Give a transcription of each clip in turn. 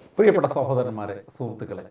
പ്രിയപ്പെട്ട സഹോദരന്മാരെ സുഹൃത്തുക്കളെ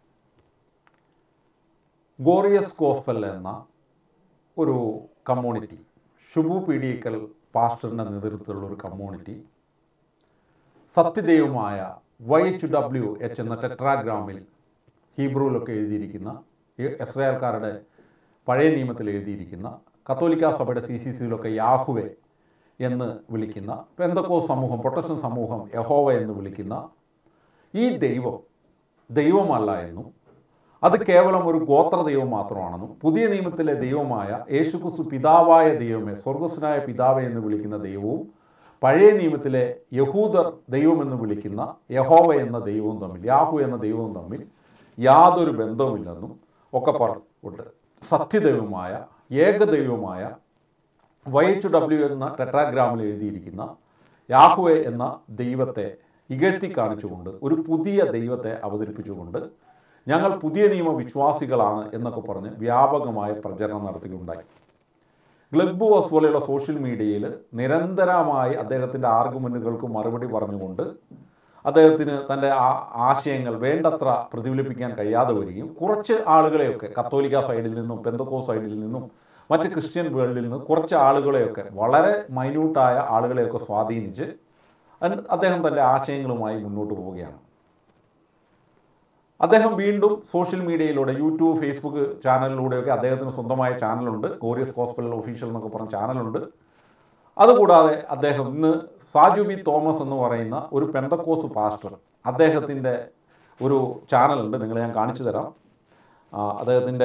ഗോറിയസ് ഗോസ്പൽ എന്ന ഒരു കമ്മ്യൂണിറ്റി ഷുബു പീഡിയക്കൽ പാസ്റ്ററിൻ്റെ നേതൃത്വത്തിലുള്ള ഒരു കമ്മ്യൂണിറ്റി സത്യദൈവമായ വൈ എച്ച് ഡബ്ല്യു എച്ച് എന്ന ടെട്രാഗ്രാമിൽ ഹീബ്രുവിലൊക്കെ എഴുതിയിരിക്കുന്ന ഈ ഇസ്രായേൽക്കാരുടെ പഴയ നിയമത്തിൽ എഴുതിയിരിക്കുന്ന കത്തോലിക്ക സഭയുടെ സി സി സിയിലൊക്കെ യാഹുവെ എന്ന് വിളിക്കുന്ന പെന്തക്കോ സമൂഹം പ്രൊട്ടസ്റ്റൻ സമൂഹം യഹോവ എന്ന് വിളിക്കുന്ന ഈ ദൈവം ദൈവമല്ല എന്നും അത് കേവലം ഒരു ഗോത്ര ദൈവം മാത്രമാണെന്നും പുതിയ നിയമത്തിലെ ദൈവമായ യേശുക്രിസ്തു പിതാവായ ദൈവമേ സ്വർഗസ്വനായ പിതാവേ എന്ന് വിളിക്കുന്ന ദൈവവും പഴയ നിയമത്തിലെ യഹൂദർ ദൈവമെന്ന് വിളിക്കുന്ന യഹോവ എന്ന ദൈവവും തമ്മിൽ യാഹു എന്ന ദൈവവും തമ്മിൽ യാതൊരു ബന്ധവുമില്ലെന്നും ഒക്കെ പറഞ്ഞുകൊണ്ട് സത്യദൈവമായ ഏകദൈവമായ വൈ എച്ച് ഡബ്ല്യു എന്ന ടെട്രാഗ്രാമിൽ എഴുതിയിരിക്കുന്ന യാഹുവെ എന്ന ദൈവത്തെ ഇകഴ്ത്തി കാണിച്ചുകൊണ്ട് ഒരു പുതിയ ദൈവത്തെ അവതരിപ്പിച്ചുകൊണ്ട് ഞങ്ങൾ പുതിയ നിയമ വിശ്വാസികളാണ് എന്നൊക്കെ പറഞ്ഞ് വ്യാപകമായ പ്രചരണം നടത്തുകയുണ്ടായി ഗ്ലബ് ബോസ് പോലെയുള്ള സോഷ്യൽ മീഡിയയിൽ നിരന്തരമായി അദ്ദേഹത്തിൻ്റെ ആർഗ്യുമെൻറ്റുകൾക്ക് മറുപടി പറഞ്ഞുകൊണ്ട് അദ്ദേഹത്തിന് തൻ്റെ ആ- ആശയങ്ങൾ വേണ്ടത്ര പ്രതിഫലിപ്പിക്കാൻ കഴിയാതെ വരികയും കുറച്ച് ആളുകളെയൊക്കെ കത്തോലിക്ക സൈഡിൽ നിന്നും പെന്തക്കോ സൈഡിൽ നിന്നും മറ്റ് ക്രിസ്ത്യൻ വേൾഡിൽ നിന്ന് കുറച്ച് ആളുകളെയൊക്കെ വളരെ മൈന്യൂട്ടായ ആളുകളെയൊക്കെ സ്വാധീനിച്ച് അൻ- അദ്ദേഹം തൻ്റെ ആശയങ്ങളുമായി മുന്നോട്ട് പോവുകയാണ് അദ്ദേഹം വീണ്ടും സോഷ്യൽ മീഡിയയിലൂടെ യൂട്യൂബ് ഫേസ്ബുക്ക് ചാനലിലൂടെയൊക്കെ അദ്ദേഹത്തിന് സ്വന്തമായ ചാനലുണ്ട് ഗോറിയസ് ഹോസ്പിറ്റൽ ഒഫീഷ്യൽ എന്നൊക്കെ പറഞ്ഞ ചാനലുണ്ട് അതുകൂടാതെ അദ്ദേഹം ഇന്ന് സാജു ബി തോമസ് എന്ന് പറയുന്ന ഒരു പെന്തക്കോസ് പാസ്റ്റർ അദ്ദേഹത്തിൻ്റെ ഒരു ചാനലുണ്ട് നിങ്ങളെ ഞാൻ കാണിച്ചു തരാം ആ, അദ്ദേഹത്തിൻ്റെ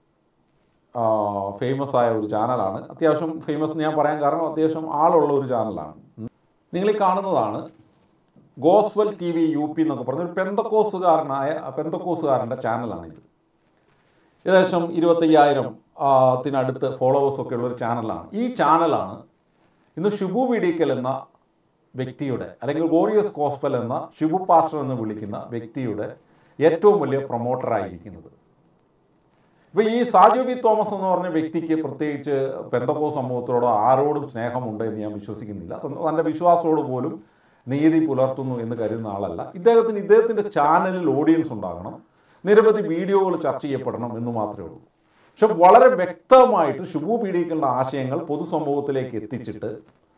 ഫേമസ് ആയ ഒരു ചാനലാണ് അത്യാവശ്യം ഫേമസ് എന്ന് ഞാൻ പറയാൻ കാരണം അത്യാവശ്യം ആളുള്ള ഒരു ചാനലാണ് നിങ്ങൾ ഈ കാണുന്നതാണ് gospel T V U P എന്നൊക്കെ പറഞ്ഞ ഒരു പെന്തക്കോസുകാരനായ പെന്തക്കോസുകാരൻ്റെ ചാനലാണിത് ഏകദേശം ഇരുപത്തയ്യായിരം ത്തിനടുത്ത് ഫോളോവേഴ്സൊക്കെ ഉള്ള ഒരു ചാനലാണ് ഈ ചാനലാണ് ഇന്ന് ഷിബു വിഡിക്കൽ എന്ന വ്യക്തിയുടെ അല്ലെങ്കിൽ ഗോറിയസ് കോസ്പൽ എന്ന ഷിബു പാസ്റ്റർ എന്ന് വിളിക്കുന്ന വ്യക്തിയുടെ ഏറ്റവും വലിയ പ്രൊമോട്ടറായിരിക്കുന്നത് ഇപ്പൊ ഈ സാജു ബി തോമസ് എന്ന് പറഞ്ഞ വ്യക്തിക്ക് പ്രത്യേകിച്ച് പെന്തക്കോ സമൂഹത്തോടോ ആരോടും സ്നേഹമുണ്ട് എന്ന് ഞാൻ വിശ്വസിക്കുന്നില്ല സ്വന്തം- തൻ്റെ വിശ്വാസത്തോട് പോലും നീതി പുലർത്തുന്നു എന്ന് കരുതുന്ന ആളല്ല ഇദ്ദേഹത്തിന് ഇദ്ദേഹത്തിൻ്റെ ചാനലിൽ ഓഡിയൻസ് ഉണ്ടാകണം നിരവധി വീഡിയോകൾ ചർച്ച ചെയ്യപ്പെടണം എന്ന് മാത്രമേ ഉള്ളൂ പക്ഷെ വളരെ വ്യക്തമായിട്ട് ഷുബു പീഡിക്കുന്ന ആശയങ്ങൾ പൊതുസമൂഹത്തിലേക്ക് എത്തിച്ചിട്ട്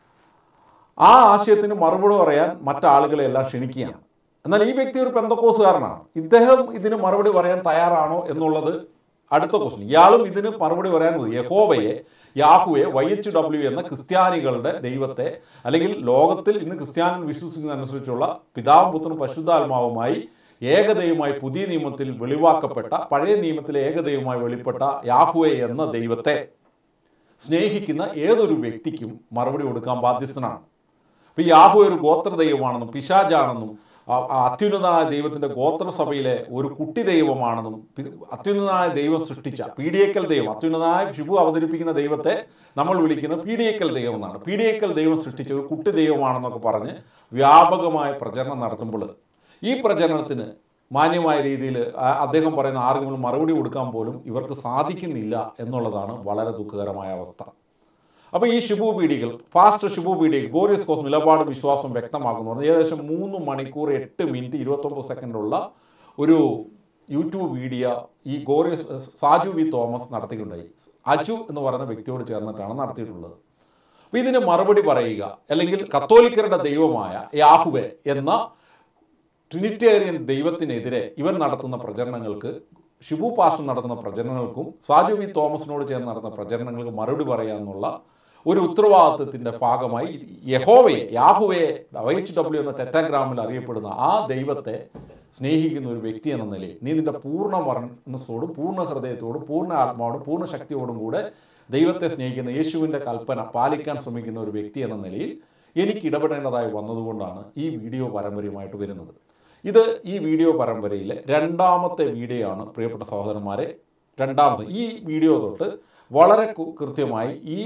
ആ ആശയത്തിന് മറുപടി പറയാൻ മറ്റാളുകളെ എല്ലാം ക്ഷണിക്കുകയാണ് എന്നാൽ ഈ വ്യക്തി ഒരു പെന്തക്കോസുകാരനാണ് ഇദ്ദേഹം ഇതിന് മറുപടി പറയാൻ തയ്യാറാണോ എന്നുള്ളത് അടുത്ത ക്വസ്റ്റ്യൻ ഇയാളും ഇതിന് മറുപടി പറയാൻ മതി യഹോവയെ യാഹുവെ വൈ എച്ച് ഡബ്ല്യു എന്ന ക്രിസ്ത്യാനികളുടെ ദൈവത്തെ അല്ലെങ്കിൽ ലോകത്തിൽ ഇന്ന് ക്രിസ്ത്യാനികൾ വിശ്വസിക്കുന്ന അനുസരിച്ചുള്ള പിതാവും പുത്രനും പരിശുദ്ധാത്മാവുമായി ഏകദൈവമായി പുതിയ നിയമത്തിൽ വെളിവാക്കപ്പെട്ട പഴയ നിയമത്തിലെ ഏകദൈവമായി വെളിപ്പെട്ട യാഹുവെ എന്ന ദൈവത്തെ സ്നേഹിക്കുന്ന ഏതൊരു വ്യക്തിക്കും മറുപടി കൊടുക്കാൻ ബാധ്യസ്ഥനാണ് ഇപ്പൊ യാഹു ഒരു ഗോത്ര ദൈവമാണെന്നും പിശാജാണെന്നും ആ- ആ അത്യുന്നതനായ ദൈവത്തിന്റെ ഗോത്രസഭയിലെ ഒരു കുട്ടി ദൈവമാണെന്നും പി- അത്യുന്നതനായ ദൈവം സൃഷ്ടിച്ച പീഡിയക്കൽ ദൈവം അത്യുന്നതനായ ശിവു അവതരിപ്പിക്കുന്ന ദൈവത്തെ നമ്മൾ വിളിക്കുന്ന പീഡിയക്കൽ ദൈവം എന്നാണ് പീഡിയക്കൽ ദൈവം സൃഷ്ടിച്ച ഒരു കുട്ടി ദൈവമാണെന്നൊക്കെ പറഞ്ഞ് വ്യാപകമായ പ്രചരണം നടത്തുമ്പോൾ ഈ പ്രചരണത്തിന് മാന്യമായ രീതിയിൽ അദ്ദേഹം പറയുന്ന ആർക്കും മറുപടി കൊടുക്കാൻ പോലും ഇവർക്ക് സാധിക്കുന്നില്ല എന്നുള്ളതാണ് വളരെ ദുഃഖകരമായ അവസ്ഥ അപ്പോൾ ഈ ഷിബു പീഡികൾ ഫാസ്റ്റ് ഷിബു പീഡികൾ ഗോറിയസ് കോസ് നിലപാട് വിശ്വാസം വ്യക്തമാക്കുന്നു പറഞ്ഞാൽ ഏകദേശം മൂന്ന് മണിക്കൂർ എട്ട് മിനിറ്റ് ഇരുപത്തൊമ്പത് സെക്കൻഡുള്ള ഒരു യൂട്യൂബ് വീഡിയോ ഈ ഗോറിയസ് സാജു വി തോമസ് നടത്തിയിട്ടുണ്ടായി അജു എന്ന് പറയുന്ന വ്യക്തിയോട് ചേർന്നിട്ടാണ് നടത്തിയിട്ടുള്ളത് അപ്പോൾ ഇതിന് മറുപടി പറയുക അല്ലെങ്കിൽ കത്തോലിക്കരുടെ ദൈവമായ യാഹുവെ എന്ന ട്രിനിറ്റേറിയൻ ദൈവത്തിനെതിരെ ഇവൻ നടത്തുന്ന പ്രചരണങ്ങൾക്ക് ഷിബു പാസ്റ്റർ നടത്തുന്ന പ്രചരണങ്ങൾക്കും സാജു വി തോമസിനോട് ചേർന്ന് നടത്തുന്ന പ്രചരണങ്ങൾക്ക് മറുപടി പറയാമെന്നുള്ള ഒരു ഉത്തരവാദിത്വത്തിന്റെ ഭാഗമായി യഹോവയെ യാഹുവയെ വൈ എച്ച് ഡബ്ല്യു എന്ന ടെറ്റാഗ്രാമിൽ അറിയപ്പെടുന്ന ആ ദൈവത്തെ സ്നേഹിക്കുന്ന ഒരു വ്യക്തി എന്ന നിലയിൽ നീ നിന്റെ പൂർണ്ണ മനസ്സോടും പൂർണ്ണ ഹൃദയത്തോടും പൂർണ്ണ ആത്മാവോടും പൂർണ്ണ ശക്തിയോടും കൂടെ ദൈവത്തെ സ്നേഹിക്കുന്ന യേശുവിൻ്റെ കൽപ്പന പാലിക്കാൻ ശ്രമിക്കുന്ന ഒരു വ്യക്തി എന്ന നിലയിൽ എനിക്ക് ഇടപെടേണ്ടതായി വന്നതുകൊണ്ടാണ് ഈ വീഡിയോ പരമ്പരയുമായിട്ട് വരുന്നത് ഇത് ഈ വീഡിയോ പരമ്പരയിലെ രണ്ടാമത്തെ വീഡിയോ ആണ് പ്രിയപ്പെട്ട സഹോദരന്മാരെ രണ്ടാമത്തെ ഈ വീഡിയോ തൊട്ട് വളരെ കു- കൃത്യമായി ഈ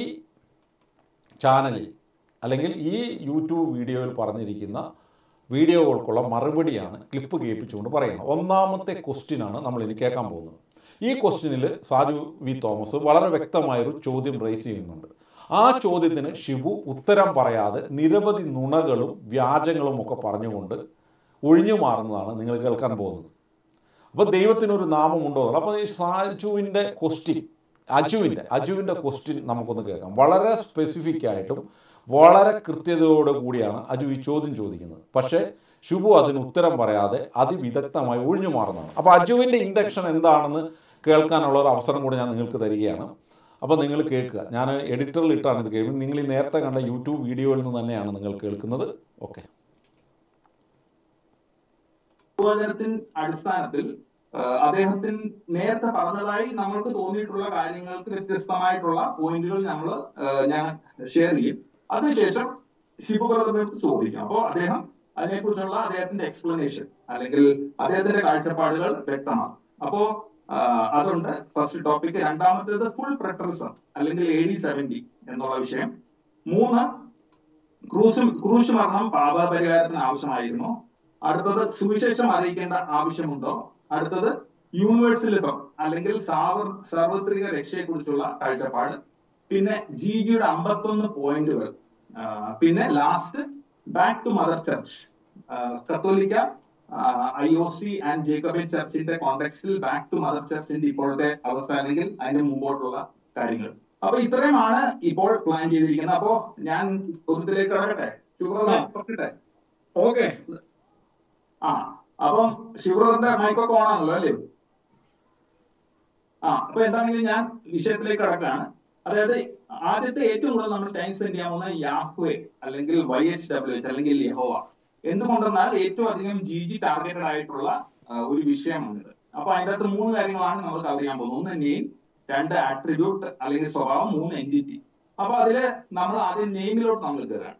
ചാനലിൽ അല്ലെങ്കിൽ ഈ യൂട്യൂബ് വീഡിയോയിൽ പറഞ്ഞിരിക്കുന്ന വീഡിയോകൾക്കുള്ള മറുപടിയാണ് ക്ലിപ്പ് കേൾപ്പിച്ചുകൊണ്ട് പറയുന്നത് ഒന്നാമത്തെ ക്വസ്റ്റ്യനാണ് നമ്മൾ ഇനി കേൾക്കാൻ പോകുന്നത് ഈ ക്വസ്റ്റ്യനിൽ സാജു വി തോമസ് വളരെ വ്യക്തമായൊരു ചോദ്യം റേസ് ചെയ്യുന്നുണ്ട് ആ ചോദ്യത്തിന് ഷിബു ഉത്തരം പറയാതെ നിരവധി നുണകളും വ്യാജങ്ങളും ഒക്കെ പറഞ്ഞുകൊണ്ട് ഒഴിഞ്ഞു മാറുന്നതാണ് നിങ്ങൾ കേൾക്കാൻ പോകുന്നത് അപ്പോൾ ദൈവത്തിനൊരു നാമമുണ്ടോ എന്നുള്ളത് അപ്പോൾ ഈ സാജുവിൻ്റെ ക്വസ്റ്റ്യൻ അജുവിൻ്റെ അജുവിൻ്റെ ക്വസ്റ്റ്യൻ നമുക്കൊന്ന് കേൾക്കാം വളരെ സ്പെസിഫിക് ആയിട്ടും വളരെ കൃത്യതയോട് കൂടിയാണ് അജു ഈ ചോദ്യം ചോദിക്കുന്നത് പക്ഷേ ശുഭു അതിന് ഉത്തരം പറയാതെ അതിവിദഗ്ധമായി ഒഴിഞ്ഞു മാറുന്നതാണ് അപ്പോൾ അജുവിൻ്റെ ഇൻഡക്ഷൻ എന്താണെന്ന് കേൾക്കാനുള്ള ഒരു അവസരം കൂടി ഞാൻ നിങ്ങൾക്ക് തരികയാണ് അപ്പോൾ നിങ്ങൾ കേൾക്കുക ഞാൻ എഡിറ്ററിൽ ഇട്ടാണ് ഇത് കേൾക്കുന്നത് നിങ്ങൾ ഈ നേരത്തെ കണ്ട യൂട്യൂബ് വീഡിയോയിൽ നിന്ന് തന്നെയാണ് നിങ്ങൾ കേൾക്കുന്നത് ഓക്കെ പ്രവചനത്തിൻ അടിസ്ഥാനത്തിൽ ആ, അദ്ദേഹത്തിന് നേരത്തെ പറഞ്ഞതായി നമ്മൾക്ക് തോന്നിയിട്ടുള്ള കാര്യങ്ങൾക്ക് വ്യത്യസ്തമായിട്ടുള്ള പോയിന്റുകൾ നമ്മൾ ഞാൻ ഷെയർ ചെയ്യും അതിനുശേഷം ഷിബു ബ്രദറിനടുത്ത് ചോദിക്കും അപ്പോൾ അദ്ദേഹം അതിനെക്കുറിച്ചുള്ള അദ്ദേഹത്തിന്റെ എക്സ്പ്ലനേഷൻ അല്ലെങ്കിൽ അദ്ദേഹത്തിന്റെ കാഴ്ചപ്പാടുകൾ വ്യക്തമാക്കും അപ്പോ ആ, അതുണ്ട് ഫസ്റ്റ് ടോപ്പിക് രണ്ടാമത്തേത് ഫുൾ പ്രട്ടറിസം അല്ലെങ്കിൽ എ ഡി സെവന്റി എന്നുള്ള വിഷയം മൂന്ന് ക്രൂസ് ക്രൂശ് മരണം പാപപരിഹാരത്തിന് ആവശ്യമായിരുന്നു അടുത്തത് സുവിശേഷം അറിയിക്കേണ്ട ആവശ്യമുണ്ടോ അടുത്തത് യൂണിവേഴ്സലിസം അല്ലെങ്കിൽ സാർവ സാർവത്രിക രക്ഷയെക്കുറിച്ചുള്ള കാഴ്ചപ്പാട് പിന്നെ ജി ജിയുടെ അമ്പത്തൊന്ന് പോയിന്റുകൾ പിന്നെ last back to mother church കത്തോലിക്ക ഐ ഒ സി ആൻഡ് ജേക്കബിൻ ചർച്ചിന്റെ കോണ്ടെക്സ്റ്റിൽ ബാക്ക് ടു മദർ ചർച്ചിന്റെ ഇപ്പോഴത്തെ അവസ്ഥ അല്ലെങ്കിൽ അതിന് മുമ്പോട്ടുള്ള കാര്യങ്ങൾ അപ്പൊ ഇത്രയുമാണ് ഇപ്പോൾ പ്ലാൻ ചെയ്തിരിക്കുന്നത് അപ്പോ ഞാൻ ഒന്നിലേക്ക് കടക്കട്ടെ ശുഭ്രത പറഞ്ഞിട്ടെ ഓക്കെ ആ അപ്പം ശിവബ്രദറിന്റെ മൈക്കൊക്കെ ഓൺ ആണല്ലോ അല്ലേ ആ അപ്പൊ എന്താണെങ്കിലും ഞാൻ വിഷയത്തിലേക്ക് കടക്കാണ് അതായത് ആദ്യത്തെ ഏറ്റവും കൂടുതൽ നമ്മൾ ടൈം സ്പെൻഡ് ചെയ്യാൻ പോകുന്നത് യാഹ്വേ അല്ലെങ്കിൽ വൈ എച്ച് ഡബ്ല്യു എച്ച് അല്ലെങ്കിൽ യഹോവ എന്തുകൊണ്ടെന്നാൽ ഏറ്റവും അധികം ജി ജി ടാർഗറ്റഡ് ആയിട്ടുള്ള ആ, ഒരു വിഷയമാണിത് അപ്പൊ അതിന്റെ അകത്ത് മൂന്ന് കാര്യങ്ങളാണ് നമ്മൾ കവർ ചെയ്യാൻ പോകുന്നത് ഒന്ന് നെയിം രണ്ട് ആട്രിബ്യൂട്ട് അല്ലെങ്കിൽ സ്വഭാവം മൂന്ന് എൻറ്റിറ്റി അപ്പൊ അതില് നമ്മൾ ആദ്യം നെയിമിലോട്ട് നമ്മൾ കയറാണ്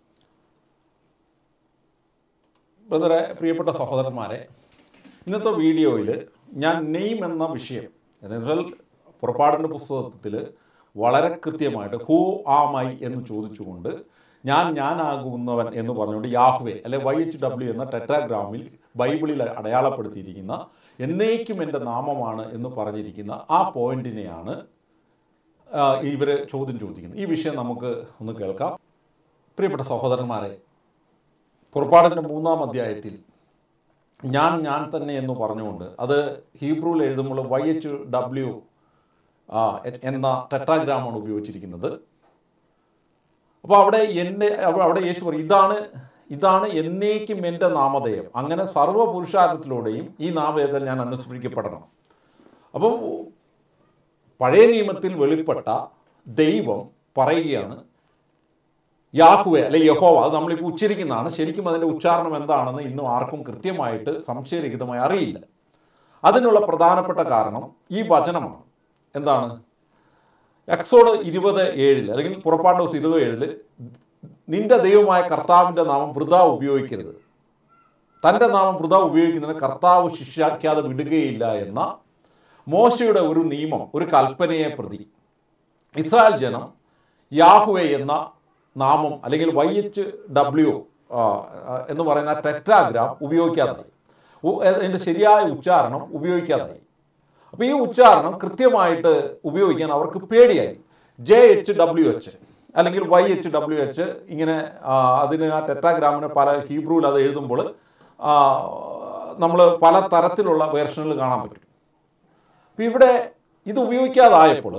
ബ്രദറെ പ്രിയപ്പെട്ട സഹോദരന്മാരെ ഇന്നത്തെ വീഡിയോയിൽ ഞാൻ നെയിം എന്ന വിഷയം എന്ന് വെച്ചാൽ പുറപ്പാടിൻ്റെ പുസ്തകത്തിൽ വളരെ കൃത്യമായിട്ട് ഹൂ ആമൈ എന്ന് ചോദിച്ചുകൊണ്ട് ഞാൻ ഞാനാകുന്നവൻ എന്ന് പറഞ്ഞുകൊണ്ട് യാഹ്വേ അല്ലെ വൈ എച്ച് ഡബ്ല്യു എന്ന ടെട്രാഗ്രാമിൽ ബൈബിളിൽ അടയാളപ്പെടുത്തിയിരിക്കുന്ന എന്നേക്കും എൻ്റെ നാമമാണ് എന്ന് പറഞ്ഞിരിക്കുന്ന ആ പോയിന്റിനെയാണ് ഇവർ ചോദ്യം ചോദിക്കുന്നത് ഈ വിഷയം നമുക്ക് ഒന്ന് കേൾക്കാം പ്രിയപ്പെട്ട സഹോദരന്മാരെ പുറപ്പാടിൻ്റെ മൂന്നാം അധ്യായത്തിൽ ഞാൻ ഞാൻ തന്നെ എന്ന് പറഞ്ഞുകൊണ്ട് അത് ഹീബ്രുവിൽ എഴുതുമ്പോൾ വൈ എച്ച് ഡബ്ല്യു എന്ന ടെട്രാഗ്രാമാണ് ഉപയോഗിച്ചിരിക്കുന്നത് അപ്പോൾ അവിടെ എൻ്റെ അവ- അവിടെ യേശു പറയും ഇതാണ് ഇതാണ് എന്നേക്കും എൻ്റെ നാമധേയം അങ്ങനെ സർവ്വ പുരുഷാരത്തിലൂടെയും ഈ നാമധേയത്തിൽ ഞാൻ അനുസ്മരിക്കപ്പെടണം അപ്പം പഴയ നിയമത്തിൽ വെളിപ്പെട്ട ദൈവം പറയുകയാണ് യാഹുവെ അല്ലെ യഹോവ അത് നമ്മളിപ്പോൾ ഉച്ചരിക്കുന്നതാണ് ശരിക്കും അതിൻ്റെ ഉച്ചാരണം എന്താണെന്ന് ഇന്നും ആർക്കും കൃത്യമായിട്ട് സംശയരഹിതമായി അറിയില്ല അതിനുള്ള പ്രധാനപ്പെട്ട കാരണം ഈ വചനമാണ് എന്താണ് എക്സോഡ് ഇരുപത് ഏഴിൽ അല്ലെങ്കിൽ പുറപ്പാട് ദിവസം ഇരുപത് ഏഴില് നിന്റെ ദൈവമായ കർത്താവിൻ്റെ നാമം വൃത ഉപയോഗിക്കരുത് തൻ്റെ നാമം വൃത ഉപയോഗിക്കുന്നതിന് കർത്താവ് ശിക്ഷാക്കാതെ വിടുകയില്ല എന്ന മോശയുടെ ഒരു നിയമം ഒരു കൽപ്പനയെ പ്രതി ഇസ്രായേൽ ജനം യാഹുവെ എന്ന നാമം അല്ലെങ്കിൽ വൈ എച്ച് ഡബ്ല്യു എന്ന് പറയുന്ന ടെട്രാഗ്രാം ഉപയോഗിക്കാതായി ഉ- അതിൻ്റെ ശരിയായ ഉച്ചാരണം ഉപയോഗിക്കാതായി അപ്പോൾ ഈ ഉച്ചാരണം കൃത്യമായിട്ട് ഉപയോഗിക്കാൻ അവർക്ക് പേടിയായി ജെ എച്ച് ഡബ്ല്യു എച്ച് അല്ലെങ്കിൽ വൈ എച്ച് ഡബ്ല്യു എച്ച് ഇങ്ങനെ ആ, അതിന് ആ ടെട്രാഗ്രാമിന് പല ഹീബ്രുവിൽ അത് എഴുതുമ്പോൾ നമ്മൾ പല തരത്തിലുള്ള വേർഷനുകൾ കാണാൻ പറ്റും അപ്പം ഇവിടെ ഇത് ഉപയോഗിക്കാതായപ്പോൾ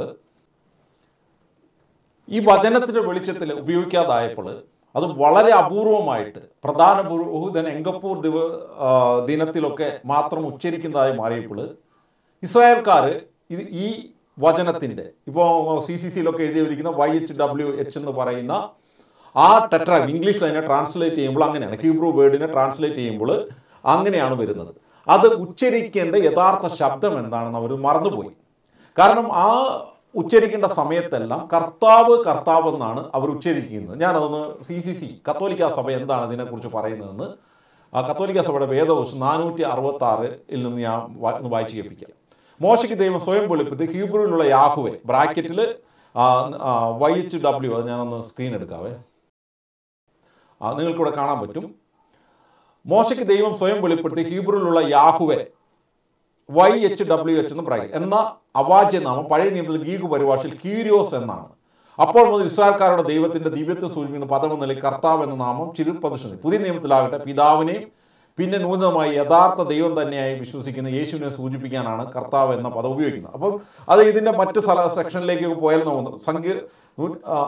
ഈ വചനത്തിന്റെ വെളിച്ചത്തിൽ ഉപയോഗിക്കാതായപ്പോൾ അത് വളരെ അപൂർവമായിട്ട് പ്രധാന പുരോഹിതൻ എങ്കപ്പൂർ ദിവ ആ, ദിനത്തിലൊക്കെ മാത്രം ഉച്ചരിക്കുന്നതായി മാറിയപ്പോൾ ഇസ്രായേൽക്കാർ ഇത് ഈ വചനത്തിൻ്റെ ഇപ്പോൾ സി സി സിയിലൊക്കെ എഴുതിയിരിക്കുന്ന വൈ എച്ച് ഡബ്ല്യു എച്ച് എന്ന് പറയുന്ന ആ ടെട്രാ ഇംഗ്ലീഷിൽ അതിനെ ട്രാൻസ്ലേറ്റ് ചെയ്യുമ്പോൾ അങ്ങനെയാണ് ഹീബ്രു വേർഡിനെ ട്രാൻസ്ലേറ്റ് ചെയ്യുമ്പോൾ അങ്ങനെയാണ് വരുന്നത് അത് ഉച്ചരിക്കേണ്ട യഥാർത്ഥ ശബ്ദം എന്താണെന്ന് അവർ മറന്നുപോയി കാരണം ആ ഉച്ചരിക്കേണ്ട സമയത്തെല്ലാം കർത്താവ് കർത്താവ് എന്നാണ് അവർ ഉച്ചരിക്കുന്നത് ഞാനതൊന്ന് സി സി സി കത്തോലിക്ക സഭ എന്താണ് ഇതിനെക്കുറിച്ച് പറയുന്നതെന്ന് ആ കത്തോലിക്ക സഭയുടെ വേദവശം നാനൂറ്റി അറുപത്തി ആറിൽ നിന്ന് ഞാൻ വാ- ഒന്ന് വായിച്ച് കേൾപ്പിക്കാം മോശയ്ക്ക് ദൈവം സ്വയം വെളിപ്പെടുത്തി ഹീബ്രുവിലുള്ള യാഹുവെ ബ്രാക്കറ്റിൽ വൈ എച്ച് ഡബ്ല്യു അത് ഞാനൊന്ന് സ്ക്രീൻ എടുക്കാവേ ആ, നിങ്ങൾക്കിവിടെ കാണാൻ പറ്റും മോശയ്ക്ക് ദൈവം സ്വയം വെളിപ്പെടുത്തി ഹീബ്രുവിലുള്ള Yahweh Y H W H എന്ന് പറയും എന്ന അവാച്യനാമം പഴയ നിയമത്തിൽ ഗീഗു പരിഭാഷയിൽ കീരിയോസ് എന്നാണ് അപ്പോൾ മുതൽ ഇസ്രായേൽക്കാരുടെ ദൈവത്തിന്റെ ദിവ്യത്വം സൂചിപ്പിക്കുന്ന പദം എന്ന നിലയിൽ കർത്താവ് എന്ന നാമം ചിരുപ്പതിഷണി പുതിയ നിയമത്തിലാകട്ടെ പിതാവിനെയും പിന്നെ നൂതനമായി യഥാർത്ഥ ദൈവം തന്നെയായി വിശ്വസിക്കുന്ന യേശുവിനെ സൂചിപ്പിക്കാനാണ് കർത്താവ് എന്ന പദം ഉപയോഗിക്കുന്നത് അപ്പം അത് ഇതിൻ്റെ മറ്റ് സ്ഥല സെക്ഷനിലേക്ക് പോയാൽ തോന്നുന്നു സംഖ്യ നൂ- ആ,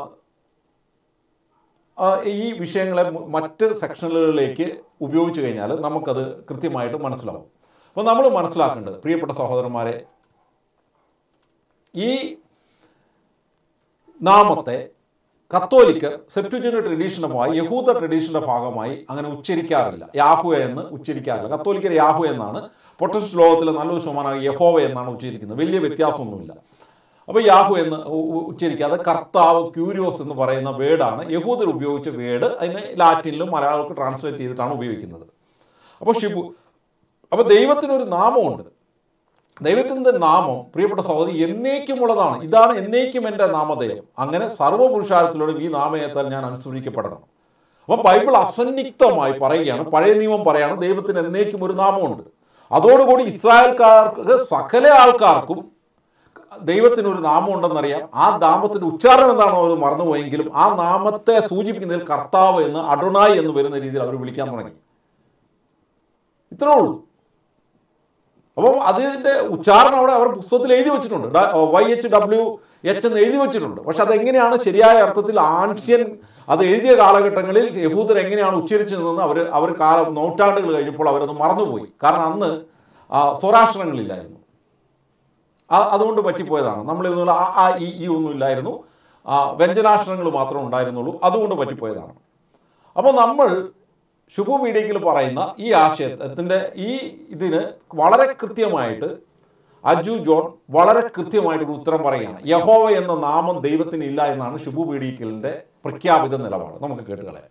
ആ, ഈ വിഷയങ്ങളെ മു- മറ്റ് സെക്ഷനുകളിലേക്ക് ഉപയോഗിച്ച് കഴിഞ്ഞാൽ നമുക്കത് കൃത്യമായിട്ട് മനസ്സിലാവും അപ്പോൾ നമ്മൾ മനസ്സിലാക്കേണ്ടത് പ്രിയപ്പെട്ട സഹോദരന്മാരെ ഈ നാമത്തെ കത്തോലിക്ക് സെപ്റ്റുജന് ട്രഡീഷൻ്റെ ഭാഗമായി യഹൂദ ട്രഡീഷൻ്റെ ഭാഗമായി അങ്ങനെ ഉച്ചരിക്കാറില്ല യാഹു എന്ന് ഉച്ചരിക്കാറില്ല കത്തോലിക്കർ യാഹു എന്നാണ് പൊട്ടസ്റ്റ് ലോകത്തിലെ നല്ലൊരു ശതമാനം യഹോവ എന്നാണ് ഉച്ചരിക്കുന്നത് വലിയ വ്യത്യാസമൊന്നുമില്ല അപ്പോൾ യാഹു എന്ന് ഉ- ഉ- ഉച്ചരിക്കാതെ കർത്താവ് ക്യൂരിയോസ് എന്ന് പറയുന്ന വേർഡാണ് യഹൂദർ ഉപയോഗിച്ച വേർഡ് അതിനെ ലാറ്റിനിലും മലയാളത്തിൽ ട്രാൻസ്ലേറ്റ് ചെയ്തിട്ടാണ് ഉപയോഗിക്കുന്നത് അപ്പോൾ ഷിബു അപ്പോൾ ദൈവത്തിനൊരു നാമമുണ്ട് ദൈവത്തിൻ്റെ നാമം പ്രിയപ്പെട്ട സഹോദരി എന്നേക്കുമുള്ളതാണ് ഇതാണ് എന്നേക്കും എൻ്റെ നാമധേയം അങ്ങനെ സർവ്വപുരുഷാരത്തിലൂടെ ഈ നാമയത്താൽ ഞാൻ അനുസരിക്കപ്പെടണം അപ്പോൾ ബൈബിൾ അസന്നിഗ്ധമായി പറയുകയാണ് പഴയ നിയമം പറയാണ് ദൈവത്തിന് എന്നേക്കും ഒരു നാമമുണ്ട് അതോടുകൂടി ഇസ്രായേൽക്കാർക്ക് സകല ആൾക്കാർക്കും ദൈവത്തിന് ഒരു നാമം ഉണ്ടെന്നറിയാം ആ നാമത്തിന്റെ ഉച്ചാരണം എന്താണോ അവർ മറന്നുപോയെങ്കിലും ആ നാമത്തെ സൂചിപ്പിക്കുന്നതിൽ കർത്താവ് എന്ന് അഡുണായി എന്ന് വരുന്ന രീതിയിൽ അവർ വിളിക്കാൻ തുടങ്ങി ഇത്രേ ഉള്ളൂ അപ്പം അതിൻ്റെ ഉച്ചാരണം അവിടെ അവർ പുസ്തകത്തിൽ എഴുതി വെച്ചിട്ടുണ്ട് വൈ എച്ച് ഡബ്ല്യു എച്ച് എന്ന് എഴുതി വെച്ചിട്ടുണ്ട് പക്ഷെ അതെങ്ങനെയാണ് ശരിയായ അർത്ഥത്തിൽ ആൻഷ്യൻ അത് എഴുതിയ കാലഘട്ടങ്ങളിൽ യഹൂദർ എങ്ങനെയാണ് ഉച്ചരിച്ചതെന്ന് അവർ അവർ കാല നൂറ്റാണ്ടുകൾ കഴിഞ്ഞപ്പോൾ അവരത് മറന്നുപോയി കാരണം അന്ന് ആ, സ്വരാക്ഷരങ്ങളില്ലായിരുന്നു ആ- അതുകൊണ്ട് പറ്റിപ്പോയതാണ് നമ്മൾ ഇതുപോലെ ആ ആ ഈ ഈ ഒന്നും ഇല്ലായിരുന്നു ആ, വ്യഞ്ജനാക്ഷരങ്ങൾ മാത്രമേ ഉണ്ടായിരുന്നുള്ളൂ അതുകൊണ്ട് പറ്റിപ്പോയതാണ് അപ്പോൾ നമ്മൾ ശുഭ മീഡിയയിൽ പറയുന്ന ഈ ആശയത്തിൻ്റെ ഈ ഇതിന് വളരെ കൃത്യമായിട്ട് അജു ജോൺ വളരെ കൃത്യമായിട്ടൊരു ഉത്തരം പറയുകയാണ് യഹോവ എന്ന നാമം ദൈവത്തിന് ഇല്ല എന്നാണ് ശുഭു പീഡിക്കലിൻ്റെ പ്രഖ്യാപിത നിലപാട് നമുക്ക് കേട്ടുകളയാം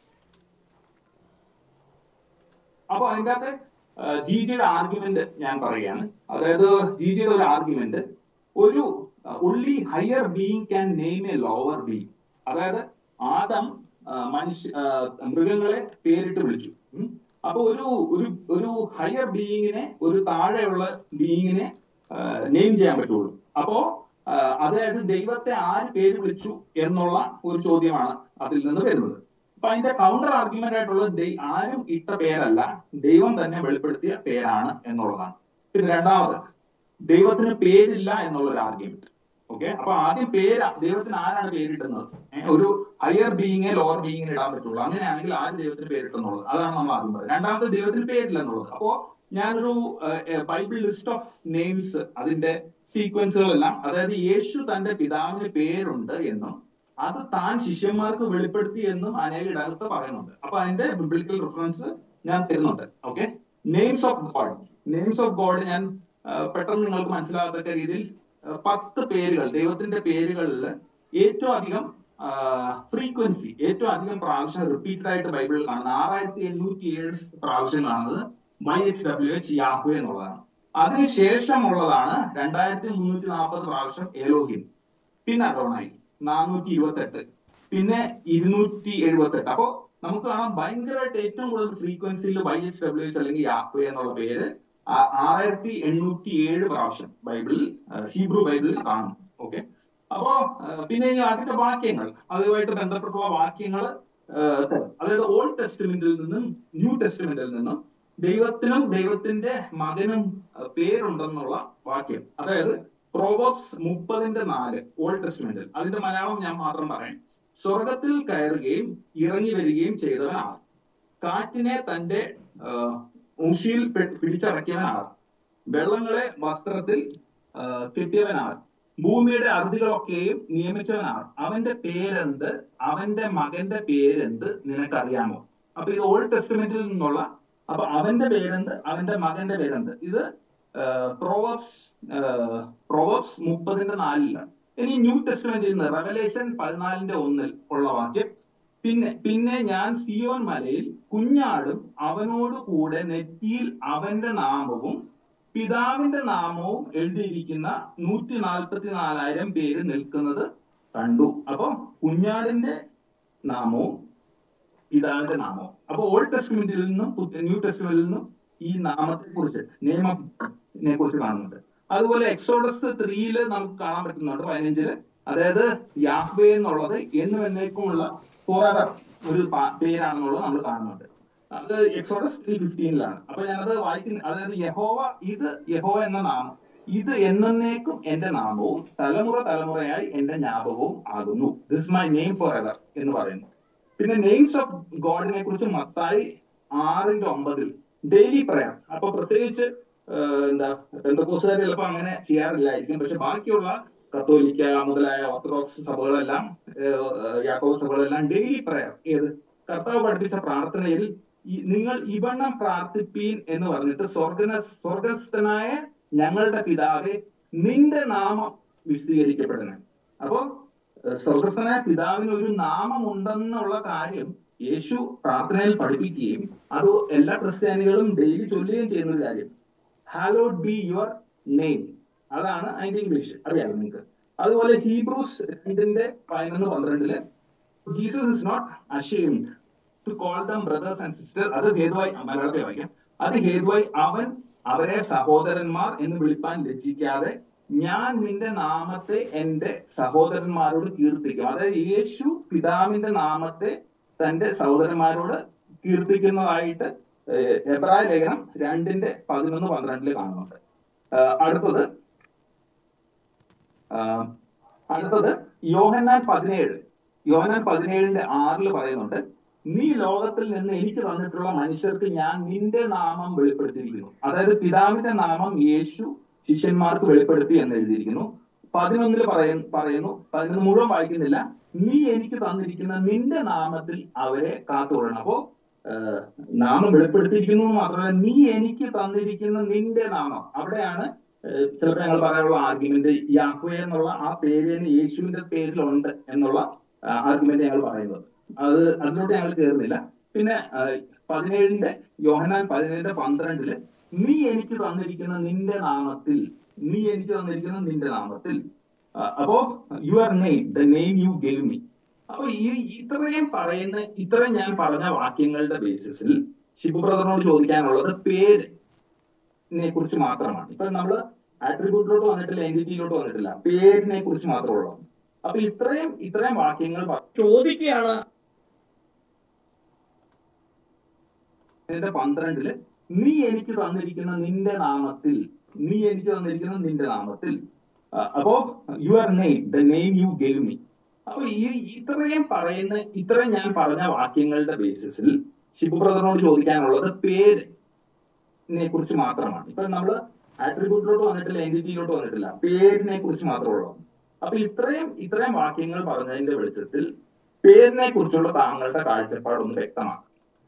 അപ്പൊ അതിന്റെ അകത്ത് ജിജിയുടെ ആർഗ്യുമെന്റ് ഞാൻ പറയുകയാണ് അതായത് ജിജിയുടെ ഒരു ആർഗ്യുമെന്റ് ഒരു only higher being can name a lower being അതായത് ആദം ആ, മനുഷ്യ ആ, മൃഗങ്ങളെ പേരിട്ട് വിളിച്ചു ഉം. അപ്പൊ ഒരു ഒരു ഒരു ഹയർ ബീയിങ്ങിനെ ഒരു താഴെയുള്ള ബീയിങ്ങിനെ നെയിം ചെയ്യാൻ പറ്റുള്ളൂ അപ്പോ ആ, അതായത് ദൈവത്തെ ആര് പേര് വിളിച്ചു എന്നുള്ള ഒരു ചോദ്യമാണ് അതിൽ നിന്ന് വരുന്നത് അപ്പൊ അതിന്റെ കൗണ്ടർ ആർഗ്യുമെന്റ് ആയിട്ടുള്ളത് ദൈ- ആരും ഇട്ട പേരല്ല ദൈവം തന്നെ വെളിപ്പെടുത്തിയ പേരാണ് എന്നുള്ളതാണ് പിന്നെ രണ്ടാമത് ദൈവത്തിന് പേരില്ല എന്നുള്ള ഒരു ആർഗ്യുമെന്റ് ഓക്കെ അപ്പൊ ആദ്യം പേര് ദൈവത്തിന് ആരാണ് പേരിട്ടുന്നത് ഏ, ഒരു ഹയർ ബീയിങ്ങെ ലോവർ ബീയിങ്ങിന് ഇടാൻ പറ്റുള്ളൂ അങ്ങനെയാണെങ്കിൽ ആര് ദൈവത്തിന് പേരിട്ടെന്നുള്ളത് അതാണ് നമ്മൾ ആദ്യം പറയുന്നത് രണ്ടാമത് ദൈവത്തിന് പേരില്ല എന്നുള്ളത് അപ്പോ ഞാനൊരു ബൈബിൾ ലിസ്റ്റ് ഓഫ് നെയിംസ് അതിന്റെ സീക്വൻസുകളെല്ലാം അതായത് യേശു തന്റെ പിതാവിന് പേരുണ്ട് എന്നും അത് താൻ ശിഷ്യന്മാർക്ക് വെളിപ്പെടുത്തി എന്നും അനേകയിടത്ത് പറയുന്നുണ്ട് അപ്പൊ അതിന്റെ ബിബ്ലിക്കൽ റെഫറൻസ് ഞാൻ തരുന്നുണ്ട് okay names of God names of God ഞാൻ ആ, പെട്ടെന്ന് നിങ്ങൾക്ക് മനസ്സിലാകത്തക്ക രീതിയിൽ ആ, പത്ത് പേരുകൾ ദൈവത്തിന്റെ പേരുകളിൽ ഏറ്റവും അധികം ഫ്രീക്വൻസി ഏറ്റവും അധികം പ്രാവശ്യം റിപ്പീറ്റഡ് ആയിട്ട് ബൈബിളിൽ കാണുന്നത് ആറായിരത്തി എണ്ണൂറ്റി ഏഴ് പ്രാവശ്യം കാണുന്നത് Y H W H Yahu എന്നുള്ളതാണ് അതിനുശേഷമുള്ളതാണ് രണ്ടായിരത്തി മുന്നൂറ്റി നാൽപ്പത് പ്രാവശ്യം എലോഹിം പിന്നെ അഡോണായി നാനൂറ്റി ഇരുപത്തി എട്ട് പിന്നെ ഇരുന്നൂറ്റി എഴുപത്തി എട്ട് അപ്പോ നമുക്ക് കാണാം ഭയങ്കരമായിട്ട് ഏറ്റവും കൂടുതൽ ഫ്രീക്വൻസിയിൽ വൈ എച്ച് ഡബ്ല്യു എച്ച് അല്ലെങ്കിൽ യാഹു എന്നുള്ള പേര് ആ- ആറായിരത്തി എണ്ണൂറ്റി ഏഴ് പ്രാവശ്യം ബൈബിളിൽ ആ, ഹീബ്രു ബൈബിളിൽ കാണും ഓക്കെ അപ്പോ ആ, പിന്നെ ഇനി അതിന്റെ വാക്യങ്ങൾ അതുമായിട്ട് ബന്ധപ്പെട്ടുള്ള വാക്യങ്ങൾ അതായത് ഓൾഡ് ടെസ്റ്റ്മെന്റിൽ നിന്നും ന്യൂ ടെസ്റ്റ്മെന്റിൽ നിന്നും ദൈവത്തിനും ദൈവത്തിന്റെ മകനും ആ, പേരുണ്ടെന്നുള്ള വാക്യം അതായത് പ്രോവബ്സ് മുപ്പതിന്റെ നാല് ഓൾഡ് ടെസ്റ്റ്മെന്റിൽ അതിന്റെ മലയാളം ഞാൻ മാത്രം പറയാം സ്വർഗത്തിൽ കയറുകയും ഇറങ്ങി വരികയും ചെയ്തവനാണ് കാറ്റിനെ തന്റെ ആ, ഉഷിയിൽ പെ- പിടിച്ചടക്കിയവനാണ് വെള്ളങ്ങളെ വസ്ത്രത്തിൽ ആ, കെട്ടിയവനാണ് ഭൂമിയുടെ അറുതികളൊക്കെയും നിയമിച്ചവനാണ് അവന്റെ പേരെന്ത് അവന്റെ മകന്റെ പേരെന്ത് നിനക്കറിയാമോ അപ്പൊ ഇത് ഓൾഡ് ടെസ്റ്റ്മെന്റിൽ നിന്നുള്ള അപ്പൊ അവന്റെ പേരെന്ത് അവന്റെ മകന്റെ പേരെന്ത് ഇത് പ്രോവബ്സ് പ്രോവബ്സ് മുപ്പതിന്റെ നാലിലാണ് ഇനി ന്യൂ ടെസ്റ്റ്മെന്റിൽ നിന്ന് റെവലേഷൻ പതിനാലിന്റെ ഒന്നിൽ ഉള്ള വാക്യം പിന്നെ പിന്നെ ഞാൻ സിയോൻ മലയിൽ കുഞ്ഞാടും അവനോട് കൂടെ നെറ്റിയിൽ അവന്റെ നാമവും പിതാവിന്റെ നാമവും എഴുതിയിരിക്കുന്ന നൂറ്റി നാൽപ്പത്തി നാലായിരം പേര് നിൽക്കുന്നത് കണ്ടു അപ്പൊ കുഞ്ഞാടിന്റെ നാമവും പിതാവിന്റെ നാമവും അപ്പൊ ഓൾഡ് ടെസ്റ്റ്മെന്റിൽ നിന്നും പുതിയ- ന്യൂ ടെസ്റ്റ്മെന്റിൽ നിന്നും ഈ നാമത്തെ കുറിച്ച് നിയമത്തിനെ കുറിച്ച് കാണുന്നുണ്ട് അതുപോലെ എക്സോഡസ് ത്രീയില് നമുക്ക് കാണാൻ പറ്റുന്നുണ്ട് പതിനഞ്ചില് അതായത് യാഹ്വേ എന്നുള്ളത് എന്നും എന്നേക്കുമുള്ള ഫോറവർ ഒരു പ- പേരാണെന്നുള്ളത് നമ്മൾ കാണുന്നുണ്ട് അത് എക്സോഡസ് ത്രീ ഫിഫ്റ്റീനിലാണ് അപ്പൊ ഞാനത് വായിക്കുന്ന അതായത് യഹോവ ഇത് യഹോവ എന്ന നാമം ഇത് എന്നേക്കും എന്റെ നാമവും തലമുറ തലമുറയായി എന്റെ ജ്ഞാപകവും ആകുന്നു this my name forever എന്ന് പറയുന്നു പിന്നെ നെയിംസ് ഓഫ് ഗോഡിനെ കുറിച്ച് മത്തായി ആറിന്റെ ഒമ്പതിൽ ഡെയിലി പ്രയർ അപ്പൊ പ്രത്യേകിച്ച് ആഹ് എന്താ പെന്തക്കോസുകാർ ചിലപ്പോൾ അങ്ങനെ ചെയ്യാറില്ലായിരിക്കും പക്ഷെ ബാക്കിയുള്ള കത്തോലിക്ക മുതലായ ഓർത്തഡോക്സ് സഭകളെല്ലാം ആഹ് യാക്കോബ് സഭകളെല്ലാം ഡെയിലി പ്രയർ ഏത് കർത്താവ് പഠിപ്പിച്ച പ്രാർത്ഥനയിൽ ഈ- നിങ്ങൾ ഇവണ്ണം പ്രാർത്ഥിപ്പീൻ എന്ന് പറഞ്ഞിട്ട് സ്വർഗന സ്വർഗസ്ഥനായ ഞങ്ങളുടെ പിതാവെ നിന്റെ നാമം വിശദീകരിക്കപ്പെടണം അപ്പോ ഏഹ് സ്വർഗസ്ഥനായ പിതാവിന് ഒരു നാമം ഉണ്ടെന്നുള്ള കാര്യം യേശു പ്രാർത്ഥനയിൽ പഠിപ്പിക്കുകയും അത് എല്ലാ ക്രിസ്ത്യാനികളും ഡെയിലി ചൊല്ലുകയും ചെയ്യുന്ന ഒരു കാര്യം ഹാലോഡ് ബി യുവർ നെയിം അതാണ് അതിന്റെ ഇംഗ്ലീഷ് അറിയാലോ നിങ്ങൾക്ക് അതുപോലെ ഹീബ്രൂസ് രണ്ടിന്റെ പതിനൊന്ന് പന്ത്രണ്ടില് Jesus is not ashamed to call them brothers and sister അത് ഹേതുവായി മലയാളത്തിൽ വായിക്കാം അത് ഹേതുവായി അവൻ അവരെ സഹോദരന്മാർ എന്ന് വിളിപ്പാൻ ലജ്ജിക്കാതെ ഞാൻ നിന്റെ നാമത്തെ എന്റെ സഹോദരന്മാരോട് കീർത്തിക്കും അതായത് യേശു പിതാവിന്റെ നാമത്തെ തന്റെ സഹോദരന്മാരോട് കീർത്തിക്കുന്നതായിട്ട് ഏഹ്, എബ്രായ ലേഖനം രണ്ടിന്റെ പതിനൊന്ന് പന്ത്രണ്ടില് കാണുന്നുണ്ട് ആഹ് അടുത്തത് ആഹ് അടുത്തത് യോഹന്നാൻ പതിനേഴ് യോഹന്നാൻ പതിനേഴിന്റെ ആറില് പറയുന്നുണ്ട് നീ ലോകത്തിൽ നിന്ന് എനിക്ക് തന്നിട്ടുള്ള മനുഷ്യർക്ക് ഞാൻ നിന്റെ നാമം വെളിപ്പെടുത്തിയിരിക്കുന്നു അതായത് പിതാവിന്റെ നാമം യേശു ശിഷ്യന്മാർക്ക് വെളിപ്പെടുത്തി എന്ന് എഴുതിയിരിക്കുന്നു പതിനൊന്നില് പറയ പറയുന്നു പതിനൊന്ന് മുഴുവൻ വായിക്കുന്നില്ല നീ എനിക്ക് തന്നിരിക്കുന്ന നിന്റെ നാമത്തിൽ അവരെ കാത്തുകൊള്ളണം അപ്പോ ആഹ്, നാമം വെളിപ്പെടുത്തിയിരിക്കുന്നു എന്ന് മാത്രമല്ല നീ എനിക്ക് തന്നിരിക്കുന്ന നിന്റെ നാമം അവിടെയാണ് ഏഹ്, ചിലപ്പോൾ ഞങ്ങൾ പറയാനുള്ള ആർഗ്യുമെന്റ് യാഹ്വേ എന്നുള്ള ആ പേര് തന്നെ യേശുവിന്റെ പേരിലുണ്ട് എന്നുള്ള ആർഗ്യുമെന്റ് ഞങ്ങൾ പറയുന്നത് അത് അതിലോട്ട് ഞങ്ങൾ കയറുന്നില്ല പിന്നെ ആഹ്, പതിനേഴിന്റെ യോഹനാൻ പതിനേഴിന്റെ പന്ത്രണ്ടില് നീ എനിക്ക് തന്നിരിക്കുന്ന നിന്റെ നാമത്തിൽ നീ എനിക്ക് തന്നിരിക്കുന്ന നിന്റെ നാമത്തിൽ ആഹ്, അപ്പോ your name the name you gave me അപ്പൊ ഈ ഇത്രയും പറയുന്ന ഇത്രയും ഞാൻ പറഞ്ഞ വാക്യങ്ങളുടെ ബേസിസിൽ ഷിബു ബ്രദറിനോട് ചോദിക്കാനുള്ളത് പേര് നെ കുറിച്ച് മാത്രമാണ് ഇപ്പൊ നമ്മൾ ആട്രിബ്യൂട്ടിലോട്ട് വന്നിട്ടില്ല എൻറ്റിറ്റിയിലോട്ട് വന്നിട്ടില്ല പേരിനെ കുറിച്ച് മാത്രമേ ഉള്ളൂ അപ്പൊ ഇത്രയും ഇത്രയും വാക്യങ്ങൾ പ- ചോദിക്കുകയാണ് ഇതിന്റെ പന്ത്രണ്ടില് നീ എനിക്ക് തന്നിരിക്കുന്ന നിന്റെ നാമത്തിൽ നീ എനിക്ക് തന്നിരിക്കുന്ന നിന്റെ നാമത്തിൽ ആ, അപ്പോ your name the name you gave me അപ്പൊ ഈ ഇത്രയും പറയുന്ന ഇത്രയും ഞാൻ പറഞ്ഞ വാക്യങ്ങളുടെ ബേസിസിൽ ഷിബു ബ്രദറിനോട് ചോദിക്കാനുള്ളത് പേര് നെ കുറിച്ച് മാത്രമാണ് ഇപ്പൊ നമ്മള് ആട്രിബ്യൂട്ടിലോട്ട് വന്നിട്ടില്ല എൻറ്റിറ്റിയിലോട്ട് വന്നിട്ടില്ല പേരിനെ കുറിച്ച് മാത്രമേ ഉള്ളൂ അപ്പൊ ഇത്രയും ഇത്രയും വാക്യങ്ങൾ പറഞ്ഞതിന്റെ വെളിച്ചത്തിൽ പേരിനെ കുറിച്ചുള്ള താങ്കളുടെ കാഴ്ചപ്പാടൊന്ന് വ്യക്തമാണ്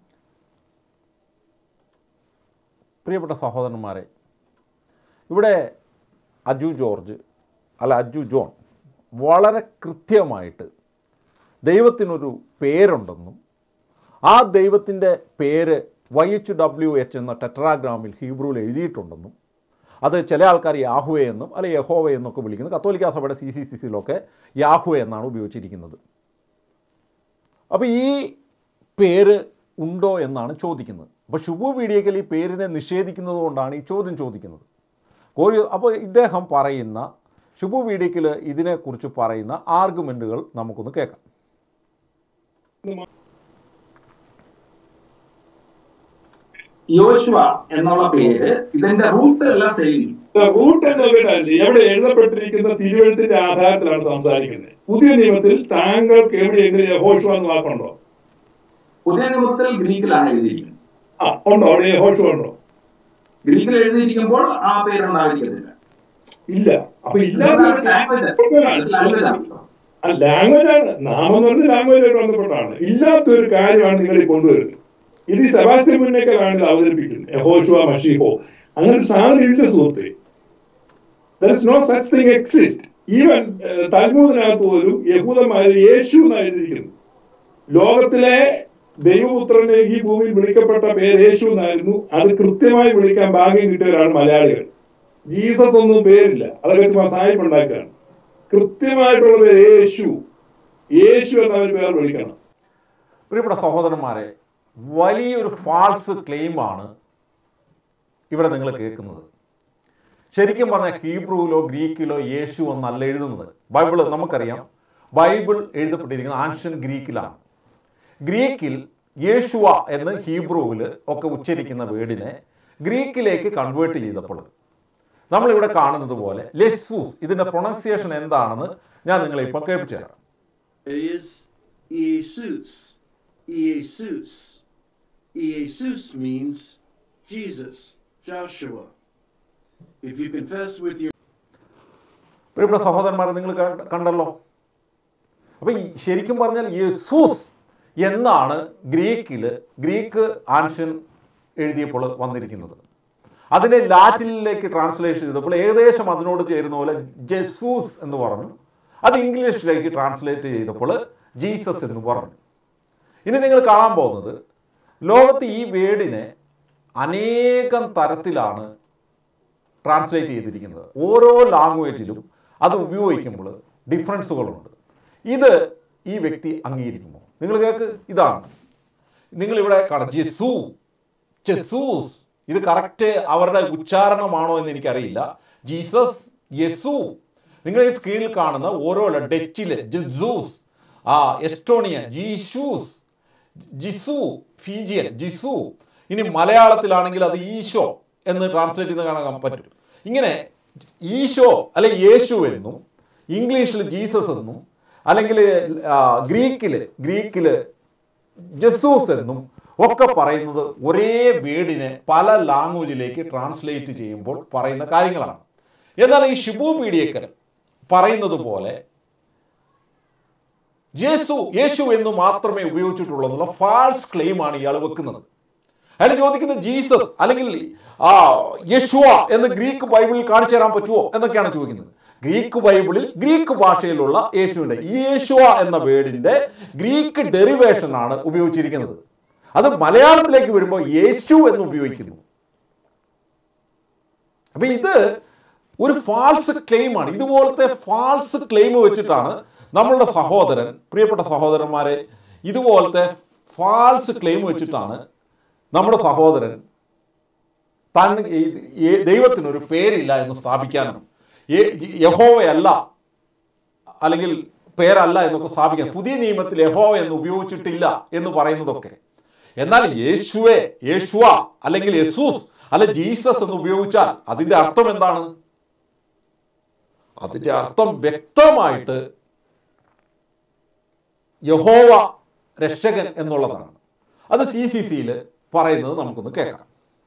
പ്രിയപ്പെട്ട സഹോദരന്മാരെ ഇവിടെ അജു ജോർജ് അല്ല അജു ജോൺ വളരെ കൃത്യമായിട്ട് ദൈവത്തിനൊരു പേരുണ്ടെന്നും ആ ദൈവത്തിൻ്റെ പേര് വൈ എച്ച് ഡബ്ല്യു എച്ച് എന്ന ടെട്രാഗ്രാമിൽ ഹീബ്രുവിൽ എഴുതിയിട്ടുണ്ടെന്നും അത് ചില ആൾക്കാർ യാഹുവെ എന്നും അല്ലെ യഹോവ എന്നൊക്കെ വിളിക്കുന്നത് കത്തോലിക്ക സഭയുടെ സി സി സി സിയിലൊക്കെ യാഹുവെ എന്നാണ് ഉപയോഗിച്ചിരിക്കുന്നത് അപ്പോൾ ഈ പേര് ഉണ്ടോ എന്നാണ് ചോദിക്കുന്നത് അപ്പോൾ ശുഭു വീഡിയോക്കൽ ഈ പേരിനെ നിഷേധിക്കുന്നത് കൊണ്ടാണ് ഈ ചോദ്യം ചോദിക്കുന്നത് ഒരു അപ്പോൾ ഇദ്ദേഹം പറയുന്ന ശുഭു വീഡിയോക്കൽ ഇതിനെക്കുറിച്ച് പറയുന്ന ആർഗ്യുമെൻറ്റുകൾ നമുക്കൊന്ന് കേൾക്കാം യോശുവ എന്നുള്ള പേര് ഇതിന്റെ റൂട്ട് എല്ലാം സെയിം റൂട്ട് എന്നതിനല്ല എവിടെ എഴുതപ്പെട്ടിരിക്കുന്ന തിരുവഴുത്തിന്റെ ആധാരത്തിലാണ് സംസാരിക്കുന്നത് പുതിയ നിയമത്തിൽ താങ്കൾക്ക് എവിടെയെങ്കിലും യഹോഷു എന്ന് വാക്കുണ്ടോ പുതിയ നിയമത്തിൽ ഗ്രീക്കിലാണ് എഴുതിയിരിക്കുന്നത് ആ ഉണ്ടോ അവിടെ യഹോഷു ഉണ്ടോ ഗ്രീക്കിൽ എഴുതിയിരിക്കുമ്പോൾ ആ പേരുണ്ടായിരിക്കുന്നില്ല ഇല്ല അപ്പൊ ഇല്ലാത്ത ലാംഗ്വേജ് ആ ലാംഗ്വേജ് ആണ് നാമം എന്ന് പറഞ്ഞ ലാംഗ്വേജായിട്ട് ബന്ധപ്പെട്ടാണ് ഇല്ലാത്തൊരു കാര്യമാണ് നിങ്ങൾ ഈ കൊണ്ടുവരുന്നത് ഇത് ഈ സെബാസ്റ്റ്യൻ മുന്നേക്കലാണ് ഇത് അവതരിപ്പിക്കുന്നത് യഹോഷുവ മഷീഹോ അങ്ങനെ ഒരു സാധനം ഇല്ല സുഹൃത്തെ there is no such thing exist even തൽമൂദിനകത്ത് പോലും യഹൂദന്മാര് യേശു എന്നാണ് എഴുതിയിരിക്കുന്നത് ലോകത്തിലെ ദൈവപുത്രനെ ഈ ഭൂമിയിൽ വിളിക്കപ്പെട്ട പേര് യേശു എന്നായിരുന്നു അത് കൃത്യമായി വിളിക്കാൻ ഭാഗ്യം കിട്ടിയവരാണ് മലയാളികൾ ജീസസ് ഒന്നും പേരില്ല അതൊക്കെ ചുമ്മാ സാഹിബ് ഉണ്ടാക്കുകയാണ് കൃത്യമായിട്ടുള്ള പേര് യേശു യേശു എന്നവർ പേർ വിളിക്കണം പ്രിയപ്പെട്ട സഹോദരന്മാരെ വലിയൊരു ഫാൾസ് ക്ലെയിമാണ് ഇവിടെ നിങ്ങൾ കേൾക്കുന്നത് ശരിക്കും പറഞ്ഞാൽ ഹീബ്രുവിലോ ഗ്രീക്കിലോ യേശു എന്നല്ല എഴുതുന്നത് ബൈബിൾ നമുക്കറിയാം ബൈബിൾ എഴുതപ്പെട്ടിരിക്കുന്നത് ആൻഷ്യൻ ഗ്രീക്കിലാണ് ഗ്രീക്കിൽ യേശുവ എന്ന് ഹീബ്രുവിൽ ഒക്കെ ഉച്ചരിക്കുന്ന വേർഡിനെ ഗ്രീക്കിലേക്ക് കൺവേർട്ട് ചെയ്തപ്പോൾ നമ്മളിവിടെ കാണുന്നത് പോലെ ലെസ്സൂസ് ഇതിൻ്റെ പ്രൊണൗൺസിയേഷൻ എന്താണെന്ന് ഞാൻ നിങ്ങളെ ഇപ്പോൾ കേൾപ്പിച്ചു തരാം is Jesus. Jesus. Jesus means Jesus, Joshua. If you confess with your പ്രിയപ്പെട്ട സഹോദരന്മാരെ നിങ്ങൾ കണ്ട- കണ്ടല്ലോ അപ്പൊ ഈ ശരിക്കും പറഞ്ഞാൽ യെസൂസ് എന്നാണ് ഗ്രീക്കിൽ ഗ്രീക്ക് ആൻഷ്യൻ എഴുതിയപ്പോൾ വന്നിരിക്കുന്നത് അതിനെ ലാറ്റിനിലേക്ക് ട്രാൻസ്ലേഷൻ ചെയ്തപ്പോൾ ഏകദേശം അതിനോട് ചേരുന്ന പോലെ ജെസൂസ് എന്ന് പറഞ്ഞു അത് ഇംഗ്ലീഷിലേക്ക് ട്രാൻസ്ലേറ്റ് ചെയ്തപ്പോൾ ജീസസ് എന്ന് പറഞ്ഞു ഇനി നിങ്ങൾ കാണാൻ പോകുന്നത് ലോകത്ത് ഈ വേർഡിനെ അനേകം തരത്തിലാണ് ട്രാൻസ്ലേറ്റ് ചെയ്തിരിക്കുന്നത് ഓരോ ലാംഗ്വേജിലും അത് ഉപയോഗിക്കുമ്പോൾ ഡിഫറൻസുകളുണ്ട് ഇത് ഈ വ്യക്തി അംഗീകരിക്കുമോ നിങ്ങൾ കേൾക്ക് ഇതാണ് നിങ്ങളിവിടെ കാണാം ജെസു ചെസൂസ് ഇത് കറക്റ്റ് അവരുടെ ഉച്ചാരണമാണോ എന്ന് എനിക്കറിയില്ല ജീസസ് യെസു നിങ്ങൾ ഈ സ്ക്രീനിൽ കാണുന്ന ഓരോ ഡച്ചില് ജസൂസ് ആ എസ്റ്റോണിയ ജീഷൂസ് ജിസു ഫീജിയൻ ജിസു ഇനി മലയാളത്തിലാണെങ്കിൽ അത് ഈശോ എന്ന് ട്രാൻസ്ലേറ്റ് ചെയ്ത് കാണാൻ പറ്റും ഇങ്ങനെ ഈശോ അല്ലെ യേശു എന്നും ഇംഗ്ലീഷിൽ ജീസസ് എന്നും അല്ലെങ്കിൽ ഗ്രീക്കിൽ ഗ്രീക്കിൽ ജസൂസ് എന്നും ഒക്കെ പറയുന്നത് ഒരേ വേർഡിനെ പല ലാംഗ്വേജിലേക്ക് ട്രാൻസ്ലേറ്റ് ചെയ്യുമ്പോൾ പറയുന്ന കാര്യങ്ങളാണ് എന്നാൽ ഈ ഷിബു പീഡിയക്കൽ പറയുന്നത് പോലെ യേശു യേശു എന്ന് മാത്രമേ ഉപയോഗിച്ചിട്ടുള്ളൂ എന്നുള്ള ഫാൾസ് ക്ലെയിമാണ് ഇയാൾ വെക്കുന്നത് അയാൾ ചോദിക്കുന്നത് ജീസസ് അല്ലെങ്കിൽ ആ യശുവ എന്ന് ഗ്രീക്ക് ബൈബിളിൽ കാണിച്ചു തരാൻ പറ്റുമോ എന്നൊക്കെയാണ് ചോദിക്കുന്നത് ഗ്രീക്ക് ബൈബിളിൽ ഗ്രീക്ക് ഭാഷയിലുള്ള യേശുവിന്റെ ഈ യേശുവ എന്ന വേർഡിന്റെ ഗ്രീക്ക് ഡെറിവേഷൻ ആണ് ഉപയോഗിച്ചിരിക്കുന്നത് അത് മലയാളത്തിലേക്ക് വരുമ്പോൾ യേശു എന്ന് ഉപയോഗിക്കുന്നു അപ്പൊ ഇത് ഒരു ഫാൾസ് ക്ലെയിമാണ് ഇതുപോലത്തെ ഫാൾസ് ക്ലെയിം വെച്ചിട്ടാണ് നമ്മളുടെ സഹോദരൻ പ്രിയപ്പെട്ട സഹോദരന്മാരെ ഇതുപോലത്തെ ഫാൾസ് ക്ലെയിം വെച്ചിട്ടാണ് നമ്മുടെ സഹോദരൻ താൻ ഈ- ഈ ദൈവത്തിനൊരു പേരില്ല എന്ന് സ്ഥാപിക്കാനും യെ- യഹോവയല്ല അല്ലെങ്കിൽ പേരല്ല എന്നൊക്കെ സ്ഥാപിക്കാൻ പുതിയ നിയമത്തിൽ യഹോവ എന്ന് ഉപയോഗിച്ചിട്ടില്ല എന്ന് പറയുന്നതൊക്കെ എന്നാൽ യേശുവെ യേശുവ അല്ലെങ്കിൽ യെസൂസ് അല്ലെ ജീസസ് എന്ന് ഉപയോഗിച്ചാൽ അതിന്റെ അർത്ഥം എന്താണ് അതിന്റെ അർത്ഥം വ്യക്തമായിട്ട് യഹോവ രക്ഷകൻ എന്നുള്ളതാണ് അത് സി സി സിയിൽ പറയുന്നത് നമുക്കൊന്ന് കേൾക്കാം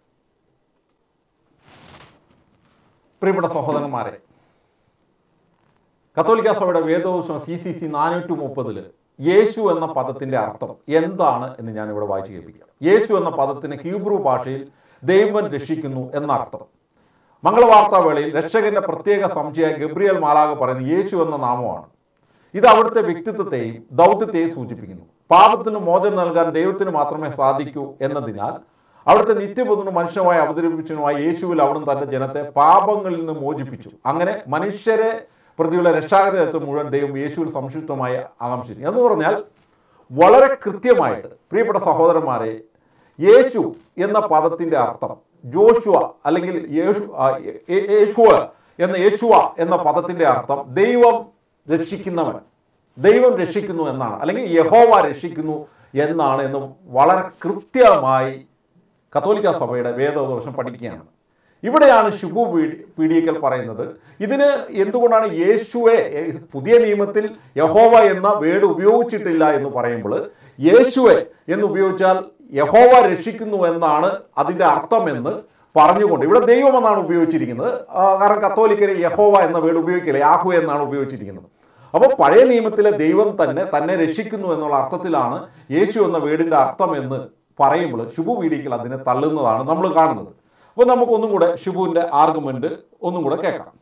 പ്രിയപ്പെട്ട സഹോദരന്മാരെ കത്തോലിക്ക സഭയുടെ വേദോത്സവം സി സി സി നാനൂറ്റി മുപ്പതില് യേശു എന്ന പദത്തിന്റെ അർത്ഥം എന്താണ് എന്ന് ഞാൻ ഇവിടെ വായിച്ചു കേൾപ്പിക്കാം യേശു എന്ന പദത്തിന് ഹീബ്രു ഭാഷയിൽ ദൈവം രക്ഷിക്കുന്നു എന്ന അർത്ഥം മംഗളവാർത്താ വേളയിൽ രക്ഷകന്റെ പ്രത്യേക സംശയ ഗബ്രിയൽ മാലാക പറയുന്ന യേശു എന്ന നാമമാണ് ഇത് അവിടുത്തെ വ്യക്തിത്വത്തെയും ദൗത്യത്തെയും സൂചിപ്പിക്കുന്നു പാപത്തിന് മോചനം നൽകാൻ ദൈവത്തിന് മാത്രമേ സാധിക്കൂ എന്നതിനാൽ അവിടുത്തെ നിത്യബുദ്ധന് മനുഷ്യമായി അവതരിപ്പിച്ചതുമായ യേശുവിൽ അവിടുന്ന് തന്റെ ജനത്തെ പാപങ്ങളിൽ നിന്ന് മോചിപ്പിച്ചു അങ്ങനെ മനുഷ്യരെ പ്രതിയുള്ള രക്ഷാകരത്വം മുഴുവൻ ദൈവം യേശുവിൽ സംക്ഷിപ്തമായി ആകാംക്ഷിച്ചു എന്ന് പറഞ്ഞാൽ വളരെ കൃത്യമായിട്ട് പ്രിയപ്പെട്ട സഹോദരന്മാരെ യേശു എന്ന പദത്തിന്റെ അർത്ഥം ജോഷുവ അല്ലെങ്കിൽ യേശു ആ, യേ- യേശുവ എന്ന യേശുവ എന്ന പദത്തിന്റെ അർത്ഥം ദൈവം രക്ഷിക്കുന്നവൻ ദൈവം രക്ഷിക്കുന്നു എന്നാണ് അല്ലെങ്കിൽ യഹോവ രക്ഷിക്കുന്നു എന്നാണ് എന്ന് വളരെ കൃത്യമായി കത്തോലിക്ക സഭയുടെ വേദോദോഷം പഠിക്കുകയാണ് ഇവിടെയാണ് ഷിബു പീഡി- പീഡിയക്കൽ പറയുന്നത് ഇതിന് എന്തുകൊണ്ടാണ് യേശുവെ ഏ, പുതിയ നിയമത്തിൽ യഹോവ എന്ന വേർഡ് ഉപയോഗിച്ചിട്ടില്ല എന്ന് പറയുമ്പോൾ യേശുവെ എന്ന് ഉപയോഗിച്ചാൽ യഹോവ രക്ഷിക്കുന്നു എന്നാണ് അതിൻ്റെ അർത്ഥമെന്ന് പറഞ്ഞുകൊണ്ട് ഇവിടെ ദൈവം എന്നാണ് ഉപയോഗിച്ചിരിക്കുന്നത് ആ, കാരണം കത്തോലിക്കര് യഹോവ എന്ന വേർഡ് ഉപയോഗിക്കില്ല യാഹു എന്നാണ് ഉപയോഗിച്ചിരിക്കുന്നത് അപ്പോൾ പഴയ നിയമത്തിലെ ദൈവം തന്നെ തന്നെ രക്ഷിക്കുന്നു എന്നുള്ള അർത്ഥത്തിലാണ് യേശു എന്ന വേർഡിൻ്റെ അർത്ഥം എന്ന് പറയുമ്പോൾ ഷിബു വീടിക്കൽ അതിനെ തള്ളുന്നതാണ് നമ്മൾ കാണുന്നത് അപ്പോൾ നമുക്ക് ഒന്നും കൂടെ ഷിബുവിൻ്റെ ആർഗ്യുമെന്റ് ഒന്നും കൂടെ കേൾക്കാം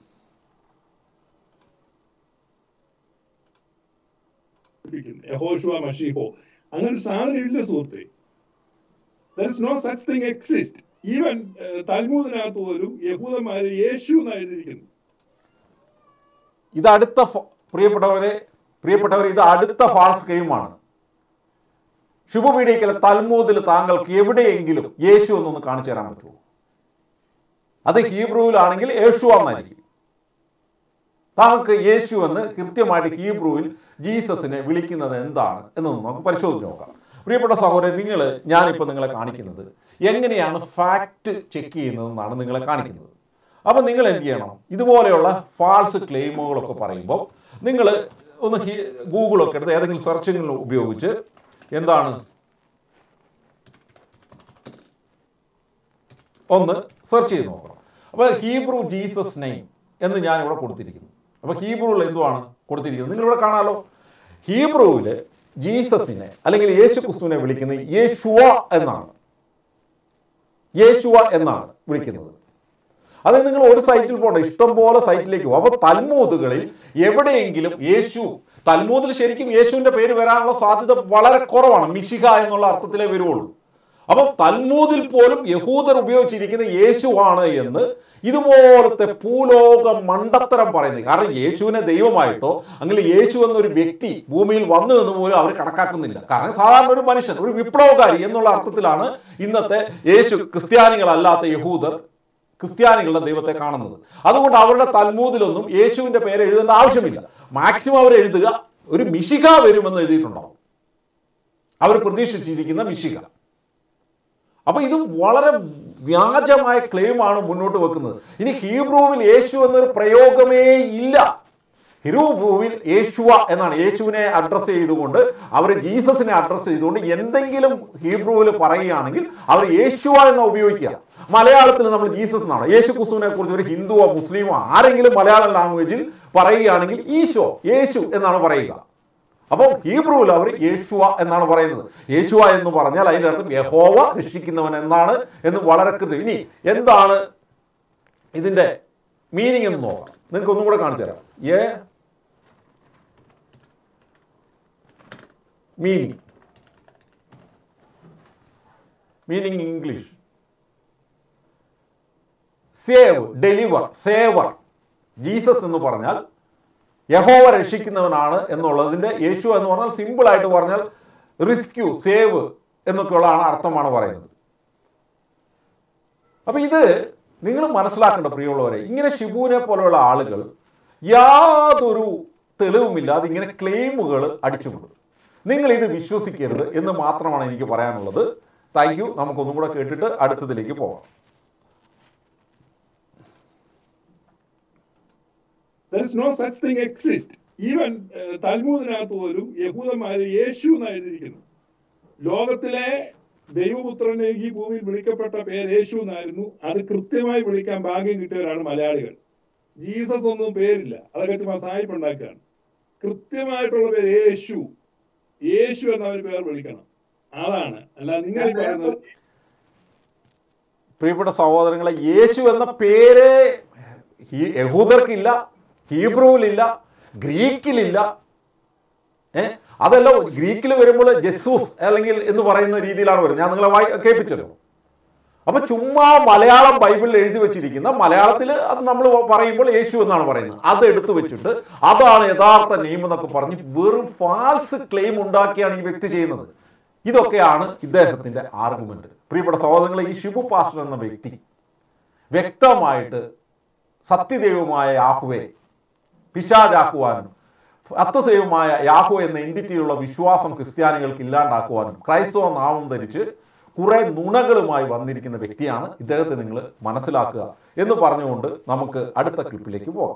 യഹോഷുവ മഷീഹോ അങ്ങനെ ഒരു സാധനം ഇല്ല സുഹൃത്തെ there is no such thing exist even തൽമൂദിനകത്ത് പോലും യഹൂദന്മാര് യേശു എന്ന് എഴുതിയിരിക്കുന്നു ഇത് അടുത്ത ഫ- പ്രിയപ്പെട്ടവരെ പ്രിയപ്പെട്ടവരെ ഇത് അടുത്ത ഫാൾസ് ഗെയിമാണ് ശുഭപീഡിക്കൽ തൽമൂദിൽ താങ്കൾക്ക് എവിടെയെങ്കിലും യേശു എന്നൊന്ന് കാണിച്ചു തരാൻ പറ്റുമോ അത് ഹീബ്രുവിലാണെങ്കിൽ യേശു എന്നായിരിക്കും താങ്കൾക്ക് യേശു എന്ന് കൃത്യമായിട്ട് ഹീബ്രുവിൽ ജീസസിനെ വിളിക്കുന്നത് എന്താണ് എന്നൊന്ന് നമുക്ക് പരിശോധിച്ച് നോക്കാം പ്രിയപ്പെട്ട സഹോദരൻ നിങ്ങൾ ഞാനിപ്പോൾ നിങ്ങളെ കാണിക്കുന്നത് എങ്ങനെയാണ് ഫാക്റ്റ് ചെക്ക് ചെയ്യുന്നതെന്നാണ് നിങ്ങളെ കാണിക്കുന്നത് അപ്പം നിങ്ങൾ എന്ത് ചെയ്യണം ഇതുപോലെയുള്ള ഫാൾസ് ക്ലെയിമുകളൊക്കെ പറയുമ്പോൾ നിങ്ങൾ ഒന്ന് ഹി- ഗൂഗിളൊക്കെ എടുത്ത് ഏതെങ്കിലും സെർച്ചിങ് ഉപയോഗിച്ച് എന്താണ് ഒന്ന് സെർച്ച് ചെയ്ത് നോക്കണം അപ്പോൾ ഹീബ്രു ജീസസ് നെയിം എന്ന് ഞാൻ ഇവിടെ കൊടുത്തിരിക്കുന്നു അപ്പോൾ ഹീബ്രുവിൽ എന്തുവാണ് കൊടുത്തിരിക്കുന്നത് നിങ്ങളിവിടെ കാണാമല്ലോ ഹീബ്രുവിൽ ജീസസിനെ അല്ലെങ്കിൽ യേശു ക്രിസ്തുവിനെ വിളിക്കുന്നത് യേശുവ എന്നാണ് യേശുവ എന്നാണ് വിളിക്കുന്നത് അത് നിങ്ങൾ ഒരു സൈറ്റിൽ പോകണ്ട ഇഷ്ടം പോലെ സൈറ്റിലേക്ക് പോകും അപ്പോൾ തൽമൂതുകളിൽ എവിടെയെങ്കിലും യേശു തൽമൂദിൽ ശരിക്കും യേശുവിന്റെ പേര് വരാനുള്ള സാധ്യത വളരെ കുറവാണ് മിശിഹ എന്നുള്ള അർത്ഥത്തിലേ വരുവുള്ളൂ അപ്പം തൽമൂദിൽ പോലും യഹൂദർ ഉപയോഗിച്ചിരിക്കുന്ന യേശുവാണ് എന്ന് ഇതുപോലത്തെ ഭൂലോക മണ്ടത്തരം പറയുന്നത് കാരണം യേശുവിനെ ദൈവമായിട്ടോ അങ്ങനെ യേശു എന്നൊരു വ്യക്തി ഭൂമിയിൽ വന്നു എന്ന് പോലും അവർ കണക്കാക്കുന്നില്ല കാരണം സാധാരണ ഒരു മനുഷ്യൻ ഒരു വിപ്ലവകാരി എന്നുള്ള അർത്ഥത്തിലാണ് ഇന്നത്തെ യേശു ക്രിസ്ത്യാനികളല്ലാത്ത യഹൂദർ ക്രിസ്ത്യാനികളുടെ ദൈവത്തെ കാണുന്നത് അതുകൊണ്ട് അവരുടെ തൽമൂദിലൊന്നും യേശുവിന്റെ പേര് എഴുതേണ്ട ആവശ്യമില്ല മാക്സിമം അവർ എഴുതുക ഒരു മിശിക വരുമെന്ന് എഴുതിയിട്ടുണ്ടാവും അവർ പ്രതീക്ഷിച്ചിരിക്കുന്ന മിശിക അപ്പൊ ഇത് വളരെ വ്യാജമായ ക്ലെയിമാണ് മുന്നോട്ട് വെക്കുന്നത് ഇനി ഹീബ്രുവിൽ യേശു എന്നൊരു പ്രയോഗമേ ഇല്ല ഹിരൂഭൂവിൽ യേശുവ എന്നാണ് യേശുവിനെ അഡ്രസ്സ് ചെയ്തുകൊണ്ട് അവർ ജീസസിനെ അഡ്രസ്സ് ചെയ്തുകൊണ്ട് എന്തെങ്കിലും ഹീബ്രുവിൽ പറയുകയാണെങ്കിൽ അവർ യേശുവ എന്ന് ഉപയോഗിക്കുക മലയാളത്തിൽ നമ്മൾ ജീസസ് എന്നാണ് യേശു ക്രിസ്തുവിനെ കുറിച്ച് ഒരു ഹിന്ദുവോ മുസ്ലിമോ ആരെങ്കിലും മലയാളം ലാംഗ്വേജിൽ പറയുകയാണെങ്കിൽ ഈശോ യേശു എന്നാണ് പറയുക അപ്പോൾ ഹീബ്രുവിൽ അവർ യേശുവ എന്നാണ് പറയുന്നത് യേശുവ എന്ന് പറഞ്ഞാൽ അതിൻ്റെ അർത്ഥം യഹോവ രക്ഷിക്കുന്നവൻ എന്നാണ് എന്ന് വളരെ കൃത്യം ഇനി എന്താണ് ഇതിന്റെ മീനിങ് എന്ന് നോക്കാം നിങ്ങൾക്ക് ഒന്നും കൂടെ കാണിച്ചു തരാം ഏ meaning meaning English save deliver saver Jesus എന്ന് പറഞ്ഞാൽ യഹോവ രക്ഷിക്കുന്നവനാണ് എന്നുള്ളതിന്റെ യേശു എന്ന് പറഞ്ഞാൽ സിമ്പിൾ ആയിട്ട് പറഞ്ഞാൽ റിസ്ക്യൂ സേവ് എന്നൊക്കെയുള്ളതാണ് അർത്ഥമാണ് പറയുന്നത് അപ്പൊ ഇത് നിങ്ങൾ മനസ്സിലാക്കേണ്ട പ്രിയമുള്ളവരെ ഇങ്ങനെ ഷിബുവിനെ പോലെയുള്ള ആളുകൾ യാതൊരു തെളിവുമില്ലാതെ ഇങ്ങനെ ക്ലെയിമുകൾ അടിച്ചുവിടും നിങ്ങൾ ഇത് വിശ്വസിക്കരുത് എന്ന് മാത്രമാണ് എനിക്ക് പറയാനുള്ളത് താങ്ക് യു നമുക്കൊന്നും കൂടെ കേട്ടിട്ട് അടുത്തതിലേക്ക് പോകാം There is no such thing exist. Even തൽമൂദിനകത്ത് പോലും യഹൂദന്മാര് യേശു എന്ന് എഴുതിയിരിക്കുന്നു ലോകത്തിലെ ദൈവപുത്രനെ ഈ ഭൂമിയിൽ വിളിക്കപ്പെട്ട പേര് യേശു എന്നായിരുന്നു അത് കൃത്യമായി വിളിക്കാൻ ഭാഗ്യം കിട്ടിയവരാണ് മലയാളികൾ ജീസസ് ഒന്നും പേരില്ല അതൊക്കെ ചുമ്മാ സായിപ്പ് ഉണ്ടാക്കുകയാണ് കൃത്യമായിട്ടുള്ള പേര് യേശു യേശു എന്നവർ പേർ വിളിക്കണം അതാണ് അല്ല നിങ്ങൾ ഈ പറയുന്നത് പ്രിയപ്പെട്ട സഹോദരങ്ങളെ യേശു എന്ന പേര് ഹീ- യഹൂദർക്കില്ല ഹീബ്രുവിലില്ല ഗ്രീക്കിലില്ല ഏ അതല്ല ഗ്രീക്കിൽ വരുമ്പോൾ ജെസൂസ് അല്ലെങ്കിൽ എന്ന് പറയുന്ന രീതിയിലാണ് വരുന്നത് ഞാൻ നിങ്ങളെ വായി കേൾപ്പിച്ചല്ലോ അപ്പൊ ചുമ്മാ മലയാളം ബൈബിളിൽ എഴുതി വെച്ചിരിക്കുന്ന മലയാളത്തിൽ അത് നമ്മൾ പറയുമ്പോൾ യേശു എന്നാണ് പറയുന്നത് അത് എടുത്തു വെച്ചിട്ട് അതാണ് യഥാർത്ഥ നെയിം എന്നൊക്കെ പറഞ്ഞ് വെറും ഫാൾസ് ക്ലെയിം ഉണ്ടാക്കിയാണ് ഈ വ്യക്തി ചെയ്യുന്നത് ഇതൊക്കെയാണ് ഇദ്ദേഹത്തിന്റെ ആർഗ്യുമെന്റ് പ്രിയപ്പെട്ട സഹോദരങ്ങളെ ഈ ഷിബു പാസ്റ്റർ എന്ന വ്യക്തി വ്യക്തമായിട്ട് സത്യദൈവമായ യാഹുവെ പിശാചാക്കുവാനും അത്വസൈവമായ യാഹു എന്ന എൻറ്റിറ്റിയുള്ള വിശ്വാസം ക്രിസ്ത്യാനികൾക്ക് ഇല്ലാണ്ടാക്കുവാനും ക്രൈസ്തവ നാമം ധരിച്ച് കുറെ നുണകളുമായി വന്നിരിക്കുന്ന വ്യക്തിയാണ് ഇദ്ദേഹത്തെ നിങ്ങൾ മനസ്സിലാക്കുക എന്ന് പറഞ്ഞുകൊണ്ട് നമുക്ക് അടുത്ത ക്ലിപ്പിലേക്ക് പോകാം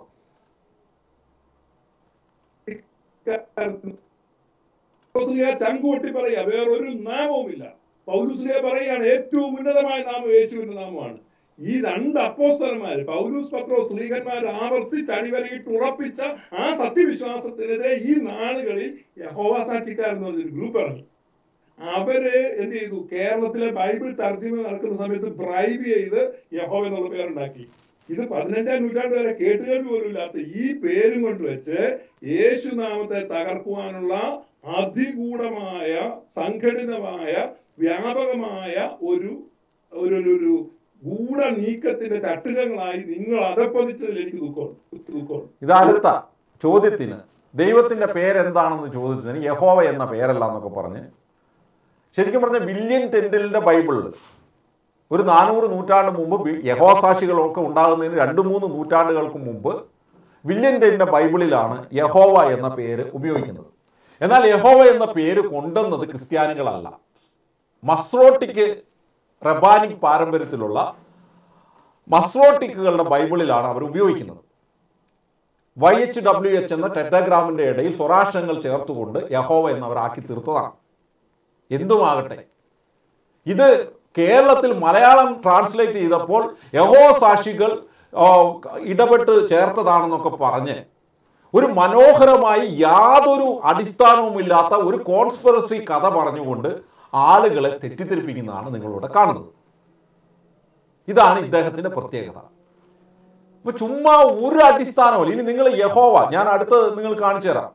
പൗലുസ്ലിയ ചങ്കൂട്ടി പറയാ വേറൊരു നാമവുമില്ല പൗലുസ്ലിയ പറയാണ് ഏറ്റവും ഉന്നതമായ നാമം യേശുവിന്റെ നാമമാണ് ഈ രണ്ട് അപ്പോസ്തലന്മാര് പൗലൂസ് പത്രോസ് സ്ത്രീകന്മാർ ആവർത്തിച്ച് അടിവരയിട്ട് ഉറപ്പിച്ച ആ സത്യവിശ്വാസത്തിനെതിരെ ഈ നാളുകളിൽ യഹോവ സാക്ഷിക്കാരെന്ന് പറഞ്ഞൊരു ഗ്രൂപ്പ് ഇറങ്ങി അവര് എന്ത് ചെയ്തു കേരളത്തിലെ ബൈബിൾ തർജ്ജമ നടക്കുന്ന സമയത്ത് ബ്രൈബ് ചെയ്ത് യഹോവ എന്നുള്ള പേരുണ്ടാക്കി ഇത് പതിനഞ്ചാം നൂറ്റാണ്ട് വരെ കേട്ടുകേൾവി പോലും ഇല്ലാത്ത ഈ പേരും കൊണ്ട് വെച്ച് യേശുനാമത്തെ തകർക്കുവാനുള്ള അതിഗൂഢമായ സംഘടിതമായ വ്യാപകമായ ഒരു ഒരു ഒരു- ഒരു ഗൂഢ നീക്കത്തിന്റെ ചട്ടുകങ്ങളായി നിങ്ങൾ അതപ്പതിച്ചതിൽ എനിക്ക് ദുഃഖമുണ്ട് ദുഃഖമുണ്ട് ഇത് അടുത്ത ചോദ്യത്തിന് ദൈവത്തിന്റെ പേരെന്താണെന്ന് ചോദിച്ചതിന് യഹോവ എന്ന പേരല്ല എന്നൊക്കെ പറഞ്ഞ് ശരിക്കും പറഞ്ഞ വില്യം ടെൻഡലിന്റെ ബൈബിളിൽ ഒരു നാനൂറ് നൂറ്റാണ്ട് മുമ്പ് ബി- യഹോസാക്ഷികളൊക്കെ ഉണ്ടാകുന്നതിന് രണ്ട് മൂന്ന് നൂറ്റാണ്ടുകൾക്ക് മുമ്പ് വില്യം ടെൻഡിന്റെ ബൈബിളിലാണ് യഹോവ എന്ന പേര് ഉപയോഗിക്കുന്നത് എന്നാൽ യഹോവ എന്ന പേര് കൊണ്ടുവന്നത് ക്രിസ്ത്യാനികളല്ല മസ്രോട്ടിക്ക് റബാനിക് പാരമ്പര്യത്തിലുള്ള മസ്രോട്ടിക്കുകളുടെ ബൈബിളിലാണ് അവർ ഉപയോഗിക്കുന്നത് വൈ എച്ച് ഡബ്ല്യു എച്ച് എന്ന ടെറ്റഗ്രാമിന്റെ ഇടയിൽ സ്വരാക്ഷരങ്ങൾ ചേർത്തുകൊണ്ട് യഹോവ എന്നവർ ആക്കി തീർത്തതാണ് എന്തുമാകട്ടെ ഇത് കേരളത്തിൽ മലയാളം ട്രാൻസ്ലേറ്റ് ചെയ്തപ്പോൾ യഹോ സാക്ഷികൾ ആ, ഇടപെട്ട് ചേർത്തതാണെന്നൊക്കെ പറഞ്ഞ് ഒരു മനോഹരമായി യാതൊരു അടിസ്ഥാനവുമില്ലാത്ത ഒരു കോൺസ്പിറസി കഥ പറഞ്ഞുകൊണ്ട് ആളുകളെ തെറ്റിദ്ധരിപ്പിക്കുന്നതാണ് നിങ്ങളിവിടെ കാണുന്നത് ഇതാണ് ഇദ്ദേഹത്തിന്റെ പ്രത്യേകത അപ്പൊ ചുമ്മാ ഒരു അടിസ്ഥാനമല്ല ഇനി നിങ്ങൾ യഹോവ ഞാൻ അടുത്തത് നിങ്ങൾ കാണിച്ചു തരാം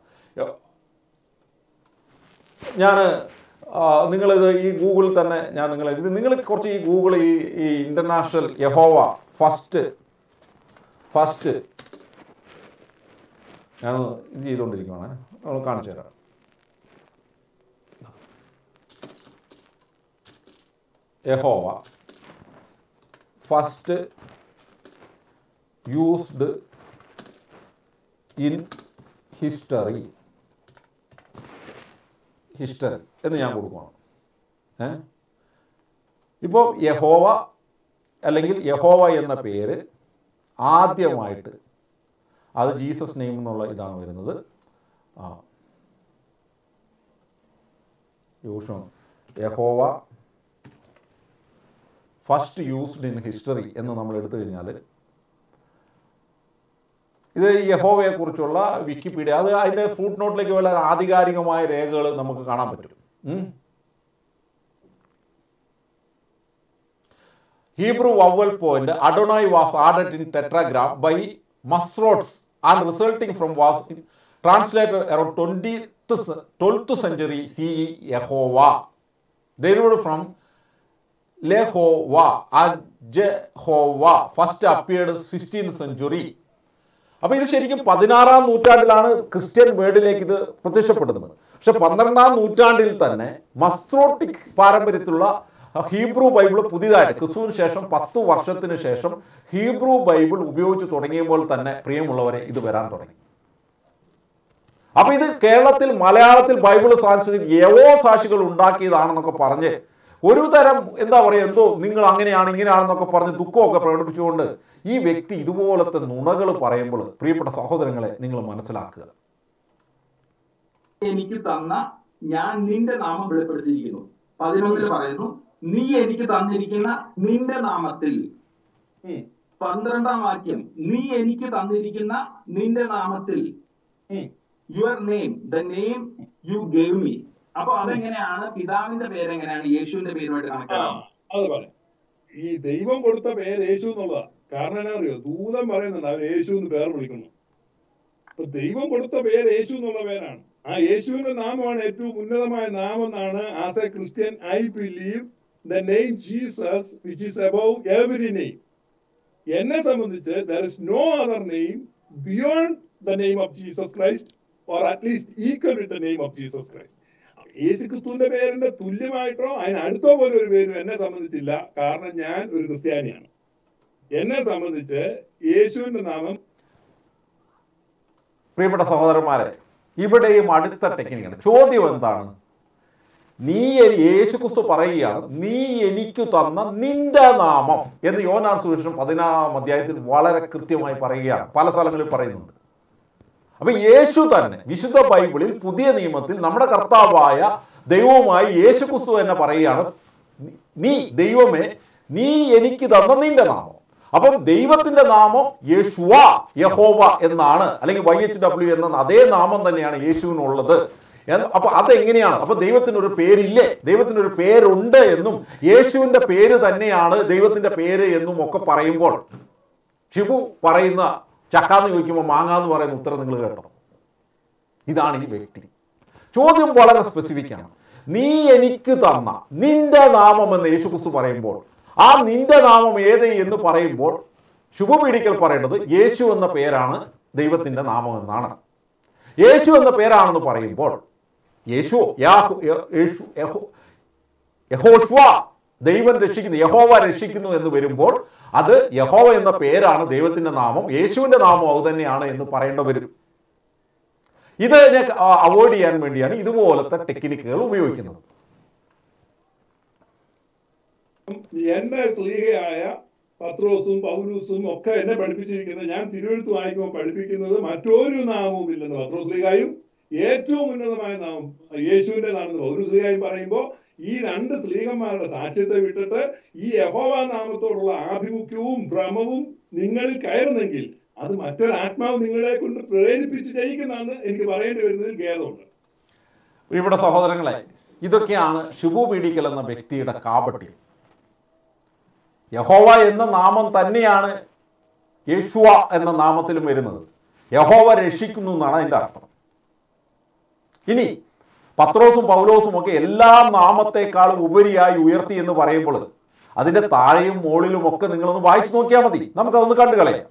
ഞാൻ നിങ്ങളിത് ഈ ഗൂഗിളിൽ തന്നെ ഞാൻ നിങ്ങൾ ഇത് നിങ്ങൾ കുറച്ച് ഈ ഗൂഗിൾ ഈ ഈ ഇന്റർനാഷണൽ യഹോവ ഫസ്റ്റ് ഫസ്റ്റ് ഞാൻ ഇത് ചെയ്തുകൊണ്ടിരിക്കുകയാണ് നമ്മൾ കാണിച്ചു തരാം യഹോവ first used in history history എന്ന് ഞാൻ കൊടുക്കണം ഏ ഇപ്പോൾ യഹോവ അല്ലെങ്കിൽ യഹോവ എന്ന പേര് ആദ്യമായിട്ട് അത് ജീസസ് നെയിം എന്നുള്ള ഇതാണ് വരുന്നത് ആ യൂഷം യഹോവ ഫസ്റ്റ് യൂസ്ഡ് ഇൻ ഹിസ്റ്ററി എന്ന് നമ്മൾ എടുത്തു കഴിഞ്ഞാൽ ഇത് ഈ യഹോവയെ കുറിച്ചുള്ള വിക്കിപീഡിയ അത് അതിൻ്റെ ഫുഡ് നോട്ടിലേക്ക് വളരെ ആധികാരികമായ രേഖകൾ നമുക്ക് കാണാൻ പറ്റും ഉം. Hebrew vowel point Adonai was added in tetragram by Masrods and resulting from was translated around 20th, ce- 12th century CE Yehovah derived from Lehova and Jehovah first appeared 16th century അപ്പൊ ഇത് ശരിക്കും പതിനാറാം നൂറ്റാണ്ടിലാണ് Christian വേർഡിലേക്ക് ഇത് പ്രത്യക്ഷപ്പെടുന്നത് പക്ഷെ പന്ത്രണ്ടാം നൂറ്റാണ്ടിൽ തന്നെ മസ്ത്രോട്ടിക് പാരമ്പര്യത്തിലുള്ള ഹീബ്രു ബൈബിൾ പുതിയതായിട്ട് ക്രിസ്തുവിന് ശേഷം പത്ത് വർഷത്തിന് ശേഷം ഹീബ്രു ബൈബിൾ ഉപയോഗിച്ച് തുടങ്ങിയപ്പോൾ തന്നെ പ്രിയമുള്ളവരെ ഇത് വരാൻ തുടങ്ങി അപ്പൊ ഇത് കേരളത്തിൽ മലയാളത്തിൽ ബൈബിൾ സാക്ഷികൾ യവോ സാക്ഷികൾ ഉണ്ടാക്കിയതാണെന്നൊക്കെ പറഞ്ഞ് ഒരു തരം എന്താ പറയുക എന്തോ നിങ്ങൾ അങ്ങനെയാണ് ഇങ്ങനെയാണെന്നൊക്കെ പറഞ്ഞ് ദുഃഖമൊക്കെ പ്രകടിപ്പിച്ചുകൊണ്ട് ഈ വ്യക്തി ഇതുപോലത്തെ നുണകൾ പറയുമ്പോൾ പ്രിയപ്പെട്ട സഹോദരങ്ങളെ നിങ്ങൾ മനസ്സിലാക്കുക എനിക്ക് തന്ന ഞാൻ നിന്റെ നാമം വെളിപ്പെടുത്തിയിരിക്കുന്നു പതിനൊന്നിൽ പറയുന്നു നീ എനിക്ക് തന്നിരിക്കുന്ന നിന്റെ നാമത്തിൽ ഉം. പന്ത്രണ്ടാം വാക്യം നീ എനിക്ക് തന്നിരിക്കുന്ന നിന്റെ നാമത്തിൽ ഉം. Your name the name you gave me അപ്പൊ അതെങ്ങനെയാണ് പിതാവിന്റെ പേര് എങ്ങനെയാണ് യേശുവിന്റെ പേരുമായിട്ട് ആ, കണക്കാണ് അത് പറയാം ഈ ദൈവം കൊടുത്ത പേര് യേശു എന്നുള്ളതാ കാരണം എന്നാ അറിയോ ദൂതൻ പറയുന്നുണ്ട് അവൻ യേശു എന്ന് പേർ വിളിക്കുന്നു അപ്പൊ ദൈവം കൊടുത്ത പേര് യേശു എന്നുള്ള പേരാണ് ആ യേശുവിന്റെ നാമമാണ് ഏറ്റവും ഉന്നതമായ നാമം എന്നാണ് as a Christian I believe the name Jesus which is above every name എന്നെ സംബന്ധിച്ച് there is no other name beyond the name of Jesus Christ or at least equal with the name of Jesus Christ യേശു ക്രിസ്തുവിന്റെ പേരിന്റെ തുല്യമായിട്ടോ അതിന് അടുത്തോ പോലെ ഒരു പേരും എന്നെ സംബന്ധിച്ചില്ല കാരണം ഞാൻ ഒരു ക്രിസ്ത്യാനിയാണ് എന്നെ സംബന്ധിച്ച് യേശുവിന്റെ നാമം പ്രിയപ്പെട്ട സഹോദരന്മാരെ ഇവിടെയും അടുത്ത ടെക്നിക്കാണ് ചോദ്യം എന്താണ് നീ എനി- യേശു ക്രിസ്തു പറയുകയാണ് നീ എനിക്ക് തന്ന നിന്റെ നാമം എന്ന് യോനാൻ സുവിശേഷം പതിനാറാം അധ്യായത്തിൽ വളരെ കൃത്യമായി പറയുകയാണ് പല സ്ഥലങ്ങളിൽ പറയുന്നുണ്ട് അപ്പൊ യേശു തന്നെ വിശുദ്ധ ബൈബിളിൽ പുതിയ നിയമത്തിൽ നമ്മുടെ കർത്താവായ ദൈവവുമായി യേശു ക്രിസ്തു തന്നെ പറയുകയാണ് നീ ദൈവമേ നീ എനിക്ക് തന്ന നിന്റെ നാമം അപ്പം ദൈവത്തിന്റെ നാമം യേശുവ യഹോവ എന്നാണ് അല്ലെങ്കിൽ വൈ എച്ച് ഡബ്ല്യു എന്ന അതേ നാമം തന്നെയാണ് യേശുവിനുള്ളത് എന്ന് അപ്പൊ അതെങ്ങനെയാണ് അപ്പൊ ദൈവത്തിന് ഒരു പേരില്ലേ ദൈവത്തിന് ഒരു പേരുണ്ട് എന്നും യേശുവിന്റെ പേര് തന്നെയാണ് ദൈവത്തിന്റെ പേര് എന്നും ഒക്കെ പറയുമ്പോൾ ഷിബു പറയുന്ന ചക്കാന്ന് ചോദിക്കുമ്പോൾ മാങ്ങാന്ന് പറയുന്ന ഉത്തരം നിങ്ങൾ കേട്ടോ ഇതാണ് ഈ വ്യക്തി ചോദ്യം വളരെ സ്പെസിഫിക് ആണ് നീ എനിക്ക് തന്ന നിന്റെ നാമം എന്ന് യേശുക്രിസ്തു പറയുമ്പോൾ ആ നിന്റെ നാമം ഏത് എന്ന് പറയുമ്പോൾ ശുഭപീഡിക്കൽ പറയേണ്ടത് യേശു എന്ന പേരാണ് ദൈവത്തിന്റെ നാമം എന്നാണ് യേശു എന്ന പേരാണെന്ന് പറയുമ്പോൾ യേശു യാഹു യ- യേശു യഹോ യഹോഷ്വ ദൈവം രക്ഷിക്കുന്നു യഹോവ രക്ഷിക്കുന്നു എന്ന് വരുമ്പോൾ അത് യഹോവ എന്ന പേരാണ് ദൈവത്തിന്റെ നാമം യേശുവിന്റെ നാമം അത് തന്നെയാണ് എന്ന് പറയേണ്ടി വരും ഇതിനെ അവോയ്ഡ് ചെയ്യാൻ വേണ്ടിയാണ് ഇതുപോലത്തെ ടെക്നിക്കുകൾ ഉപയോഗിക്കുന്നത് എന്റെ സ്ത്രീകയായ പത്രോസും പൗലൂസും ഒക്കെ എന്നെ പഠിപ്പിച്ചിരിക്കുന്നത് ഞാൻ തിരുവഴുത്ത് വായിക്കുമ്പോൾ പഠിപ്പിക്കുന്നത് മറ്റൊരു നാമവും ഇല്ലെന്ന് പത്രോസ് സ്ത്രീകായും ഏറ്റവും ഉന്നതമായ നാമം യേശുവിന്റെ നാമം പൗലൂസ് സ്ത്രീകായും പറയുമ്പോൾ ഈ രണ്ട് സ്ത്രീകന്മാരുടെ സാക്ഷ്യത്തെ വിട്ടിട്ട് ഈ യഹോവ നാമത്തോടുള്ള ആഭിമുഖ്യവും ഭ്രമവും നിങ്ങളിൽ കയറുന്നെങ്കിൽ അത് മറ്റൊരു ആത്മാവ് നിങ്ങളെ കൊണ്ട് പ്രേരിപ്പിച്ച് ചെയ്യിക്കുന്നതാണ് എനിക്ക് പറയേണ്ടി വരുന്നതിൽ ഖേദമുണ്ട് ഇവിടെ സഹോദരങ്ങളെ ഇതൊക്കെയാണ് ഷിബു പീഡിക്കൽ എന്ന വ്യക്തിയുടെ കാപട്യം യഹോവ എന്ന നാമം തന്നെയാണ് യേശുവ എന്ന നാമത്തിലും വരുന്നത് യഹോവ രക്ഷിക്കുന്നു എന്നാണ് അതിൻ്റെ അർത്ഥം ഇനി പത്രോസും പൗലോസും ഒക്കെ എല്ലാ നാമത്തെക്കാളും ഉപരിയായി ഉയർത്തി എന്ന് പറയുമ്പോൾ അതിന്റെ താഴെയും മുകളിലും ഒക്കെ നിങ്ങളൊന്ന് വായിച്ചു നോക്കിയാൽ മതി നമുക്കതൊന്ന് കണ്ടു കളയാം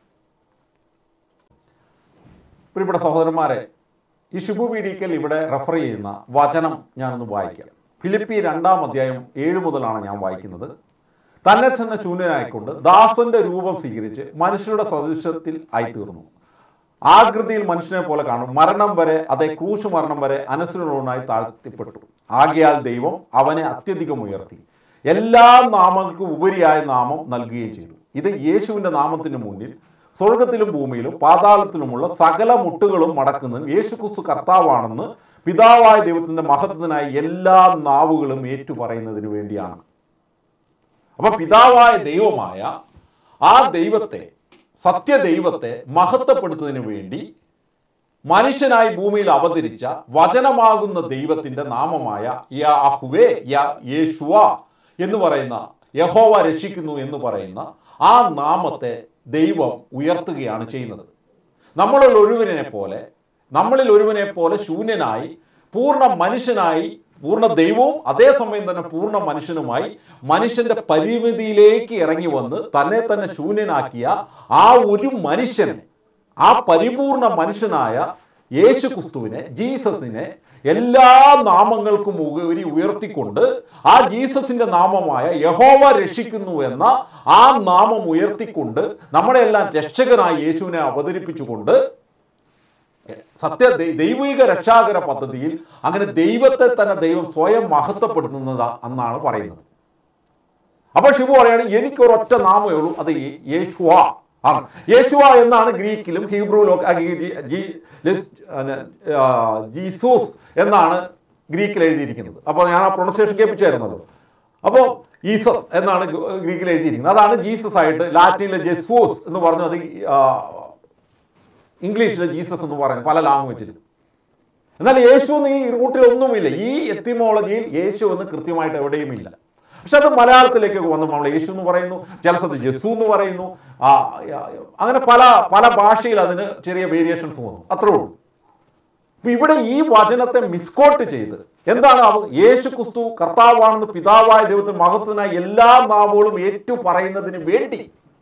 പ്രിയപ്പെട്ട സഹോദരന്മാരെ ഈ ശുഭ പീഡിക്കൽ ഇവിടെ റെഫർ ചെയ്യുന്ന വചനം ഞാനൊന്ന് വായിക്കാം ഫിലിപ്പി രണ്ടാം അധ്യായം ഏഴ് മുതലാണ് ഞാൻ വായിക്കുന്നത് തന്നെ തന്നെ ശൂന്യനായിക്കൊണ്ട് ദാസന്റെ രൂപം സ്വീകരിച്ച് മനുഷ്യരുടെ സദൃശത്തിൽ ആയിത്തീർന്നു ആകൃതിയിൽ മനുഷ്യനെ പോലെ കാണും മരണം വരെ അതേ ക്രൂശ് മരണം വരെ അനുസരണവുമായി താഴ്ത്തിപ്പെട്ടു ആകയാൽ ദൈവം അവനെ അത്യധികം ഉയർത്തി എല്ലാ നാമങ്ങൾക്കും ഉപരിയായ നാമം നൽകുകയും ചെയ്തു ഇത് യേശുവിന്റെ നാമത്തിന് മുന്നിൽ സ്വർഗത്തിലും ഭൂമിയിലും പാതാളത്തിലുമുള്ള സകല മുട്ടുകളും മടക്കുന്നതും യേശു ക്രിസ്തു കർത്താവാണെന്ന് പിതാവായ ദൈവത്തിന്റെ മഹത്വത്തിനായി എല്ലാ നാവുകളും ഏറ്റുപറയുന്നതിന് വേണ്ടിയാണ് അപ്പൊ പിതാവായ ദൈവമായ ആ ദൈവത്തെ സത്യദൈവത്തെ മഹത്വപ്പെടുത്തുന്നതിന് വേണ്ടി മനുഷ്യനായി ഭൂമിയിൽ അവതരിച്ച വചനമാകുന്ന ദൈവത്തിന്റെ നാമമായ യാഹുവേ യാ യേശുവ എന്ന് പറയുന്ന യഹോവ രക്ഷിക്കുന്നു എന്ന് പറയുന്ന ആ നാമത്തെ ദൈവം ഉയർത്തുകയാണ് ചെയ്യുന്നത് നമ്മളിൽ ഒരുവനെ പോലെ നമ്മളിൽ ഒരുവനെ പോലെ ശൂന്യനായി പൂർണ്ണ മനുഷ്യനായി പൂർണ്ണ ദൈവവും അതേസമയം തന്നെ പൂർണ്ണ മനുഷ്യനുമായി മനുഷ്യന്റെ പരിമിതിയിലേക്ക് ഇറങ്ങി വന്ന് തന്നെ തന്നെ ശൂന്യനാക്കിയ ആ ഒരു മനുഷ്യനെ ആ പരിപൂർണ മനുഷ്യനായ യേശു ക്രിസ്തുവിനെ ജീസസിനെ എല്ലാ നാമങ്ങൾക്കും ഉപരി ഉയർത്തിക്കൊണ്ട് ആ ജീസസിന്റെ നാമമായ യഹോവ രക്ഷിക്കുന്നു എന്ന ആ നാമം ഉയർത്തിക്കൊണ്ട് നമ്മുടെ എല്ലാം രക്ഷകനായ യേശുവിനെ അവതരിപ്പിച്ചുകൊണ്ട് സത്യ ദൈ- ദൈവിക രക്ഷാകര പദ്ധതിയിൽ അങ്ങനെ ദൈവത്തെ തന്നെ ദൈവം സ്വയം മഹത്വപ്പെടുത്തുന്നത് എന്നാണ് പറയുന്നത് അപ്പൊ ശിവു പറയാണ് എനിക്ക് ഒരൊറ്റ നാമമേ ഉള്ളൂ അത് യേ- യേശുവ ആണ് യേശുവ എന്നാണ് ഗ്രീക്കിലും ഹീബ്രുവിലും ഒക്കെ ആ ഗീ- ജി- ജി- ലിസ്- അഹ് ആ, ജീസൂസ് എന്നാണ് ഗ്രീക്കിൽ എഴുതിയിരിക്കുന്നത് അപ്പോൾ ഞാൻ ആ പ്രൊണൗൺസിയേഷൻ കേൾപ്പിച്ചായിരുന്നല്ലോ അപ്പോൾ ഈസസ് എന്നാണ് ഗ് ഗ്രീക്കിൽ എഴുതിയിരിക്കുന്നത് അതാണ് ജീസസ് ആയിട്ട് ലാറ്റിനിലെ ജെസൂസ് എന്ന് പറഞ്ഞു അത് ആ, ഇംഗ്ലീഷിലെ ജീസസ് എന്ന് പറയുന്നത് പല ലാംഗ്വേജിലും എന്നാൽ യേശു എന്ന് ഈ റൂട്ടിൽ ഒന്നുമില്ല ഈ എത്തിമോളജിയിൽ യേശു എന്ന് കൃത്യമായിട്ട് എവിടെയുമില്ല പക്ഷെ അത് മലയാളത്തിലേക്കൊക്കെ വന്നു നമ്മൾ യേശു എന്ന് പറയുന്നു ചില സ്ഥലത്ത് ജസു എന്ന് പറയുന്നു ആ, ആ, അങ്ങനെ പല പല ഭാഷയിൽ അതിന് ചെറിയ വേരിയേഷൻസ് വന്നു അത്രേ ഉള്ളൂ അപ്പൊ ഇവിടെ ഈ വചനത്തെ മിസ്കോട്ട് ചെയ്ത് എന്താണ് അവ യേശു ക്രിസ്തു കർത്താവാണെന്ന് പിതാവായ ദൈവത്തിന് മഹത്വത്തിനായി എല്ലാ നാമങ്ങളും ഏറ്റു പറയുന്നതിന് വേണ്ടി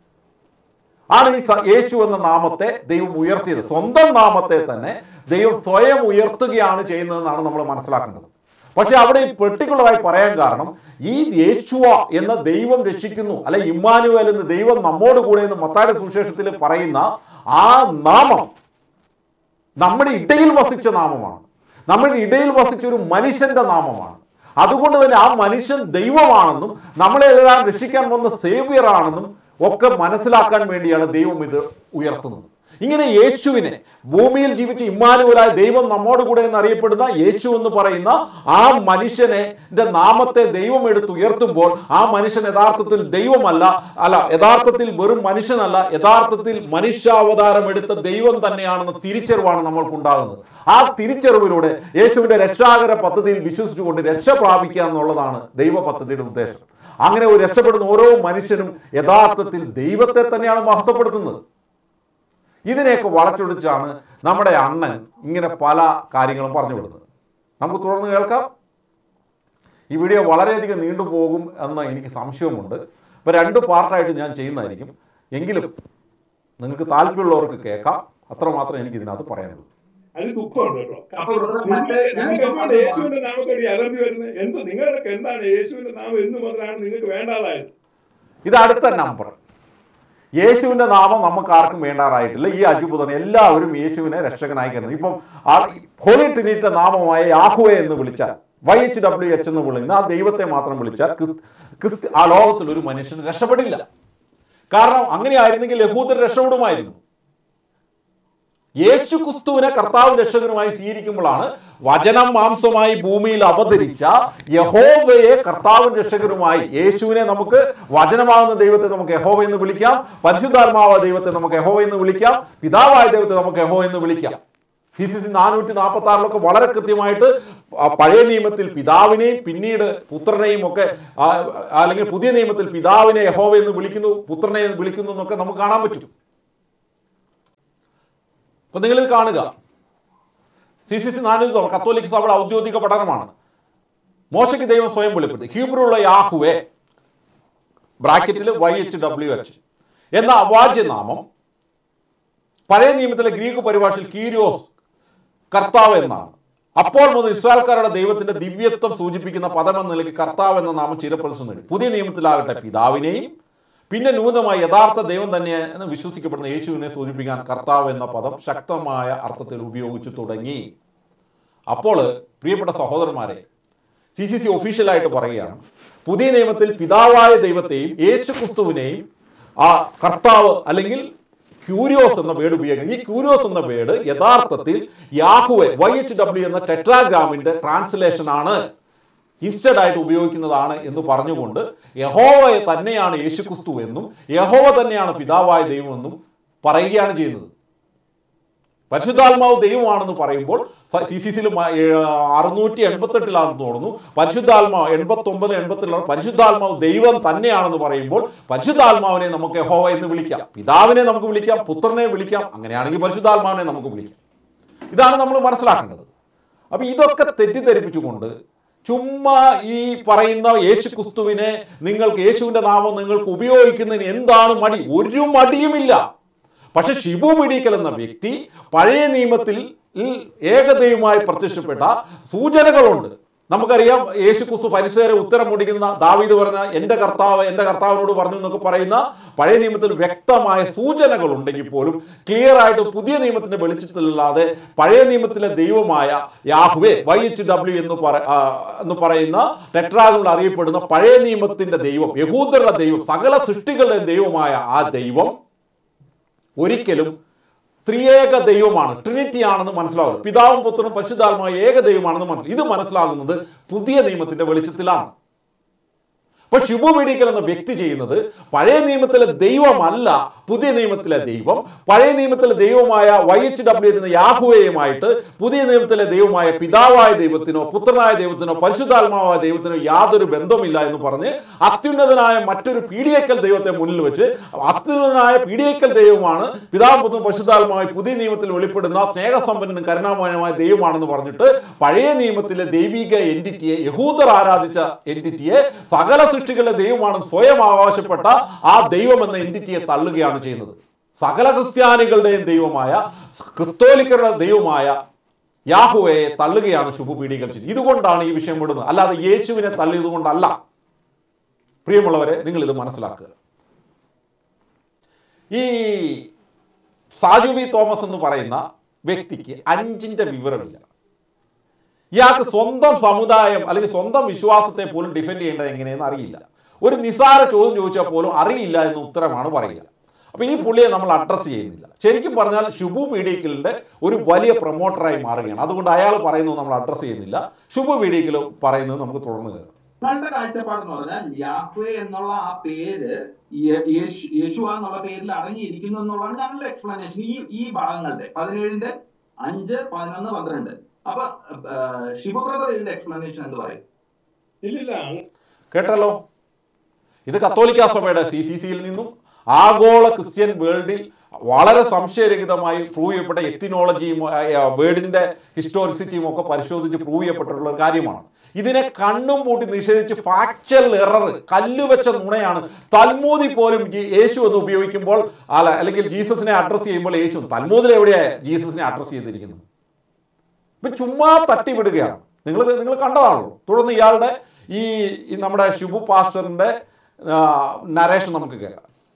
ആണ് ഈ സ- യേശു എന്ന നാമത്തെ ദൈവം ഉയർത്തിയത് സ്വന്തം നാമത്തെ തന്നെ ദൈവം സ്വയം ഉയർത്തുകയാണ് ചെയ്യുന്നതെന്നാണ് നമ്മൾ മനസ്സിലാക്കേണ്ടത് പക്ഷെ അവിടെ ഈ പെർട്ടിക്കുലറായി പറയാൻ കാരണം ഈ യേശുവ എന്ന ദൈവം രക്ഷിക്കുന്നു അല്ലെ ഇമ്മാനുവൽ എന്ന് ദൈവം നമ്മോട് കൂടെ എന്ന് മത്തായുടെ സുവിശേഷത്തിൽ പറയുന്ന ആ നാമം നമ്മുടെ ഇടയിൽ വസിച്ച നാമമാണ് നമ്മുടെ ഇടയിൽ വസിച്ച ഒരു മനുഷ്യന്റെ നാമമാണ് അതുകൊണ്ട് തന്നെ ആ മനുഷ്യൻ ദൈവമാണെന്നും നമ്മളെല്ലാം രക്ഷിക്കാൻ വന്ന സേവിയർ ആണെന്നും ഒക്കെ മനസ്സിലാക്കാൻ വേണ്ടിയാണ് ദൈവം ഇത് ഉയർത്തുന്നത് ഇങ്ങനെ യേശുവിനെ ഭൂമിയിൽ ജീവിച്ച ഇമ്മാനുവലായ ദൈവം നമ്മോട് കൂടെ എന്നറിയപ്പെടുന്ന യേശു എന്ന് പറയുന്ന ആ മനുഷ്യനെ ന്റെ നാമത്തെ ദൈവം എടുത്ത് ഉയർത്തുമ്പോൾ ആ മനുഷ്യൻ യഥാർത്ഥത്തിൽ ദൈവമല്ല അല്ല യഥാർത്ഥത്തിൽ വെറും മനുഷ്യനല്ല യഥാർത്ഥത്തിൽ മനുഷ്യാവതാരം എടുത്ത ദൈവം തന്നെയാണെന്ന തിരിച്ചറിവാണ് നമ്മൾക്കുണ്ടാകുന്നത് ആ തിരിച്ചറിവിലൂടെ യേശുവിന്റെ രക്ഷാകര പദ്ധതിയിൽ വിശ്വസിച്ചുകൊണ്ട് രക്ഷ പ്രാപിക്കുക എന്നുള്ളതാണ് ദൈവ പദ്ധതിയുടെ ഉദ്ദേശം അങ്ങനെ ഒരു രക്ഷപ്പെടുന്ന ഓരോ മനുഷ്യനും യഥാർത്ഥത്തിൽ ദൈവത്തെ തന്നെയാണ് മഹത്വപ്പെടുത്തുന്നത് ഇതിനെയൊക്കെ വളച്ചൊടിച്ചാണ് നമ്മുടെ അണ്ണൻ ഇങ്ങനെ പല കാര്യങ്ങളും പറഞ്ഞു വിടുന്നത് നമുക്ക് തുടർന്ന് കേൾക്കാം ഈ വീഡിയോ വളരെയധികം നീണ്ടുപോകും എന്ന എനിക്ക് സംശയമുണ്ട് ഇപ്പോൾ രണ്ട് പാർട്ടായിട്ട് ഞാൻ ചെയ്യുന്നതായിരിക്കും എങ്കിലും നിങ്ങൾക്ക് താല്പര്യമുള്ളവർക്ക് കേൾക്കാം അത്രമാത്രം എനിക്ക് ഇതിനകത്ത് പറയാനുള്ളൂ അതിൽ ദുഃഖമുണ്ട് കേട്ടോ അപ്പോൾ ബ്രദർ മറ്റേ ഞാൻ നിങ്ങൾക്ക് ഇപ്പോൾ എന്താണ് യേശുവിന്റെ നാമത്തോട് ഈ അലർജി വരുന്നത് എന്തോ നിങ്ങൾക്ക് എന്താണ് യേശുവിന്റെ നാമം എന്ന് മുതലാണ് നിങ്ങൾക്ക് വേണ്ടാതായത് ഇത് അടുത്ത നമ്പർ യേശുവിന്റെ നാമം നമുക്ക് ആർക്കും വേണ്ടാറായിട്ടില്ല ഈ അജുബുധൻ എല്ലാവരും യേശുവിനെ രക്ഷകനായി കരുതുന്നു ഇപ്പം ആ ഹോളി ട്രിനിറ്റിയുടെ നാമമായ യാഹുവെ എന്ന് വിളിച്ചാൽ വൈ എച്ച് ഡബ്ല്യു എച്ച് എന്ന് വിളിക്കുന്ന ആ ദൈവത്തെ മാത്രം വിളിച്ചാൽ ക്രിസ് ക്രിസ്തു ആ ലോകത്തിൽ ഒരു മനുഷ്യൻ രക്ഷപ്പെടില്ല കാരണം അങ്ങനെ ആയിരുന്നെങ്കിൽ യഹൂദർ രക്ഷപ്പെടുമായിരുന്നു യേശു ക്രിസ്തുവിനെ കർത്താവ് രക്ഷകനുമായി സ്വീകരിക്കുമ്പോഴാണ് വചനം മാംസമായി ഭൂമിയിൽ അവതരിച്ച യഹോവയെ കർത്താവ് രക്ഷകനുമായി യേശുവിനെ നമുക്ക് വചനമാകുന്ന ദൈവത്തെ നമുക്ക് യഹോവ എന്ന് വിളിക്കാം പരിശുദ്ധാത്മാവായ ദൈവത്തെ നമുക്ക് യഹോവ എന്ന് വിളിക്കാം പിതാവായ ദൈവത്തെ നമുക്ക് യഹോവ എന്ന് വിളിക്കാം സി സി സി നാനൂറ്റി നാൽപ്പത്തി ആറിലൊക്കെ വളരെ കൃത്യമായിട്ട് ആ പഴയ നിയമത്തിൽ പിതാവിനെയും പിന്നീട് പുത്രനെയും ഒക്കെ ആ, അല്ലെങ്കിൽ പുതിയ നിയമത്തിൽ പിതാവിനെ യഹോവ എന്ന് വിളിക്കുന്നു പുത്രനെ വിളിക്കുന്നു എന്നൊക്കെ നമുക്ക് കാണാൻ പറ്റും അപ്പൊ നിങ്ങളിത് കാണുക സി സി സി നാനൂറ്റി തൊണ്ണൂറ് കത്തോലിക്ക സഭയുടെ ഔദ്യോഗിക പഠനമാണ് മോശയ്ക്ക് ദൈവം സ്വയം വെളിപ്പെടുത്തി ഹീബ്രുള്ള യാഹുവെ ബ്രാക്കറ്റിൽ വൈ എച്ച് ഡബ്ല്യു എച്ച് എന്ന അവാജ്യനാമം പഴയ നിയമത്തിലെ ഗ്രീക്ക് പരിഭാഷയിൽ കീരിയോസ് കർത്താവ് എന്നാണ് അപ്പോൾ മുതൽ ഇസ്രായേൽക്കാരുടെ ദൈവത്തിന്റെ ദിവ്യത്വം സൂചിപ്പിക്കുന്ന പദം എന്ന നിലയ്ക്ക് കർത്താവ് എന്ന നാമം ചിരപ്രദർശനം നേടി പുതിയ നിയമത്തിലാകട്ടെ പിതാവിനെയും പിന്നെ നൂതനമായി യഥാർത്ഥ ദൈവം തന്നെയെന്ന് വിശ്വസിക്കപ്പെടുന്ന യേശുവിനെ സൂചിപ്പിക്കാൻ കർത്താവ് എന്ന പദം ശക്തമായ അർത്ഥത്തിൽ ഉപയോഗിച്ചു തുടങ്ങി അപ്പോൾ പ്രിയപ്പെട്ട സഹോദരന്മാരെ സി സി സി ഒഫീഷ്യലായിട്ട് പറയുകയാണ് പുതിയ നിയമത്തിൽ പിതാവായ ദൈവത്തെയും യേശു ക്രിസ്തുവിനെയും ആ കർത്താവ് അല്ലെങ്കിൽ ക്യൂരിയോസ് എന്ന വേർഡ് ഉപയോഗിക്കുന്നത് ഈ ക്യൂരിയോസ് എന്ന വേർഡ് യഥാർത്ഥത്തിൽ യാഹുവെ വൈ എച്ച് ഡബ്ല്യു എന്ന ടെട്രാഗ്രാമിന്റെ ട്രാൻസ്ലേഷൻ ആണ് ഇൻസ്റ്റഡ് ആയിട്ട് ഉപയോഗിക്കുന്നതാണ് എന്ന് പറഞ്ഞുകൊണ്ട് യഹോവയെ തന്നെയാണ് യേശുക്രിസ്തു എന്നും യഹോവ തന്നെയാണ് പിതാവായ ദൈവമെന്നും പറയുകയാണ് ചെയ്യുന്നത് പരിശുദ്ധാത്മാവ് ദൈവമാണെന്ന് പറയുമ്പോൾ സി സി സിയിൽ അറുന്നൂറ്റി എൺപത്തെട്ടിലാണെന്ന് തോന്നുന്നു പരിശുദ്ധാത്മാവ് എൺപത്തി ഒമ്പത് എൺപത്തിലാണ് പരിശുദ്ധാത്മാവ് ദൈവം തന്നെയാണെന്ന് പറയുമ്പോൾ പരിശുദ്ധാത്മാവിനെ നമുക്ക് യഹോവ എന്ന് വിളിക്കാം പിതാവിനെ നമുക്ക് വിളിക്കാം പുത്രനെ വിളിക്കാം അങ്ങനെയാണെങ്കിൽ പരിശുദ്ധാത്മാവിനെ നമുക്ക് വിളിക്കാം ഇതാണ് നമ്മൾ മനസ്സിലാക്കേണ്ടത് അപ്പൊ ഇതൊക്കെ തെറ്റിദ്ധരിപ്പിച്ചുകൊണ്ട് ചുമ്മാ ഈ പറയുന്ന യേശു ക്രിസ്തുവിനെ നിങ്ങൾക്ക് യേശുവിന്റെ നാമം നിങ്ങൾക്ക് ഉപയോഗിക്കുന്നതിന് എന്താണ് മടി ഒരു മടിയുമില്ല പക്ഷെ ഷിബു പിടിക്കൽ എന്ന വ്യക്തി പഴയ നിയമത്തിൽ ഏകദൈവമായി പ്രത്യക്ഷപ്പെട്ട സൂചനകളുണ്ട് നമുക്കറിയാം യേശു ക്രിസ്തു പരിസര ഉത്തരം മുടിക്കുന്ന ദാവീദ് പറഞ്ഞ എൻ്റെ കർത്താവ് എൻ്റെ കർത്താവിനോട് പറഞ്ഞു എന്നൊക്കെ പറയുന്ന പഴയ നിയമത്തിൽ വ്യക്തമായ സൂചനകൾ ഉണ്ടെങ്കിൽ പോലും ക്ലിയർ ആയിട്ട് പുതിയ നിയമത്തിന്റെ വെളിച്ചത്തിലല്ലാതെ പഴയ നിയമത്തിലെ ദൈവമായ യാഹുവെ വൈ എച്ച് ഡബ്ല്യു എന്ന് പറ ആ, എന്ന് പറയുന്ന ടെട്രാഗുകൾ അറിയപ്പെടുന്ന പഴയ നിയമത്തിന്റെ ദൈവം യഹൂദരുടെ ദൈവം സകല സൃഷ്ടികളുടെ ദൈവമായ ആ ദൈവം ഒരിക്കലും ത്രിയേക ദൈവമാണ് ട്രിനിറ്റി ആണെന്ന് മനസ്സിലാവും പിതാവും പുത്രനും പരിശുദ്ധാത്മായ ഏക ദൈവമാണെന്ന് മനസ്സിലാവും ഇത് മനസ്സിലാകുന്നത് പുതിയ നിയമത്തിന്റെ വെളിച്ചത്തിലാണ് അപ്പൊ ശുഭ മെഡിക്കൽ എന്ന വ്യക്തി ചെയ്യുന്നത് പഴയ നിയമത്തിലെ ദൈവമല്ല പുതിയ നിയമത്തിലെ ദൈവം പഴയ നിയമത്തിലെ ദൈവമായ വൈ എച്ച് ഡബ്ല്യു എന്ന യാഹുവയുമായിട്ട് പുതിയ നിയമത്തിലെ ദൈവമായ പിതാവായ ദൈവത്തിനോ പുത്രനായ ദൈവത്തിനോ പരിശുദ്ധാത്മാവായ ദൈവത്തിനോ യാതൊരു ബന്ധമില്ല എന്ന് പറഞ്ഞ് അത്യുന്നതനായ മറ്റൊരു പീഡിയക്കൽ ദൈവത്തെ മുന്നിൽ വെച്ച് അത്യുന്നതനായ പീഡിയക്കൽ ദൈവമാണ് പിതാവ് പുത്രനും പരിശുദ്ധാത്മാവായി പുതിയ നിയമത്തിൽ വെളിപ്പെടുന്ന സ്നേഹസമ്പന്നനും കരുണാമയനുമായ ദൈവമാണെന്ന് പറഞ്ഞിട്ട് പഴയ നിയമത്തിലെ ദൈവിക എൻറ്റിറ്റിയെ യഹൂദർ ആരാധിച്ച എൻറ്റിറ്റിയെ സകല സൃഷ്ടികളുടെ ദൈവമാണെന്ന് സ്വയം അവകാശപ്പെട്ട ആ ദൈവം എന്ന എൻറ്റിറ്റിയെ തള്ളുകയാണ് ചെയ്യുന്നത് സകല ക്രിസ്ത്യാനികളുടെയും ദൈവമായ ക്രിസ്തോലിക്കരുടെ ദൈവമായ യാഹുവയെ തള്ളുകയാണ് ശുഭപീഡികൾ ചെയ്യുന്നത് ഇതുകൊണ്ടാണ് ഈ വിഷയം വിടുന്നത് അല്ലാതെ യേശുവിനെ തള്ളിയത് കൊണ്ടല്ല പ്രിയമുള്ളവരെ നിങ്ങൾ ഇത് മനസ്സിലാക്കുക ഈ സാജു വി തോമസ് എന്ന് പറയുന്ന വ്യക്തിക്ക് അഞ്ചിന്റെ വിവരമില്ല ഇയാൾക്ക് സ്വന്തം സമുദായം അല്ലെങ്കിൽ സ്വന്തം വിശ്വാസത്തെ പോലും ഡിഫെൻഡ് ചെയ്യേണ്ടത് എങ്ങനെയെന്ന് അറിയില്ല ഒരു നിസാര ചോദ്യം ചോദിച്ചാൽ പോലും അറിയില്ല എന്ന ഉത്തരമാണ് പറയുക അപ്പൊ ഈ പുള്ളിയെ നമ്മൾ അഡ്രസ്സ് ചെയ്യുന്നില്ല ശരിക്കും പറഞ്ഞാൽ ശുഭു പീഡിക്കലിന്റെ ഒരു വലിയ പ്രൊമോട്ടറായി മാറുകയാണ് അതുകൊണ്ട് അയാൾ പറയുന്നത് നമ്മൾ അഡ്രസ്സ് ചെയ്യുന്നില്ല ശുഭു പീഡിക്കൽ പറയുന്നത് നമുക്ക് തുടർന്ന് കേൾക്കാം നിങ്ങളുടെ കാഴ്ചപ്പാടെന്ന് പറഞ്ഞാൽ യാഹ്വേ എന്നുള്ള ആ പേര് യ- യേശു യേശുവ എന്നുള്ള പേരിൽ അടങ്ങിയിരിക്കുന്നു എന്നുള്ളതാണ് ഞങ്ങളുടെ എക്സ്പ്ലനേഷൻ ഈ ഈ ഭാഗങ്ങളുടെ പതിനേഴിന്റെ അഞ്ച് പതിനൊന്ന് പന്ത്രണ്ട് അപ്പൊ ശിവ ബ്രദർ ഇതിന്റെ എക്സ്പ്ലനേഷൻ എന്ത് പറയും ഇല്ലില്ല കേട്ടല്ലോ ഇത് കത്തോലിക്ക സഭയുടെ സി സി സിയിൽ നിന്നും ആഗോള ക്രിസ്ത്യൻ വേൾഡിൽ വളരെ സംശയരഹിതമായി പ്രൂവ് ചെയ്യപ്പെട്ട എത്തിനോളജിയും വേർഡിന്റെ ഹിസ്റ്റോറിസിറ്റിയും ഒക്കെ പരിശോധിച്ച് പ്രൂവ് ചെയ്യപ്പെട്ടിട്ടുള്ള ഒരു കാര്യമാണ് ഇതിനെ കണ്ണും പൂട്ടി നിഷേധിച്ച് ഫാക്ച്വൽ എറർ കല്ലുവെച്ച നുണയാണ് തൽമൂതി പോലും ജി- യേശു എന്ന് ഉപയോഗിക്കുമ്പോൾ അല്ല അല്ലെങ്കിൽ ജീസസിനെ അഡ്രസ്സ് ചെയ്യുമ്പോൾ യേശു തൽമൂതിൽ എവിടെയാണ് ജീസസിനെ അഡ്രസ്സ് ചെയ്തിരിക്കുന്നത് ഇപ്പൊ ചുമ്മാ തട്ടിവിടുകയാണ് നിങ്ങൾ നിങ്ങൾ കണ്ടതാണല്ലോ തുടർന്ന് ഇയാളുടെ ഈ ഈ നമ്മുടെ ഷിബു പാസ്റ്ററിന്റെ നരേഷൻ നമുക്ക് കേൾക്കാം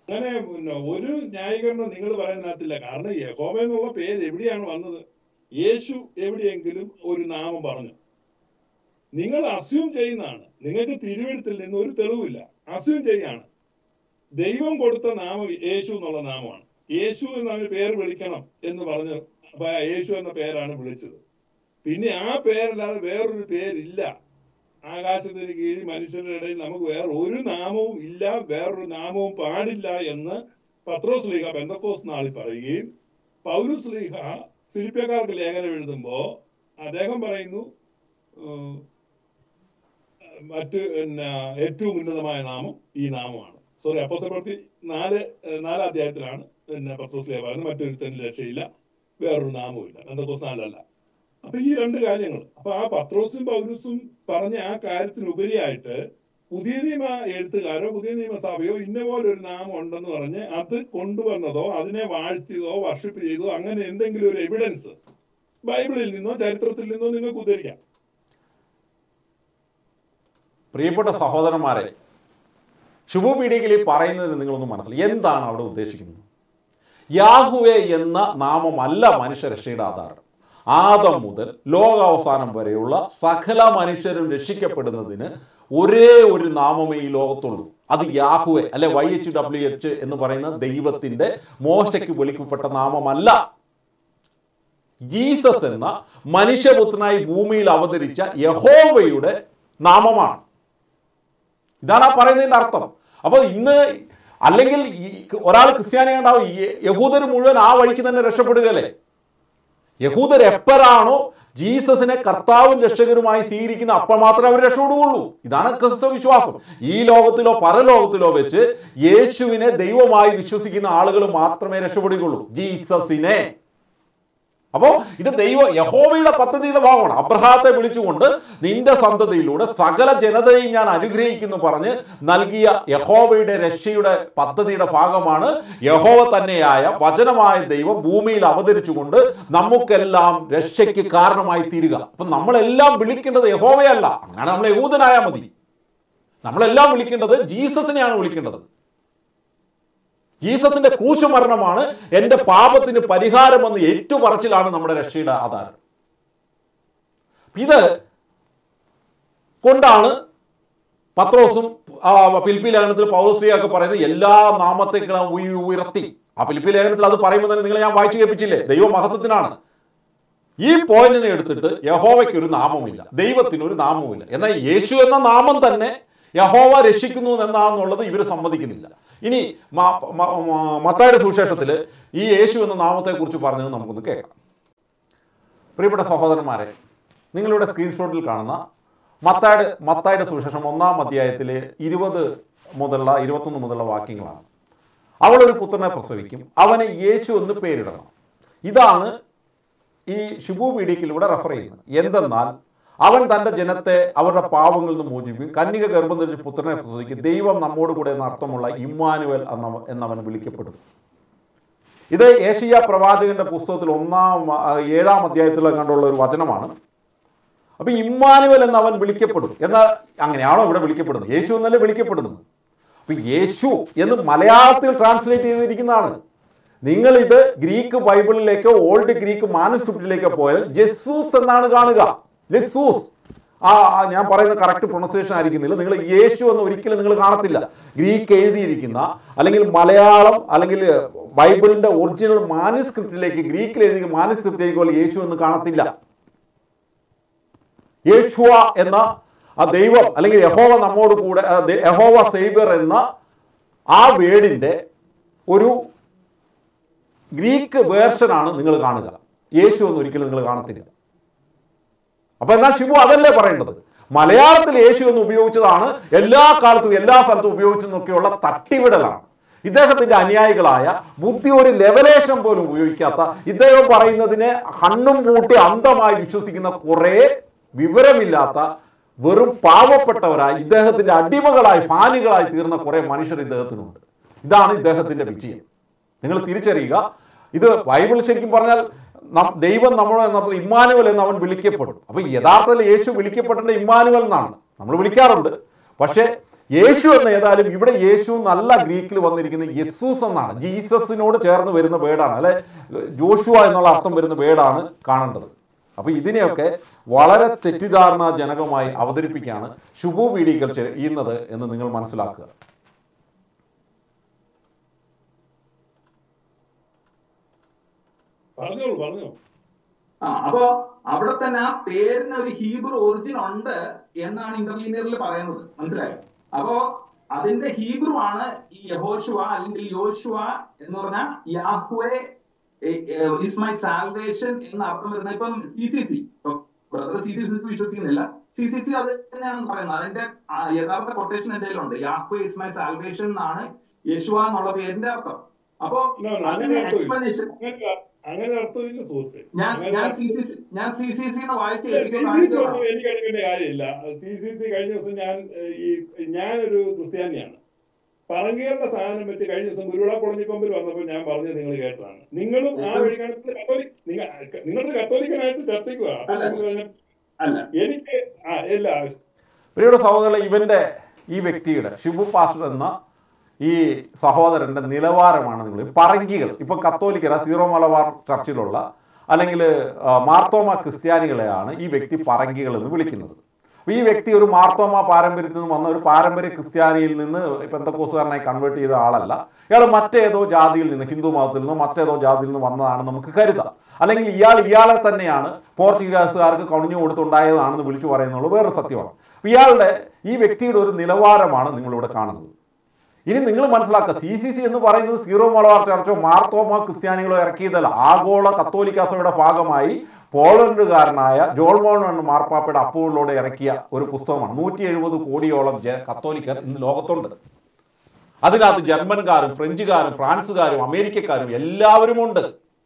അങ്ങനെ പിന്നെ ഒരു ന്യായീകരണം നിങ്ങൾ പറയുന്നതിനകത്തില്ല കാരണം യഹോവ എന്നുള്ള പേര് എവിടെയാണ് വന്നത് യേശു എവിടെയെങ്കിലും ഒരു നാമം പറഞ്ഞു നിങ്ങൾ അസ്യൂം ചെയ്യുന്നതാണ് നിങ്ങൾക്ക് തിരുവഴുത്തിൽ നിന്ന് ഒരു തെളിവില്ല അസ്യൂം ചെയ്യാണ് ദൈവം കൊടുത്ത നാമം യേശു എന്നുള്ള നാമമാണ് യേശു എന്നവന് പേര് വിളിക്കണം എന്ന് പറഞ്ഞ് അപ്പൊ ആ യേശു എന്ന പേരാണ് വിളിച്ചത് പിന്നെ ആ പേരല്ലാതെ വേറൊരു പേരില്ല ആകാശത്തിന് കീഴിൽ മനുഷ്യരുടെ ഇടയിൽ നമുക്ക് വേറെ ഒരു നാമവും ഇല്ല വേറൊരു നാമവും പാടില്ല എന്ന് പത്രോസ് ലീഹ ബന്ധക്കോസ് നാളിൽ പറയുകയും പൗലുസ് ലീഹ ഫിലിപ്പിയക്കാർക്ക് ലേഖനം എഴുതുമ്പോൾ അദ്ദേഹം പറയുന്നു ഉം, മറ്റ് പിന്നെ ഏറ്റവും ഉന്നതമായ നാമം ഈ നാമമാണ് സോറി അപ്പോസപ്രവൃത്തി നാല് ഏഹ്, നാലാം അധ്യായത്തിലാണ് പിന്നെ പത്രോസ് ലീഹ പറയുന്നത് മറ്റൊരുത്തന് രക്ഷയില്ല വേറൊരു നാമവുമില്ല ബന്ധക്കോസ് നാലല്ല അപ്പൊ ഈ രണ്ട് കാര്യങ്ങൾ അപ്പൊ ആ പത്രോസും പൗലൂസും പറഞ്ഞ ആ കാര്യത്തിനുപരിയായിട്ട് പുതിയ നിയമ എഴുത്തുകാരോ പുതിയ നിയമസഭയോ ഇന്ന പോലെ ഒരു നാമം ഉണ്ടെന്ന് പറഞ്ഞ് അത് കൊണ്ടുവന്നതോ അതിനെ വാഴ്ത്തിയതോ വർഷിപ്പ് ചെയ്തോ അങ്ങനെ എന്തെങ്കിലും ഒരു എവിഡൻസ് ബൈബിളിൽ നിന്നോ ചരിത്രത്തിൽ നിന്നോ നിങ്ങൾക്ക് ഉദ്ധരിക്കാം പ്രിയപ്പെട്ട സഹോദരന്മാരെ ശുഭപീഠികയിൽ ഈ പറയുന്നത് നിങ്ങളൊന്ന് മനസ്സിലായി എന്താണ് അവിടെ ഉദ്ദേശിക്കുന്നത് യാഹുവെ എന്ന നാമമല്ല മനുഷ്യരക്ഷയുടെ ആധാരം ആദം മുതൽ ലോകാവസാനം വരെയുള്ള സകല മനുഷ്യരും രക്ഷിക്കപ്പെടുന്നതിന് ഒരേ ഒരു നാമമേ ഈ ലോകത്തുള്ളൂ അത് യാഹുവെ അല്ലെ വൈ എച്ച് ഡബ്ല്യു എച്ച് എന്ന് പറയുന്ന ദൈവത്തിന്റെ മോശയ്ക്ക് വെളിക്കപ്പെട്ട നാമമല്ല ജീസസ് എന്ന മനുഷ്യപുത്രനായി ഭൂമിയിൽ അവതരിച്ച യഹോവയുടെ നാമമാണ് ഇതാണ് ആ പറയുന്നതിന്റെ അർത്ഥം അപ്പോൾ ഇന്ന് അല്ലെങ്കിൽ ഈ ഒരാൾ ക്രിസ്ത്യാനിയുണ്ടാവും യഹൂദർ മുഴുവൻ ആ വഴിക്ക് തന്നെ രക്ഷപ്പെടുകയല്ലേ യഹൂദർ എപ്പോഴാണോ ജീസസിനെ കർത്താവും രക്ഷകരുമായി സ്വീകരിക്കുന്ന അപ്പോൾ മാത്രമേ അവർ രക്ഷപ്പെടുകയുള്ളൂ ഇതാണ് ക്രിസ്തു വിശ്വാസം ഈ ലോകത്തിലോ പരലോകത്തിലോ വെച്ച് യേശുവിനെ ദൈവമായി വിശ്വസിക്കുന്ന ആളുകൾ മാത്രമേ രക്ഷപ്പെടുകയുള്ളൂ ജീസസിനെ അപ്പോൾ ഇത് ദൈവ യഹോവയുടെ പദ്ധതിയുടെ ഭാഗമാണ് അബ്രഹാത്തെ വിളിച്ചുകൊണ്ട് നിന്റെ സന്തതിയിലൂടെ സകല ജനതയും ഞാൻ അനുഗ്രഹിക്കുന്നു പറഞ്ഞ് നൽകിയ യഹോവയുടെ രക്ഷയുടെ പദ്ധതിയുടെ ഭാഗമാണ് യഹോവ തന്നെയായ വചനമായ ദൈവം ഭൂമിയിൽ അവതരിച്ചുകൊണ്ട് നമുക്കെല്ലാം രക്ഷയ്ക്ക് കാരണമായി തീരുക അപ്പം നമ്മളെല്ലാം വിളിക്കേണ്ടത് യഹോവയല്ല അങ്ങനെ നമ്മൾ യഹൂദനായാൽ മതി നമ്മളെല്ലാം വിളിക്കേണ്ടത് ജീസസിനെയാണ് വിളിക്കേണ്ടത് ജീസസിന്റെ ക്രൂശുമരണമാണ് എൻ്റെ പാപത്തിന് പരിഹാരമെന്ന് ഏറ്റുപറച്ചിലാണ് നമ്മുടെ രക്ഷയുടെ ആധാരം ഇത് കൊണ്ടാണ് പത്രോസും ആ, ഫിലിപ്പി ലേഖനത്തിൽ പൗരസ്ത്രീയൊക്കെ പറയുന്നത് എല്ലാ നാമത്തേക്കാളും ഉയ- ഉയർത്തി ആ ഫിലിപ്പി ലേഖനത്തിൽ അത് പറയുമ്പോൾ തന്നെ നിങ്ങളെ ഞാൻ വായിച്ചു കേൾപ്പിച്ചില്ലേ ദൈവമഹത്വത്തിനാണ് ഈ പോയിന്റിനെ എടുത്തിട്ട് യഹോവയ്ക്ക് ഒരു നാമമില്ല ദൈവത്തിന് ഒരു നാമവുമില്ല എന്നാൽ യേശു എന്ന നാമം തന്നെ യഹോവ രക്ഷിക്കുന്നു എന്നാണെന്നുള്ളത് ഇവർ സമ്മതിക്കുന്നില്ല ഇനി മ- മ- മ- മത്തായിയുടെ സുവിശേഷത്തിൽ ഈ യേശു എന്ന നാമത്തെക്കുറിച്ച് പറഞ്ഞത് നമുക്കൊന്ന് കേൾക്കാം പ്രിയപ്പെട്ട സഹോദരന്മാരെ നിങ്ങളുടെ സ്ക്രീൻഷോട്ടിൽ കാണുന്ന മത്തായുടെ മത്തായുടെ സുവിശേഷം ഒന്നാം അധ്യായത്തിലെ ഇരുപത് മുതലുള്ള ഇരുപത്തൊന്ന് മുതലുള്ള വാക്യങ്ങളാണ് അവളൊരു പുത്രനെ പ്രസവിക്കും അവന് യേശു എന്ന് പേരിടണം ഇതാണ് ഈ ഷിബു പീഡിക്കിലൂടെ റെഫർ ചെയ്യുന്നത് എന്തെന്നാൽ അവൻ തന്റെ ജനത്തെ അവരുടെ പാവങ്ങളിൽ നിന്ന് മോചിപ്പിക്കും കന്യക ഗർഭം ധരിച്ച് പുത്രനെ പ്രസവിക്കും ദൈവം നമ്മോട് കൂടെ എന്ന അർത്ഥമുള്ള ഇമ്മാനുവൽ എന്ന എന്നവൻ വിളിക്കപ്പെടും ഇത് ഏഷ്യ പ്രവാചകന്റെ പുസ്തകത്തിൽ ഒന്നാം ആ, ഏഴാം അധ്യായത്തിൽ കണ്ടുള്ള ഒരു വചനമാണ് അപ്പൊ ഇമ്മാനുവൽ എന്ന് അവൻ വിളിക്കപ്പെടും എന്നാൽ അങ്ങനെയാണോ ഇവിടെ വിളിക്കപ്പെടുന്നത് യേശു എന്നല്ലേ വിളിക്കപ്പെടുന്നത് അപ്പൊ യേശു എന്ന് മലയാളത്തിൽ ട്രാൻസ്ലേറ്റ് ചെയ്തിരിക്കുന്നതാണ് നിങ്ങൾ ഇത് ഗ്രീക്ക് ബൈബിളിലേക്കോ ഓൾഡ് ഗ്രീക്ക് മാനസ്ക്രിപ്റ്റിലേക്കോ പോയാൽ ജെസൂസ് എന്നാണ് കാണുക ജെസൂസ് ആ ആ, ഞാൻ പറയുന്ന കറക്റ്റ് പ്രൊണൗൺസിയേഷൻ ആയിരിക്കുന്നില്ല നിങ്ങൾ യേശു എന്ന് ഒരിക്കലും നിങ്ങൾ കാണത്തില്ല ഗ്രീക്ക് എഴുതിയിരിക്കുന്ന അല്ലെങ്കിൽ മലയാളം അല്ലെങ്കിൽ ബൈബിളിന്റെ ഒറിജിനൽ മാനുസ്ക്രിപ്റ്റിലേക്ക് ഗ്രീക്കിൽ എഴുതിയ മാനുസ്ക്രിപ്റ്റിലേക്ക് പോലെ യേശു എന്ന് കാണത്തില്ല യേശുവ എന്ന ആ ദൈവം അല്ലെങ്കിൽ യഹോവ നമ്മോട് കൂടെ ആ, ദേ- യഹോവ സേവ്യർ എന്ന ആ വേർഡിന്റെ ഒരു ഗ്രീക്ക് വേർഷനാണ് നിങ്ങൾ കാണുക യേശു എന്ന് ഒരിക്കലും നിങ്ങൾ കാണത്തില്ല അപ്പൊ എന്നാൽ ഷിബു അതല്ലേ പറയേണ്ടത് മലയാളത്തിൽ യേശു എന്ന് ഉപയോഗിച്ചതാണ് എല്ലാ കാലത്തും എല്ലാ സ്ഥലത്തും ഉപയോഗിച്ചെന്നൊക്കെയുള്ള തട്ടിവിടലാണ് ഇദ്ദേഹത്തിന്റെ അനുയായികളായ ബുദ്ധി ഒരു ലെവലേഷൻ പോലും ഉപയോഗിക്കാത്ത ഇദ്ദേഹം പറയുന്നതിനെ കണ്ണും പൂട്ടി അന്ധമായി വിശ്വസിക്കുന്ന കുറെ വിവരമില്ലാത്ത വെറും പാവപ്പെട്ടവരായി ഇദ്ദേഹത്തിന്റെ അടിമകളായി ഫാനുകളായി തീർന്ന കുറെ മനുഷ്യർ ഇദ്ദേഹത്തിനുണ്ട് ഇതാണ് ഇദ്ദേഹത്തിന്റെ വിജയം നിങ്ങൾ തിരിച്ചറിയുക ഇത് ബൈബിൾ ശരിക്കും പറഞ്ഞാൽ നം- ദൈവം നമ്മളെ എന്നർത്ഥം ഇമ്മാനുവൽ എന്ന് അവൻ വിളിക്കപ്പെടും അപ്പൊ യഥാർത്ഥത്തിൽ യേശു വിളിക്കപ്പെടേണ്ട ഇമ്മാനുവൽ എന്നാണ് നമ്മൾ വിളിക്കാറുണ്ട് പക്ഷേ യേശു എന്ന് ഏതായാലും ഇവിടെ യേശു എന്നല്ല ഗ്രീക്കിൽ വന്നിരിക്കുന്ന യെസൂസ് എന്നാണ് ജീസസിനോട് ചേർന്ന് വരുന്ന വേർഡാണ് അല്ലെ ജോഷുവ എന്നുള്ള അർത്ഥം വരുന്ന വേർഡാണ് കാണേണ്ടത് അപ്പൊ ഇതിനെയൊക്കെ വളരെ തെറ്റിദ്ധാരണാജനകമായി അവതരിപ്പിക്കുകയാണ് ശുഭു വീഡികൾ ചെയ്യുന്നത് എന്ന് നിങ്ങൾ മനസ്സിലാക്കുക പറഞ്ഞോളൂ പറഞ്ഞോ ആ അപ്പോ അവിടെ തന്നെ ആ പേരിന് ഒരു ഹീബ്രു ഒറിജിൻ ഉണ്ട് എന്നാണ് ഇന്റർലീനിയറിൽ പറയുന്നത് മനസ്സിലായോ അപ്പോ അതിന്റെ ഹീബ്രു ആണ് ഈ യഹോഷുവ അല്ലെങ്കിൽ യോശുവ എന്ന് പറഞ്ഞാൽ യാഹ്വേ ഇസ് മൈ സാൽവേഷൻ എന്ന അർത്ഥം വരുന്ന ഇപ്പം C C C brother C C C വിശ്വസിക്കുന്നില്ല സി സി സി അത് തന്നെയാണ് പറയുന്നത് അതിന്റെ ആ, യഥാർത്ഥ കൊട്ടേഷൻ എന്റെ കയ്യിലുണ്ട് യാഹ്വേ ഇസ് മൈ സാൽവേഷൻ എന്നാണ് യേശുവ എന്നുള്ള പേരിന്റെ അർത്ഥം അപ്പോ No, no, അതിന് അങ്ങനെ അർത്ഥമില്ല. എക്സ്പ്ലനേഷൻ അങ്ങനെ അങ്ങനെ അർത്ഥമില്ല സുഹൃത്തെ ഞാൻ അങ്ങനെ ഞാൻ അർത്ഥം- സി സി സി ഞാൻ സി സി സി എന്ന് വായിച്ച് സി എനിക്ക് സി സി കാണിച്ചതാണ് ഒന്നും എനിക്ക് എടുക്കേണ്ട കാര്യമില്ല സി സി സി കഴിഞ്ഞ ദിവസം ഞാൻ ഏഹ്, ഈ ഞാനൊരു ക്രിസ്ത്യാനിയാണ് പറങ്കികളുടെ സാധനം വെച്ച് കഴിഞ്ഞ ദിവസം ഗുരുവിള കൊളഞ്ഞിക്കൊമ്പിൽ വന്നപ്പോൾ ഞാൻ പറഞ്ഞത് നിങ്ങൾ കേട്ടതാണ് നിങ്ങളും ആ വഴിക്കാണ് കത്തോലിക് നിങ്ങൾ നിങ്ങളുടെ കത്തോലിക്കനായിട്ട് ചർച്ചയ്ക്കുക അല്ല. അല്ല എനിക്ക് ആ എല്ലാ പ്രിയുടെ സഹോദരൻ ഇവന്റെ ഈ വ്യക്തിയുടെ ഷിബു പാസ്റ്റർ എന്ന ഈ സഹോദരന്റെ നിലവാരമാണ് നിങ്ങൾ പറങ്കികൾ ഇപ്പൊ കത്തോലിക്കര സീറോ മലബാർ ചർച്ചിലുള്ള അല്ലെങ്കിൽ ആ, മാർത്തോമ ക്രിസ്ത്യാനികളെയാണ് ഈ വ്യക്തി പറങ്കികൾ എന്ന് വിളിക്കുന്നത് അപ്പൊ ഈ വ്യക്തി ഒരു മാർത്തോമ പാരമ്പര്യത്തിൽ നിന്ന് വന്ന ഒരു പാരമ്പര്യ ക്രിസ്ത്യാനിയിൽ നിന്ന് പെന്തക്കോസുകാരനായി കൺവേർട്ട് ചെയ്ത ആളല്ല ഇയാൾ മറ്റേതോ ജാതിയിൽ നിന്ന് ഹിന്ദു മതത്തിൽ നിന്നോ മറ്റേതോ ജാതിയിൽ നിന്ന് വന്നതാണെന്ന് നമുക്ക് കരുതാം അല്ലെങ്കിൽ ഇയാൾ ഇയാളെ തന്നെയാണ് പോർച്ചുഗീസുകാർക്ക് കണിഞ്ഞു കൊടുത്തുണ്ടായതാണെന്ന് വിളിച്ചു പറയുന്നുള്ളൂ വേറൊരു സത്യമാണ് അപ്പൊ ഇയാളുടെ ഈ വ്യക്തിയുടെ ഒരു നിലവാരമാണ് നിങ്ങളിവിടെ കാണുന്നത് ഇനി നിങ്ങൾ മനസ്സിലാക്കുക സി സി സി എന്ന് പറയുന്നത് സീറോ മലബാർ ചർച്ചോ മാർത്തോമ ക്രിസ്ത്യാനികളോ ഇറക്കിയതല്ല ആഗോള കത്തോലിക്ക സഭയുടെ ഭാഗമായി പോളണ്ടുകാരനായ ജോൾ മോൺ മാർപ്പാപ്പയുടെ അപ്പുകളിലൂടെ ഇറക്കിയ ഒരു പുസ്തകമാണ് നൂറ്റി എഴുപത് കോടിയോളം ജ- കത്തോലിക്കർ ഇന്ന് ലോകത്തുണ്ട് അതിനകത്ത് ജർമ്മൻകാരും ഫ്രഞ്ചുകാരും ഫ്രാൻസുകാരും അമേരിക്കക്കാരും എല്ലാവരും ഉണ്ട്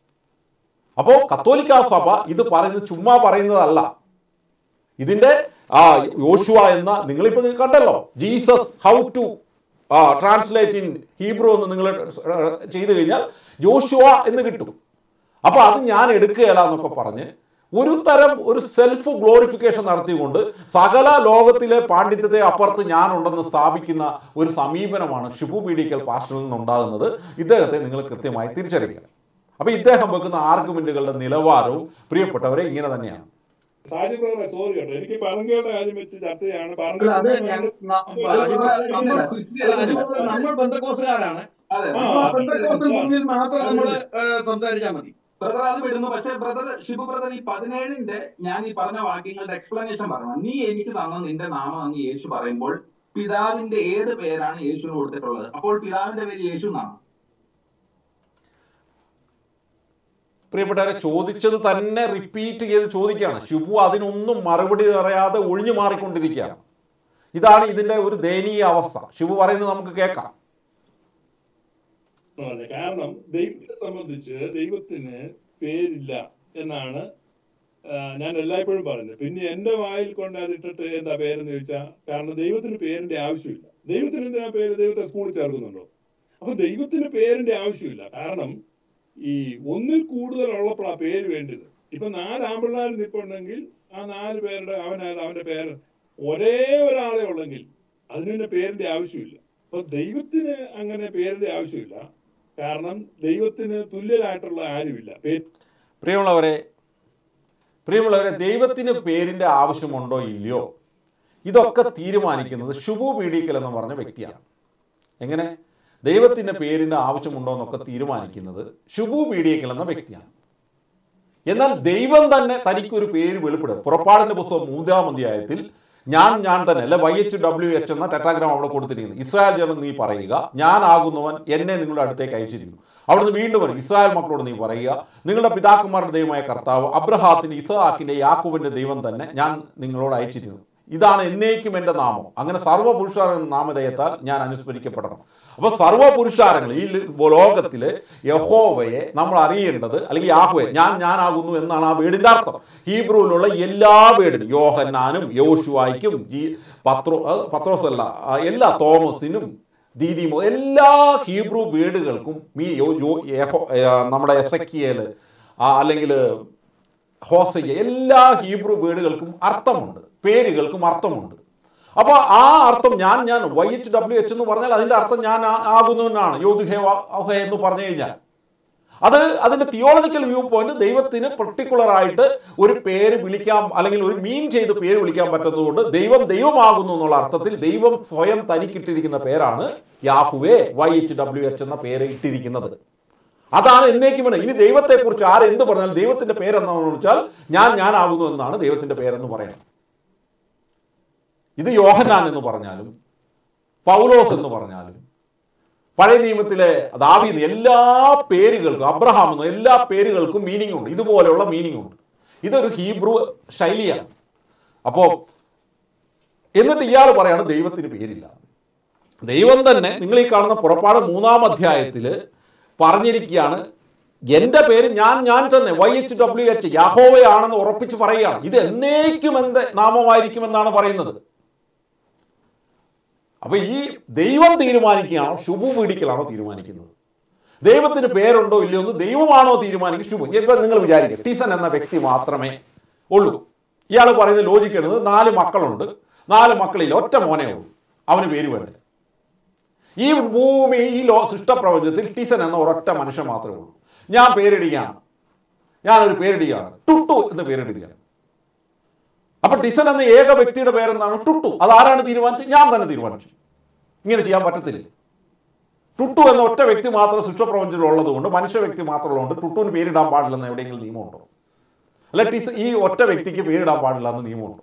അപ്പോൾ കത്തോലിക്ക സഭ ഇത് പറയുന്നത് ചുമ്മാ പറയുന്നതല്ല ഇതിന്റെ ആ യോശുവ എന്ന നിങ്ങളിപ്പോ കണ്ടല്ലോ Jesus how to translate in Hebrew എന്ന് നിങ്ങൾ ചെയ്തു കഴിഞ്ഞാൽ ജോഷുവ എന്ന് കിട്ടും അപ്പൊ അത് ഞാൻ എടുക്കുകയല്ല എന്നൊക്കെ പറഞ്ഞ് ഒരു തരം ഒരു സെൽഫ് ഗ്ലോറിഫിക്കേഷൻ നടത്തിക്കൊണ്ട് സകല ലോകത്തിലെ പാണ്ഡിത്യത്തെ അപ്പുറത്ത് ഞാനുണ്ടെന്ന് സ്ഥാപിക്കുന്ന ഒരു സമീപനമാണ് ഷിബു പീഡിക്കൽ പാസ്റ്ററിൽ നിന്നുണ്ടാകുന്നത് ഇദ്ദേഹത്തെ നിങ്ങൾ കൃത്യമായി തിരിച്ചറിയുക അപ്പൊ ഇദ്ദേഹം വെക്കുന്ന ആർഗ്യുമെന്റുകളുടെ നിലവാരവും പ്രിയപ്പെട്ടവരെ ഇങ്ങനെ തന്നെയാണ് സാജി ബ്രദറെ സോറി കേട്ടോ എനിക്ക് പറങ്കികളുടെ കാര്യം വെച്ച് ചർച്ച ചെയ്യാണ് അല്ല, അത് ഞാൻ- ന- നമ്മൾ സി സി അല്ല, അല്ല. നമ്മൾ- നമ്മൾ ബന്ധക്കോസുകാരാണ് അതെ ആ, ആ ബന്ധക്കോസ് ഭൂമിയിൽ മാത്രം നമ്മൾ സംസാരിച്ചാൽ മതി ബ്രദർ അത് വിടുന്നു പക്ഷെ ബ്രദർ ശിവ ബ്രദർ ഈ പതിനേഴിന്റെ ഞാൻ ഈ പറഞ്ഞ വാക്യങ്ങളുടെ എക്സ്പ്ലനേഷൻ പറഞ്ഞു നീ എനിക്ക് തന്ന നിന്റെ നാമം എന്ന് യേശു പറയുമ്പോൾ പിതാവിന്റെ ഏത് പേരാണ് യേശുവിന് കൊടുത്തിട്ടുള്ളത് അപ്പോൾ പിതാവിന്റെ പേര് യേശു എന്നാണ് പ്രിയപ്പെട്ടവരെ ചോദിച്ചത് തന്നെ റിപ്പീറ്റ് ചെയ്ത് ചോദിക്കുകയാണ് ഷിബു അതിനൊന്നും മറുപടി പറയാതെ ഒഴിഞ്ഞു മാറിക്കൊണ്ടിരിക്കുകയാണ് ഇതാണ് ഇതിന്റെ ഒരു ദയനീയ അവസ്ഥ ഷിബു പറയുന്നത് നമുക്ക് കേൾക്കാം പറഞ്ഞത്. കാരണം ദൈവത്തെ സംബന്ധിച്ച് ദൈവത്തിന് പേരില്ല എന്നാണ് ആ, ഞാൻ എല്ലായ്പ്പോഴും പറയുന്നത് പിന്നെ എന്റെ വായിൽ കൊണ്ട് അതിട്ടിട്ട് എന്താ പേരെന്ന് ചോദിച്ചാൽ കാരണം ദൈവത്തിന് പേരിന്റെ ആവശ്യമില്ല ദൈവത്തിന് എന്തിനാ പേര് ദൈവത്തെ സ്കൂളിൽ ചേർക്കുന്നുണ്ടോ അപ്പൊ ദൈവത്തിന് പേരിന്റെ ആവശ്യമില്ല കാരണം ഈ ഒന്നിൽ കൂടുതലുള്ളപ്പോഴാ പേര് വേണ്ടത് ഇപ്പൊ നാല് ആമ്പിള്ളാർ നിൽപ്പുണ്ടെങ്കിൽ ആ നാല് പേരുടെ അവനായാലും അവന്റെ പേര് ഒരേ ഒരാളെ ഉള്ളെങ്കിൽ അതിന് പിന്നെ പേരിന്റെ ആവശ്യമില്ല അപ്പൊ ദൈവത്തിന് അങ്ങനെ പേരിന്റെ ആവശ്യമില്ല കാരണം ദൈവത്തിന് തുല്യരായിട്ടുള്ള ആരുമില്ല പേര് പ്രിയമുള്ളവരെ പ്രിയമുള്ളവരെ ദൈവത്തിന് പേരിന്റെ ആവശ്യമുണ്ടോ ഇല്ലയോ ഇതൊക്കെ തീരുമാനിക്കുന്നത് ഷുബു പീഡിക്കൽ എന്ന് പറഞ്ഞ വ്യക്തിയാണ് എങ്ങനെ ദൈവത്തിന്റെ പേരിന്റെ ആവശ്യമുണ്ടോ എന്നൊക്കെ തീരുമാനിക്കുന്നത് ഷുബു പീഡിയക്കൽ എന്ന വ്യക്തിയാണ് എന്നാൽ ദൈവം തന്നെ തനിക്കൊരു പേര് വെളിപ്പെടും പുറപ്പാടിന്റെ പുസ്തകം മൂന്നാം അധ്യായത്തിൽ ഞാൻ ഞാൻ തന്നെ അല്ലെ വൈ എച്ച് ഡബ്ല്യു എച്ച് എന്ന ടെറ്റാഗ്രാം അവിടെ കൊടുത്തിരിക്കുന്നത് ഇസ്രായേൽ ജനം നീ പറയുക ഞാനാകുന്നവൻ എന്നെ നിങ്ങളുടെ അടുത്തേക്ക് അയച്ചിരിക്കുന്നു അവിടുന്ന് വീണ്ടും വരും ഇസ്രായേൽ മക്കളോട് നീ പറയുക നിങ്ങളുടെ പിതാക്കന്മാരുടെ ദൈവമായ കർത്താവ് അബ്രഹാത്തിന്റെ ഇസഹാക്കിന്റെ യാക്കൂബിന്റെ ദൈവം തന്നെ ഞാൻ നിങ്ങളോട് അയച്ചിരിക്കുന്നു ഇതാണ് എന്നേക്കും എൻ്റെ നാമം അങ്ങനെ സർവ്വപുരുഷാര നാമധേയത്താൽ ഞാൻ അനുസ്മരിക്കപ്പെടണം അപ്പൊ സർവ്വപുരുഷാരങ്ങൾ ഈ ലോകത്തില് യഹോവയെ നമ്മൾ അറിയേണ്ടത് അല്ലെങ്കിൽ യാഹോവെ ഞാൻ ഞാനാകുന്നു എന്നാണ് ആ വീടിന്റെ അർത്ഥം ഹീബ്രുവിലുള്ള എല്ലാ വീടിനും യോഹന്നാനും യോശുവായിക്കും ജി പത്രോ അത് പത്രോസ് അല്ല ആ, എല്ലാ തോമസിനും ദീദിമോ എല്ലാ ഹീബ്രു വീടുകൾക്കും ഈ യോ യോ യഹോ ആ, നമ്മുടെ എസക്കിയേല് അല്ലെങ്കിൽ ഹോസയ്യ എല്ലാ ഹീബ്രു വീടുകൾക്കും അർത്ഥമുണ്ട് പേരുകൾക്കും അർത്ഥമുണ്ട് അപ്പോൾ ആ അർത്ഥം ഞാൻ ഞാൻ വൈ എച്ച് ഡബ്ല്യു എച്ച് എന്ന് പറഞ്ഞാൽ അതിൻ്റെ അർത്ഥം ഞാൻ ആ- ആകുന്നവനാണ് യോധുഹേ വാഹേ എന്ന് പറഞ്ഞു കഴിഞ്ഞാൽ അത് അതിന്റെ തിയോളജിക്കൽ വ്യൂ പോയിന്റ് ദൈവത്തിന് പെർട്ടിക്കുലർ ആയിട്ട് ഒരു പേര് വിളിക്കാം അല്ലെങ്കിൽ ഒരു മീൻ ചെയ്ത് പേര് വിളിക്കാൻ പറ്റുന്നതുകൊണ്ട് ദൈവം ദൈവമാകുന്നു എന്നുള്ള അർത്ഥത്തിൽ ദൈവം സ്വയം തനിക്കിട്ടിരിക്കുന്ന പേരാണ് Yahweh Y H W H എന്ന പേര് ഇട്ടിരിക്കുന്നത് അതാണ് എന്നേക്കും വേണം ഇനി ദൈവത്തെക്കുറിച്ച് ആരെന്ത് പറഞ്ഞാലും ദൈവത്തിന്റെ പേരെന്താണെന്ന് വെച്ചാൽ ഞാൻ ഞാനാകുന്നു എന്നാണ് ദൈവത്തിന്റെ പേരെന്ന് പറയുന്നത് ഇത് യോഹന്നാൻ എന്ന് പറഞ്ഞാലും പൗലോസ് എന്ന് പറഞ്ഞാലും പഴയ നിയമത്തിലെ ദാവീദ് എല്ലാ പേരുകൾക്കും അബ്രഹാം എന്ന എല്ലാ പേരുകൾക്കും മീനിങ് ഉണ്ട് ഇതുപോലെയുള്ള മീനിങ് ഉണ്ട് ഇതൊരു ഹീബ്രു ശൈലിയാണ് അപ്പോൾ എന്നിട്ട് ഇയാൾ പറയാണ് ദൈവത്തിന് പേരില്ല ദൈവം തന്നെ നിങ്ങൾ ഈ കാണുന്ന പുറപ്പാട് മൂന്നാം അധ്യായത്തിൽ പറഞ്ഞിരിക്കുകയാണ് എൻ്റെ പേര് ഞാൻ ഞാൻ തന്നെ വൈ എച്ച് ഡബ്ല്യു എച്ച് യാഹോവയാണെന്ന് ഉറപ്പിച്ച് പറയുകയാണ് ഇത് എന്നേക്കും എൻ്റെ നാമമായിരിക്കുമെന്നാണ് പറയുന്നത് അപ്പൊ ഈ ദൈവം തീരുമാനിക്കുകയാണോ ശുഭു പീഡിക്കലാണോ തീരുമാനിക്കുന്നത് ദൈവത്തിന് പേരുണ്ടോ ഇല്ലയോ എന്ന് ദൈവമാണോ തീരുമാനിക്കുക ശുഭു ഇപ്പൊ നിങ്ങൾ വിചാരിക്കുക ടീസൺ എന്ന വ്യക്തി മാത്രമേ ഉള്ളൂ ഇയാൾ പറയുന്നത് ലോജിക്കുന്നത് നാല് മക്കളുണ്ട് നാല് മക്കളിൽ ഒറ്റ മോനേ ഉള്ളൂ അവന് പേര് വേണ്ട ഈ ഭൂമി ഈ ലോ സൃഷ്ടപ്രപഞ്ചത്തിൽ ടീസൺ എന്ന ഒരൊറ്റ മനുഷ്യൻ മാത്രമേ ഉള്ളൂ ഞാൻ പേരിടുകയാണ് ഞാനൊരു പേരിടുകയാണ് ടുട്ടു എന്ന് പേരിടുകയാണ് അപ്പൊ ടിസൺ എന്ന ഏക വ്യക്തിയുടെ പേരെന്താണ് ടുട്ടു അതാരാണ് തീരുമാനിച്ചത് ഞാൻ തന്നെ തീരുമാനിച്ചു ഇങ്ങനെ ചെയ്യാൻ പറ്റത്തില്ല ടുട്ടു എന്ന ഒറ്റ വ്യക്തി മാത്രം സൃഷ്ടപ്രപഞ്ചത്തിൽ ഉള്ളത് കൊണ്ട് മനുഷ്യ വ്യക്തി മാത്രം ഉള്ളതുകൊണ്ട് ടുട്ടുവിന് പേരിടാൻ പാടില്ലെന്ന് എവിടെയെങ്കിലും നിയമമുണ്ടോ അല്ല ടിസ് ഈ ഒറ്റ വ്യക്തിക്ക് പേരിടാൻ പാടില്ല എന്ന് നിയമമുണ്ടോ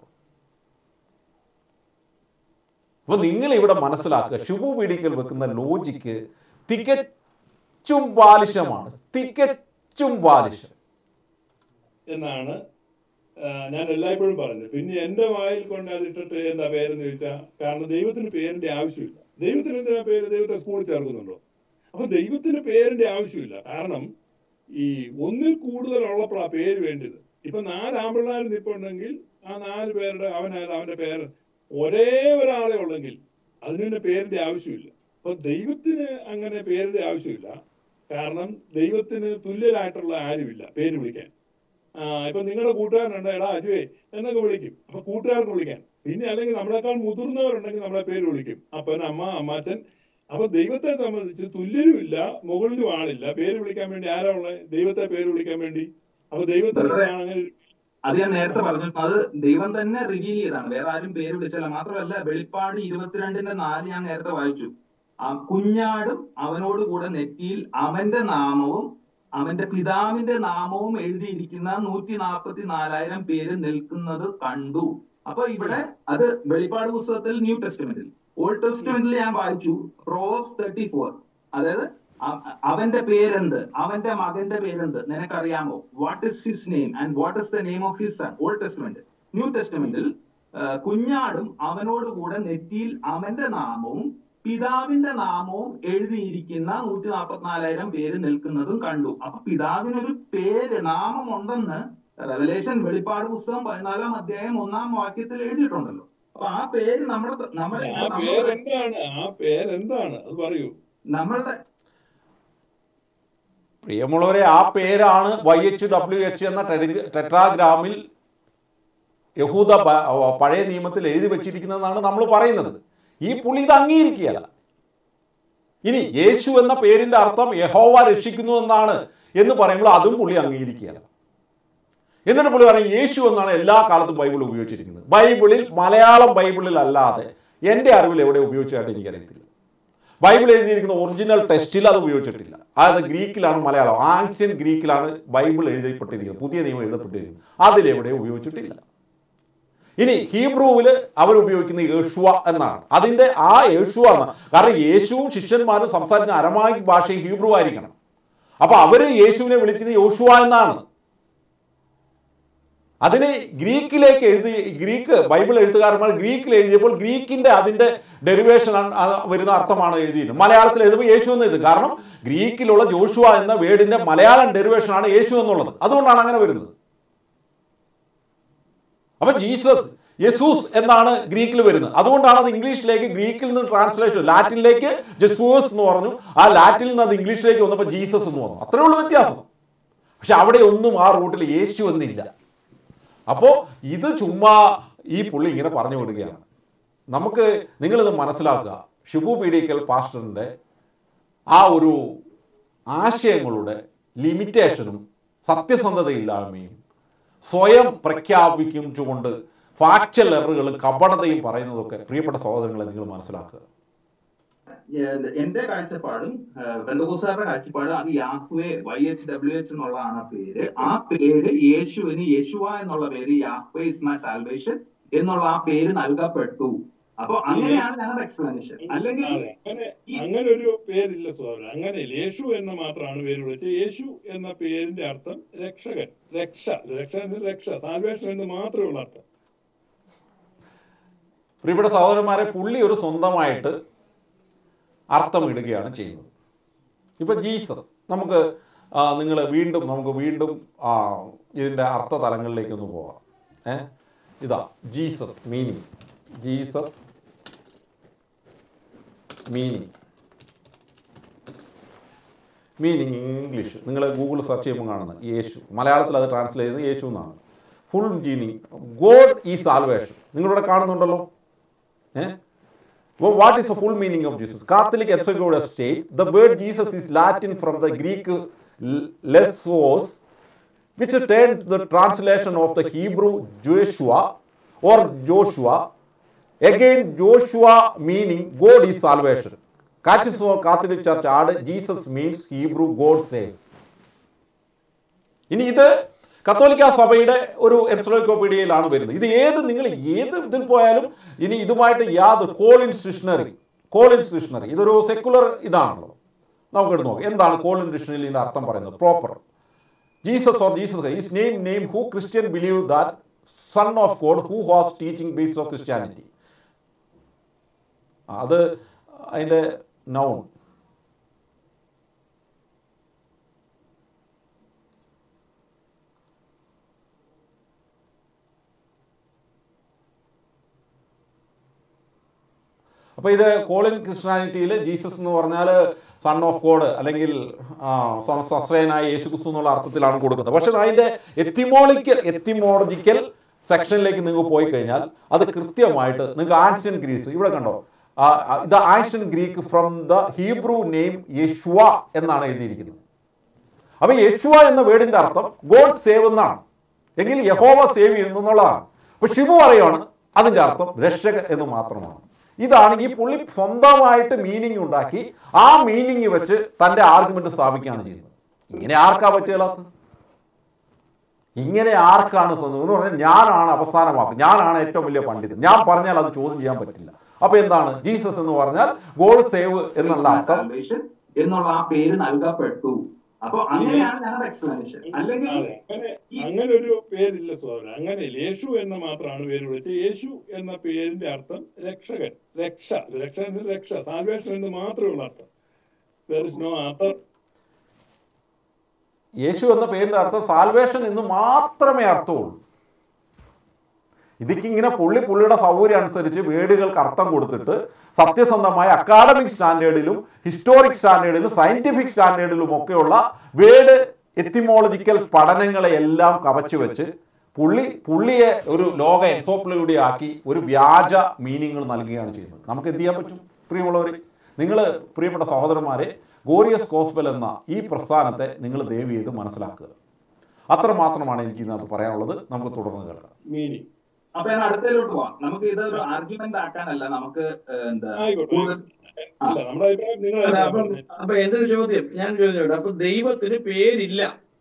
അപ്പൊ നിങ്ങൾ ഇവിടെ മനസ്സിലാക്കുക ശുഭു പീഡിക്കൽ വെക്കുന്ന ലോജിക്ക് തികച്ചും ബാലിശമാണ് തികച്ചും ബാലിശം എന്നാണ് ആ, ഞാൻ എല്ലായ്പ്പോഴും പറഞ്ഞത് പിന്നെ എന്റെ വായിൽ കൊണ്ട് അത് ഇട്ടിട്ട് എന്താ പേരെന്ന് ചോദിച്ചാൽ കാരണം ദൈവത്തിന് പേരിന്റെ ആവശ്യമില്ല ദൈവത്തിന് എന്തിനാ പേര് ദൈവത്തെ സ്കൂളിൽ ചേർക്കുന്നുണ്ടോ അപ്പൊ ദൈവത്തിന് പേരിന്റെ ആവശ്യമില്ല കാരണം ഈ ഒന്നിൽ കൂടുതലുള്ളപ്പോഴാ പേര് വേണ്ടത് ഇപ്പൊ നാല് ആമ്പിള്ളാർ നിൽപ്പുണ്ടെങ്കിൽ ആ നാല് പേരുടെ അവനായത് അവന്റെ പേര് ഒരേ ഒരാളെ ഉള്ളെങ്കിൽ അതിന് പിന്നെ പേരിന്റെ ആവശ്യമില്ല അപ്പൊ ദൈവത്തിന് അങ്ങനെ പേരിന്റെ ആവശ്യമില്ല കാരണം ദൈവത്തിന് തുല്യരായിട്ടുള്ള ആരുമില്ല പേര് വിളിക്കാൻ ആ ഇപ്പൊ നിങ്ങളുടെ കൂട്ടുകാരനുണ്ട് എടാ അജുവേ എന്നൊക്കെ വിളിക്കും അപ്പൊ കൂട്ടുകാർക്ക് വിളിക്കാൻ പിന്നെ അല്ലെങ്കിൽ നമ്മളെക്കാൾ മുതിർന്നവരുണ്ടെങ്കിൽ നമ്മളെ പേര് വിളിക്കും അപ്പൻ അമ്മ അമ്മാച്ചൻ അപ്പൊ ദൈവത്തെ സംബന്ധിച്ച് തുല്യരുമില്ല മുകളിലും ആളില്ല പേര് വിളിക്കാൻ വേണ്ടി ആരാ ഉള്ളത് ദൈവത്തെ പേര് വിളിക്കാൻ വേണ്ടി അപ്പൊ ദൈവത്തിന് അങ്ങനെ അത് ഞാൻ നേരത്തെ പറഞ്ഞു അത് ദൈവം തന്നെ റിവീൽ ചെയ്താണ് വേറെ ആരും പേര് വിളിച്ചല്ല മാത്രമല്ല വെളിപ്പാട് ഇരുപത്തിരണ്ടിന്റെ നാല് ഞാൻ നേരത്തെ വായിച്ചു ആ കുഞ്ഞാടും അവനോട് കൂടെ നെറ്റിയിൽ അവന്റെ നാമവും അവന്റെ പിതാവിന്റെ നാമവും എഴുതിയിരിക്കുന്ന നൂറ്റി നാൽപ്പത്തി നാലായിരം പേര് നിൽക്കുന്നത് കണ്ടു അപ്പൊ ഇവിടെ അത് വെളിപ്പാട് പുസ്തകത്തിൽ ന്യൂ ടെസ്റ്റ്മെന്റിൽ ഓൾഡ് ടെസ്റ്റ്മെന്റിൽ ഞാൻ വായിച്ചു പ്രോസ് തേർട്ടി ഫോർ അതായത് അ- അവന്റെ പേരെന്ത് അവന്റെ മകന്റെ പേരെന്ത് നിനക്കറിയാമോ what is his name and what is the name of his son Old Testament New ടെസ്റ്റ്മെന്റിൽ കുഞ്ഞാടും അവനോട് കൂടെ നെറ്റിയിൽ അവന്റെ നാമവും പിതാവിന്റെ നാമവും എഴുതിയിരിക്കുന്ന നൂറ്റി നാൽപ്പത്തിനാലായിരം പേര് നിൽക്കുന്നതും കണ്ടു അപ്പൊ പിതാവിനൊരു പേര് നാമം ഉണ്ടെന്ന് റെവലേഷൻ വെളിപ്പാട് പുസ്തകം പതിനാലാം അധ്യായം ഒന്നാം വാക്യത്തിൽ എഴുതിയിട്ടുണ്ടല്ലോ അപ്പൊ ആ പേര് നമ്മുടെ നമ്മുടെ ആ പേരെന്താണ് ആ പേരെന്താണ് അത് പറയൂ നമ്മളുടെ പ്രിയമുള്ളവരെ ആ പേരാണ് വൈ എച്ച് ഡബ്ല്യു എച്ച് എന്ന ടെലി- ടെട്രാഗ്രാമിൽ യഹൂദ പ- പഴയ നിയമത്തിൽ എഴുതി വെച്ചിരിക്കുന്നതെന്നാണ് നമ്മൾ പറയുന്നത് ഈ പുള്ളി ഇത് അംഗീകരിക്കുകയല്ല ഇനി യേശു എന്ന പേരിന്റെ അർത്ഥം യഹോവ രക്ഷിക്കുന്നു എന്നാണ് എന്ന് പറയുമ്പോൾ അതും പുള്ളി അംഗീകരിക്കുകയല്ല എന്നിട്ട് പുള്ളി പറയും യേശു എന്നാണ് എല്ലാ കാലത്തും ബൈബിൾ ഉപയോഗിച്ചിരിക്കുന്നത് ബൈബിളിൽ മലയാളം ബൈബിളിൽ അല്ലാതെ എൻ്റെ അറിവിൽ എവിടെ ഉപയോഗിച്ചതായിട്ട് എനിക്കറിയത്തില്ല ബൈബിൾ എഴുതിയിരിക്കുന്ന ഒറിജിനൽ ടെസ്റ്റിൽ അത് ഉപയോഗിച്ചിട്ടില്ല അത് ഗ്രീക്കിലാണ് മലയാളം ആൻഷ്യൻ ഗ്രീക്കിലാണ് ബൈബിൾ എഴുതപ്പെട്ടിരിക്കുന്നത് പുതിയ നിയമം എഴുതപ്പെട്ടിരിക്കുന്നത് അതിലെവിടെ ഉപയോഗിച്ചിട്ടില്ല ഇനി ഹീബ്രുവിൽ അവർ ഉപയോഗിക്കുന്ന യേശുവ എന്നാണ് അതിന്റെ ആ യേശുവ എന്ന കാരണം യേശുവും ശിഷ്യന്മാരും സംസാരിക്കുന്ന അരമായിക് ഭാഷയും ഹീബ്രു ആയിരിക്കണം അപ്പൊ അവര് യേശുവിനെ വിളിച്ചത് യോശുവ എന്നാണ് അതിന് ഗ്രീക്കിലേക്ക് എഴുതി ഗ്രീക്ക് ബൈബിൾ എഴുത്തുകാരന്മാർ ഗ്രീക്കിൽ എഴുതിയപ്പോൾ ഗ്രീക്കിന്റെ അതിന്റെ ഡെറിവേഷൻ വരുന്ന അർത്ഥമാണ് എഴുതിയത് മലയാളത്തിൽ എഴുതുമ്പോൾ യേശു എന്ന് എഴുതും കാരണം ഗ്രീക്കിലുള്ള ജോഷുവ എന്ന വേർഡിന്റെ മലയാളം ഡെറിവേഷൻ ആണ് യേശു എന്നുള്ളത് അതുകൊണ്ടാണ് അങ്ങനെ വരുന്നത് അപ്പൊ ജീസസ് യെസൂസ് എന്നാണ് ഗ്രീക്കിൽ വരുന്നത് അതുകൊണ്ടാണ് അത് ഇംഗ്ലീഷിലേക്ക് ഗ്രീക്കിൽ നിന്ന് ട്രാൻസ്ലേഷൻ ലാറ്റിനിലേക്ക് ജെസൂസ് എന്ന് പറഞ്ഞു ആ ലാറ്റിനിൽ നിന്ന് അത് ഇംഗ്ലീഷിലേക്ക് വന്നപ്പോൾ ജീസസ് എന്ന് വന്നു അത്രേ ഉള്ളൂ വ്യത്യാസം പക്ഷെ അവിടെ ഒന്നും ആ റൂട്ടിൽ യേശു എന്നില്ല അപ്പോൾ ഇത് ചുമ്മാ ഈ പുള്ളി ഇങ്ങനെ പറഞ്ഞു വിടുകയാണ് നമുക്ക് നിങ്ങളിത് മനസ്സിലാക്കുക ഷിബു പീഡിക്കൽ പാസ്റ്ററിൻ്റെ ആ ഒരു ആശയങ്ങളുടെ ലിമിറ്റേഷനും സത്യസന്ധതയില്ലായ്മയും സ്വയം പ്രഖ്യാപിച്ചുകൊണ്ട് ഫാക്ച്വൽ എററുകളും കപടതയും പറയുന്നതൊക്കെ പ്രിയപ്പെട്ട സഹോദരങ്ങളെ നിങ്ങൾ മനസ്സിലാക്കുക ഏഹ് എന്റെ കാഴ്ചപ്പാടും ബന്ധുകൂസാരുടെ കാഴ്ചപ്പാട് അത് Yahweh Y H W H എന്നുള്ളതാണ് ആ പേര് ആ പേര് യേശുവിന് യേശുവ എന്നുള്ള പേര് യാഹ്വേ ഇസ് മൈ സാൽവേഷൻ എന്നുള്ള ആ പേര് നൽകപ്പെട്ടു അപ്പൊ അങ്ങനെയാണ് ഞങ്ങളുടെ എക്സ്പ്ലനേഷൻ അല്ലെങ്കിൽ അതെ അങ്ങനെ അങ്ങനെ ഒരു പേരില്ല സഹോദരൻ അങ്ങനെ യേശു എന്ന് മാത്രമാണ് പേര് വിളിച്ചത് യേശു എന്ന പേരിന്റെ അർത്ഥം രക്ഷകൻ രക്ഷ രക്ഷ എന്ന് രക്ഷ സാൽവേഷൻ എന്ന് മാത്രമേ ഉള്ള അർത്ഥം പ്രിയപ്പെട്ട സഹോദരന്മാരെ പുള്ളി ഒരു സ്വന്തമായിട്ട് അർത്ഥമിടുകയാണ് ചെയ്യുന്നത് ഇപ്പൊ ജീസസ് നമുക്ക് നിങ്ങൾ വീണ്ടും നമുക്ക് വീണ്ടും ആ, ഇതിന്റെ അർത്ഥ തലങ്ങളിലേക്കൊന്ന് പോവാം ഏ ഇതാ Jesus meaning Jesus meaning meaning English നിങ്ങൾ ഗൂഗിൾ സെർച്ച് ചെയ്യുമ്പോൾ കാണുന്നത് യേശു മലയാളത്തിൽ അത് ട്രാൻസ്ലേറ്റ് ചെയ്യുന്നത് യേശു എന്നാണ് ഫുൾ മീനിങ് ഗോഡ് ഈ സാൽവേഷൻ നിങ്ങളിവിടെ കാണുന്നുണ്ടല്ലോ Eh? Well, what is the full meaning of Jesus? Catholic Executive state the word Jesus is Latin from the Greek l- lesos, which turned the translation of the Hebrew Joshua or Joshua. Again, Joshua meaning God is salvation. Catechism of Catholic Church add Jesus means Hebrew God saves. ഇനി ഇത് കത്തോലിക്ക സഭയുടെ ഒരു എൻസൈക്ലോപീഡിയയിലാണ് വരുന്നത് ഇത് ഏത് നിങ്ങൾ ഏത് ഇതിൽ പോയാലും ഇനി ഇതുമായിട്ട് യാതൊരു കോളിൻസ് ഡിക്ഷണറി കോളിൻസ് ഡിക്ഷണറി ഇതൊരു സെക്കുലർ ഇതാണല്ലോ നമുക്ക് എടുത്ത് നോക്കാം എന്താണ് കോളിൻ ഡിക്ഷണറിയുടെ അർത്ഥം പറയുന്നത് proper Jesus or Jesus is name name who Christian believe that son of God who has teaching base of Christianity അത് അതിൻ്റെ നൗൺ അപ്പോൾ ഇത് കോളിൻ ക്രിസ്ത്യാനിറ്റിയിൽ ജീസസ് എന്ന് പറഞ്ഞാൽ സൺ ഓഫ് ഗോഡ് അല്ലെങ്കിൽ സസ്രയനായ യേശു ക്രിസ്തു എന്നുള്ള അർത്ഥത്തിലാണ് കൊടുക്കുന്നത് പക്ഷേ അതിൻ്റെ എത്തിമോളിക്കൽ എത്തിമോളജിക്കൽ സെക്ഷനിലേക്ക് നിങ്ങൾ പോയി കഴിഞ്ഞാൽ അത് കൃത്യമായിട്ട് നിങ്ങൾക്ക് ആൻഷ്യൻ ഗ്രീസ് ഇവിടെ കണ്ടോ ഇത് ancient Greek from the Hebrew name Yeshua എന്നാണ് എഴുതിയിരിക്കുന്നത് അപ്പൊ യശുവ എന്ന വേർഡിന്റെ അർത്ഥം ഗോഡ് സേവ് എന്നാണ് എങ്കിൽ യഹോവ സേവ് ചെയ്യുന്നു എന്നുള്ളതാണ് അപ്പൊ ഷിബു പറയുവാണ് അതിന്റെ അർത്ഥം രക്ഷക എന്ന് മാത്രമാണ് ഇതാണ് ഈ പുള്ളി സ്വന്തമായിട്ട് മീനിങ് ഉണ്ടാക്കി ആ മീനിങ് വെച്ച് തന്റെ ആർഗ്യുമെന്റ് സ്ഥാപിക്കുകയാണ് ചെയ്യുന്നത് ഇങ്ങനെ ആർക്കാ പറ്റുകയില്ലാത്തത് ഇങ്ങനെ ആർക്കാണ് സ്വന്തം എന്ന് പറഞ്ഞാൽ ഞാനാണ് അവസാനമാക്കും ഞാനാണ് ഏറ്റവും വലിയ പണ്ഡിതൻ ഞാൻ പറഞ്ഞാൽ അത് ചോദ്യം ചെയ്യാൻ പറ്റില്ല അപ്പൊ എന്താണ് ജീസസ് എന്ന് പറഞ്ഞാൽ ഗോഡ് സേവ് എന്നുള്ള അർത്ഥം സാൽവേഷൻ എന്നുള്ള ആ പേര് നൽകപ്പെട്ടു അപ്പൊ അങ്ങനെയാണ് ഞങ്ങളുടെ എക്സ്പ്ലനേഷൻ അല്ലെങ്കിൽ അതെ അങ്ങനെ അങ്ങനെ ഒരു പേരില്ല സഹോദരൻ അങ്ങനെ യേശു എന്ന് മാത്രമാണ് പേര് വിളിച്ചത് യേശു എന്ന പേരിന്റെ അർത്ഥം രക്ഷകൻ രക്ഷ രക്ഷ എന്ന് രക്ഷ സാൽവേഷൻ എന്ന് മാത്രമേ ഉള്ള അർത്ഥം There is no other യേശു എന്ന പേരിന്റെ അർത്ഥം സാൽവേഷൻ എന്ന് മാത്രമേ അർത്ഥമുള്ളൂ ഇതിക്ക് ഇങ്ങനെ പുള്ളി പുള്ളിയുടെ സൗകര്യം അനുസരിച്ച് വേർഡുകൾക്ക് അർത്ഥം കൊടുത്തിട്ട് സത്യസന്ധമായ അക്കാഡമിക് സ്റ്റാൻഡേർഡിലും ഹിസ്റ്റോറിക് സ്റ്റാൻഡേർഡിലും സയന്റിഫിക് സ്റ്റാൻഡേർഡിലും ഒക്കെയുള്ള വേർഡ് എത്തിമോളജിക്കൽ പഠനങ്ങളെ എല്ലാം കവച്ചു വെച്ച് പുള്ളി പുള്ളിയെ ഒരു ലോക എൻസോപ്ലയുടെ ആക്കി ഒരു വ്യാജ മീനിങ്ങൾ നൽകുകയാണ് ചെയ്യുന്നത് നമുക്ക് എന്ത് ചെയ്യാൻ പറ്റും പ്രിയമുള്ളവർ നിങ്ങൾ പ്രിയപ്പെട്ട സഹോദരന്മാരെ ഗോറിയസ് കോസ്ബൽ എന്ന ഈ പ്രസ്ഥാനത്തെ നിങ്ങൾ ദയവ് ചെയ്ത് മനസ്സിലാക്കുക അത്ര മാത്രമാണ് എനിക്ക് ഇതിനകത്ത് പറയാനുള്ളത് നമുക്ക് തുടർന്ന് കേൾക്കാം meaning. അപ്പൊ ഞാൻ അടുത്തതിലോട്ട് പോവാം നമുക്ക് ഇതൊരു ആർഗ്യുമെന്റ് ആക്കാനല്ല നമുക്ക് ഏഹ്, എന്താ ആയിക്കോട്ടെ. കൂടുതൽ അല്ല നമ്മുടെ അഭിപ്രായം നിങ്ങൾ അല്ല, അപ്പം അപ്പൊ എന്റെ ഒരു ചോദ്യം ഞാൻ ചോദിച്ചോട്ടെ അപ്പൊ ദൈവത്തിന് പേരില്ല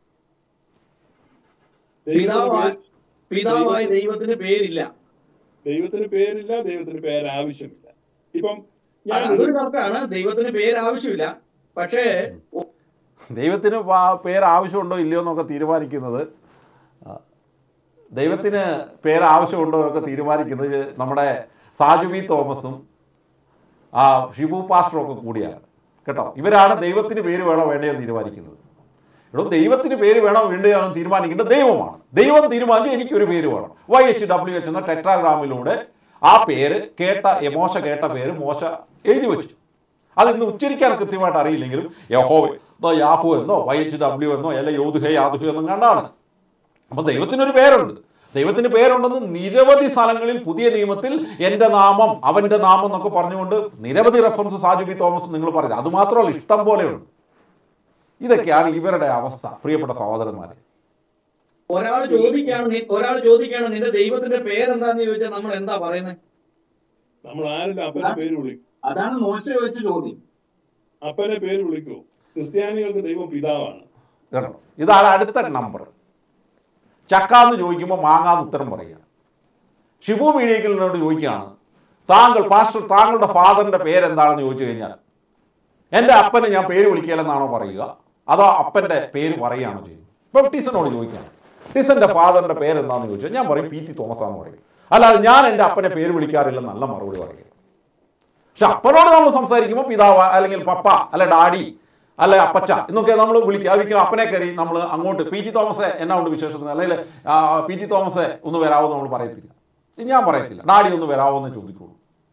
പിതാവായ പിതാവായ ദൈവത്തിന് പേരില്ല ദൈവത്തിന് പേരില്ല ദൈവത്തിന് പേര് ആവശ്യമില്ല ഇപ്പം ഞാൻ അത് അതൊരു തർക്കമാണ് ദൈവത്തിന് പേര് ആവശ്യമില്ല പക്ഷേ ദൈവത്തിന് പാ- പേര് ആവശ്യമുണ്ടോ ഇല്ലയോ എന്നൊക്കെ തീരുമാനിക്കുന്നത് ആ, ദൈവത്തിന് പേര് ആവശ്യമുണ്ടോ എന്നൊക്കെ തീരുമാനിക്കുന്നത് നമ്മുടെ സാജു വി തോമസും ആ ഷിബു പാസ്റ്ററും ഒക്കെ കൂടിയാണ് കേട്ടോ ഇവരാണ് ദൈവത്തിന് പേര് വേണോ വേണ്ടയോ എന്ന് തീരുമാനിക്കുന്നത് എടോ ദൈവത്തിന് പേര് വേണോ വേണ്ടയോ എന്ന് തീരുമാനിക്കേണ്ടത് ദൈവമാണ് ദൈവം തീരുമാനിച്ചു എനിക്കൊരു പേര് വേണം വൈ എച്ച് ഡബ്ല്യു എച്ച് എന്ന ടെട്രാഗ്രാമിലൂടെ ആ പേര് കേട്ട എ, മോശ കേട്ട പേര് മോശ എഴുതി വെച്ചു അത് ഇന്ന് ഉച്ചരിക്കാൻ കൃത്യമായിട്ട് അറിയില്ലെങ്കിലും യഹോ എന്നോ യാഹു എന്നോ വൈ എച്ച് ഡബ്ല്യു എന്നോ അല്ലെ യോധുഹെ യാദുഹെ എന്നും കണ്ടാണ് അപ്പം ദൈവത്തിനൊരു പേരുണ്ട് ദൈവത്തിന് പേരുണ്ടെന്ന് നിരവധി സ്ഥലങ്ങളിൽ പുതിയ നിയമത്തിൽ എൻ്റെ നാമം അവൻ്റെ നാമം എന്നൊക്കെ പറഞ്ഞുകൊണ്ട് നിരവധി റെഫറൻസ് സാജു ബി തോമസ് നിങ്ങൾ പറയുന്നത് അതുമാത്രമല്ല ഇഷ്ടം പോലെയുണ്ട് ഇതൊക്കെയാണ് ഇവരുടെ അവസ്ഥ പ്രിയപ്പെട്ട സഹോദരന്മാരെ ഒരാൾ ചോദിക്കാണ് നീ- ഒരാൾ ചോദിക്കാണ് നിന്റെ ദൈവത്തിന്റെ പേരെന്താന്ന് ചോദിച്ചാൽ നമ്മൾ എന്താ പറയുന്നത് നമ്മൾ ആരുടെ അപ്പനെ പേര് വിളിക്കും അതാണ് മോശ ചോദിച്ച ചോദ്യം അപ്പനെ പേര് വിളിക്കൂ ക്രിസ്ത്യാനികൾക്ക് ദൈവം പിതാവാണ് കേട്ടോ ഇതാണ് അടുത്ത നമ്പർ ചക്കാന്ന് ചോദിക്കുമ്പോൾ മാങ്ങാന്ന് ഉത്തരം പറയുക ഷിബു മീഡിയക്കലിനോട് ചോദിക്കുകയാണ് താങ്കൾ പാസ്റ്റർ താങ്കളുടെ ഫാദറിന്റെ പേരെന്താണെന്ന് ചോദിച്ചു കഴിഞ്ഞാൽ എൻ്റെ അപ്പനെ ഞാൻ പേര് വിളിക്കലെന്നാണോ പറയുക അതോ അപ്പൻ്റെ പേര് പറയുകയാണോ ചെയ്യുന്നത് ഇപ്പം ടീസനോട് ചോദിക്കുകയാണ് ടീസന്റെ ഫാദറിന്റെ പേരെന്താണെന്ന് ചോദിച്ചാൽ ഞാൻ പറയും പി ടി തോമസ് ആണെന്ന് പറയും അല്ലാതെ ഞാൻ എൻ്റെ അപ്പനെ പേര് വിളിക്കാറില്ല നല്ല മറുപടി പറയുക പക്ഷെ അപ്പനോട് നമ്മൾ സംസാരിക്കുമ്പോൾ പിതാവ് അല്ലെങ്കിൽ പപ്പ അല്ലെ ഡാഡി അല്ലെ അപ്പച്ച എന്നൊക്കെ നമ്മൾ വിളിക്കുക ഒരിക്കലും അപ്പനെ കയറി നമ്മൾ അങ്ങോട്ട് പി ടി തോമസ് എന്നാ കൊണ്ട് വിശേഷത്തിന് അല്ലെങ്കിൽ ആ, പി ടി തോമസ് ഒന്ന് വരാമോ എന്ന് നമ്മൾ പറയത്തില്ല ഇത് ഞാൻ പറയത്തില്ല ഡാഡി ഒന്ന് വരാമോ എന്ന് ചോദിക്കുള്ളൂ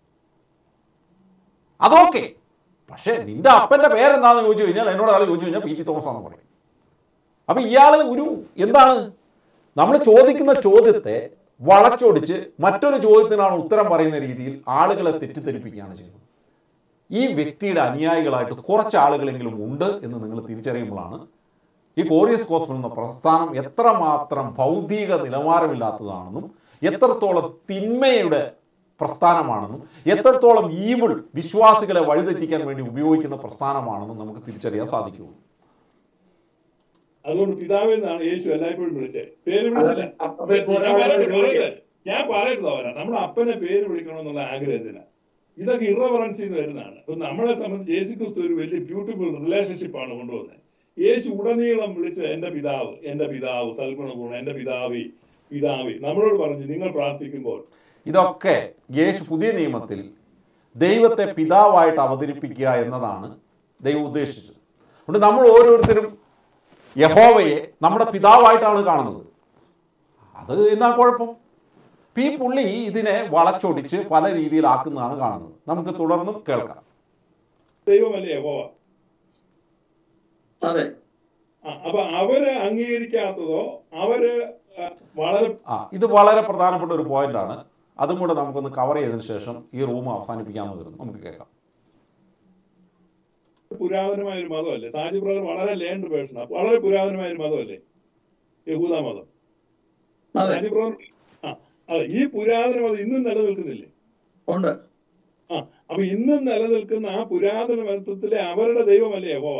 അതൊക്കെ പക്ഷേ നിന്റെ അപ്പന്റെ പേരെന്താണെന്ന് ചോദിച്ചു കഴിഞ്ഞാൽ എന്നോട് ആൾ ചോദിച്ചു കഴിഞ്ഞാൽ പി ടി തോമസ് ആണെന്ന് പറയും അപ്പൊ ഇയാൾ ഒരു എന്താണ് നമ്മൾ ചോദിക്കുന്ന ചോദ്യത്തെ വളച്ചൊടിച്ച് മറ്റൊരു ചോദ്യത്തിനാണ് ഉത്തരം പറയുന്ന രീതിയിൽ ആളുകളെ തെറ്റിദ്ധരിപ്പിക്കുകയാണ് ചെയ്യുന്നത് ഈ വ്യക്തിയുടെ അനുയായികളായിട്ട് കുറച്ച് ആളുകളെങ്കിലും ഉണ്ട് എന്ന് നിങ്ങൾ തിരിച്ചറിയുമ്പോഴാണ് ഈ കോറിയസ് കോസ്മൽ എന്ന പ്രസ്ഥാനം എത്രമാത്രം ഭൗതിക നിലവാരമില്ലാത്തതാണെന്നും എത്രത്തോളം തിന്മയുടെ പ്രസ്ഥാനമാണെന്നും എത്രത്തോളം ഈവിൾ വിശ്വാസികളെ വഴിതെറ്റിക്കാൻ വേണ്ടി ഉപയോഗിക്കുന്ന പ്രസ്ഥാനമാണെന്നും നമുക്ക് തിരിച്ചറിയാൻ സാധിക്കുള്ളൂ അതുകൊണ്ട് പിതാവ് എന്നാണ് യേശു എല്ലായ്പ്പോഴും വിളിച്ചത് പേര് വിളിച്ചില്ല അപ്പൊ ഇപ്പൊ ഞാൻ ഒരാളോട് പറയട്ടെ, ചോദിക്കാം. പറയട്ടെ. ഞാൻ പറയുന്നത് അവരാ നമ്മൾ അപ്പനെ പേര് വിളിക്കണമെന്നുള്ള ആഗ്രഹത്തിന് ഇതൊക്കെ ഇറവറൻസിൽ നിന്ന് വരുന്നതാണ് ഇപ്പൊ നമ്മളെ സംബന്ധിച്ച് യേശു ക്രിസ്തു ഒരു വലിയ ബ്യൂട്ടിഫുൾ റിലേഷൻഷിപ്പ് ആണ് കൊണ്ടുവന്നത് യേശു ഉടനീളം വിളിച്ച എന്റെ പിതാവ് എന്റെ പിതാവ് സൽഗുണഗുണം എന്റെ പിതാവി പിതാവി നമ്മളോട് പറഞ്ഞു നിങ്ങൾ പ്രാർത്ഥിക്കുമ്പോൾ ഇതൊക്കെ യേശു പുതിയ നിയമത്തിൽ ദൈവത്തെ പിതാവായിട്ട് അവതരിപ്പിക്കുക എന്നതാണ് ദൈവം ഉദ്ദേശിച്ചത് അതുകൊണ്ട് നമ്മൾ ഓരോരുത്തരും യഹോവയെ നമ്മുടെ പിതാവായിട്ടാണ് കാണുന്നത് അത് എന്നാ കുഴപ്പം ഇപ്പം ഈ പുള്ളി ഇതിനെ വളച്ചൊടിച്ച് പല രീതിയിലാക്കുന്നതാണ് കാണുന്നത് നമുക്ക് തുടർന്നും കേൾക്കാം ദൈവമല്ലേ യഹോവ അതെ ആ, അപ്പൊ അവര് അംഗീകരിക്കാത്തതോ അവര് ആ, വളരെ ആ ഇത് വളരെ പ്രധാനപ്പെട്ട ഒരു പോയിന്റാണ് അതും കൂടെ നമുക്കൊന്ന് കവർ ചെയ്തതിന് ശേഷം ഈ റൂം അവസാനിപ്പിക്കാമെന്ന് വരുന്നു നമുക്ക് കേൾക്കാം പുരാതനമായ ഒരു മതമല്ലേ സാജി ബ്രദർ വളരെ ലേൺഡ് പേഴ്സണാണ് വളരെ പുരാതനമായ ഒരു മതമല്ലേ യഹൂദ മതം അതെ സാജി ബ്രദർ ആ അതെ ഈ പുരാതന മതം ഇന്നും നിലനിൽക്കുന്നില്ലേ ഉണ്ട് ആ അപ്പൊ ഇന്നും നിലനിൽക്കുന്ന ആ പുരാതന മതത്തിലെ അവരുടെ ദൈവമല്ലേ യഹോവ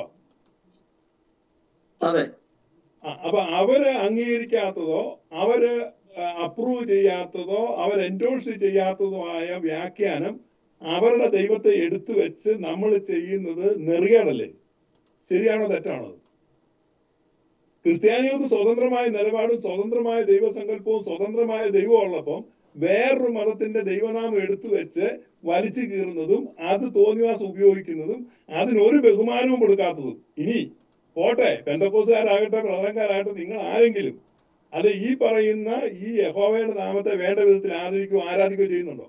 അതെ ആ, അപ്പൊ അവര് അംഗീകരിക്കാത്തതോ അവര് അപ്രൂവ് ചെയ്യാത്തതോ അവർ എൻഡോഴ്സ് ചെയ്യാത്തതോ ആയ വ്യാഖ്യാനം അവരുടെ ദൈവത്തെ എടുത്തു വെച്ച് നമ്മൾ ചെയ്യുന്നത് നെറിയാടല്ലേ ശരിയാണോ തെറ്റാണോ അത്? ക്രിസ്ത്യാനികൾക്ക് സ്വതന്ത്രമായ നിലപാടും സ്വതന്ത്രമായ ദൈവസങ്കല്പവും സ്വതന്ത്രമായ ദൈവം ഉള്ളപ്പം വേറൊരു മതത്തിന്റെ ദൈവനാമം എടുത്തു വെച്ച് വലിച്ചു കീറുന്നതും അത് തോന്നിവാസം ഉപയോഗിക്കുന്നതും അതിനൊരു ബഹുമാനവും കൊടുക്കാത്തതും ഇനി പോട്ടെ പെന്തക്കോസുകാരാകട്ടെ പ്രധാനക്കാരാകട്ടെ നിങ്ങൾ ആരെങ്കിലും അത് ഈ പറയുന്ന ഈ യഹോവയുടെ നാമത്തെ വേണ്ട വിധത്തിൽ ആദരിക്കുകയോ ആരാധിക്കുകയോ ചെയ്യുന്നുണ്ടോ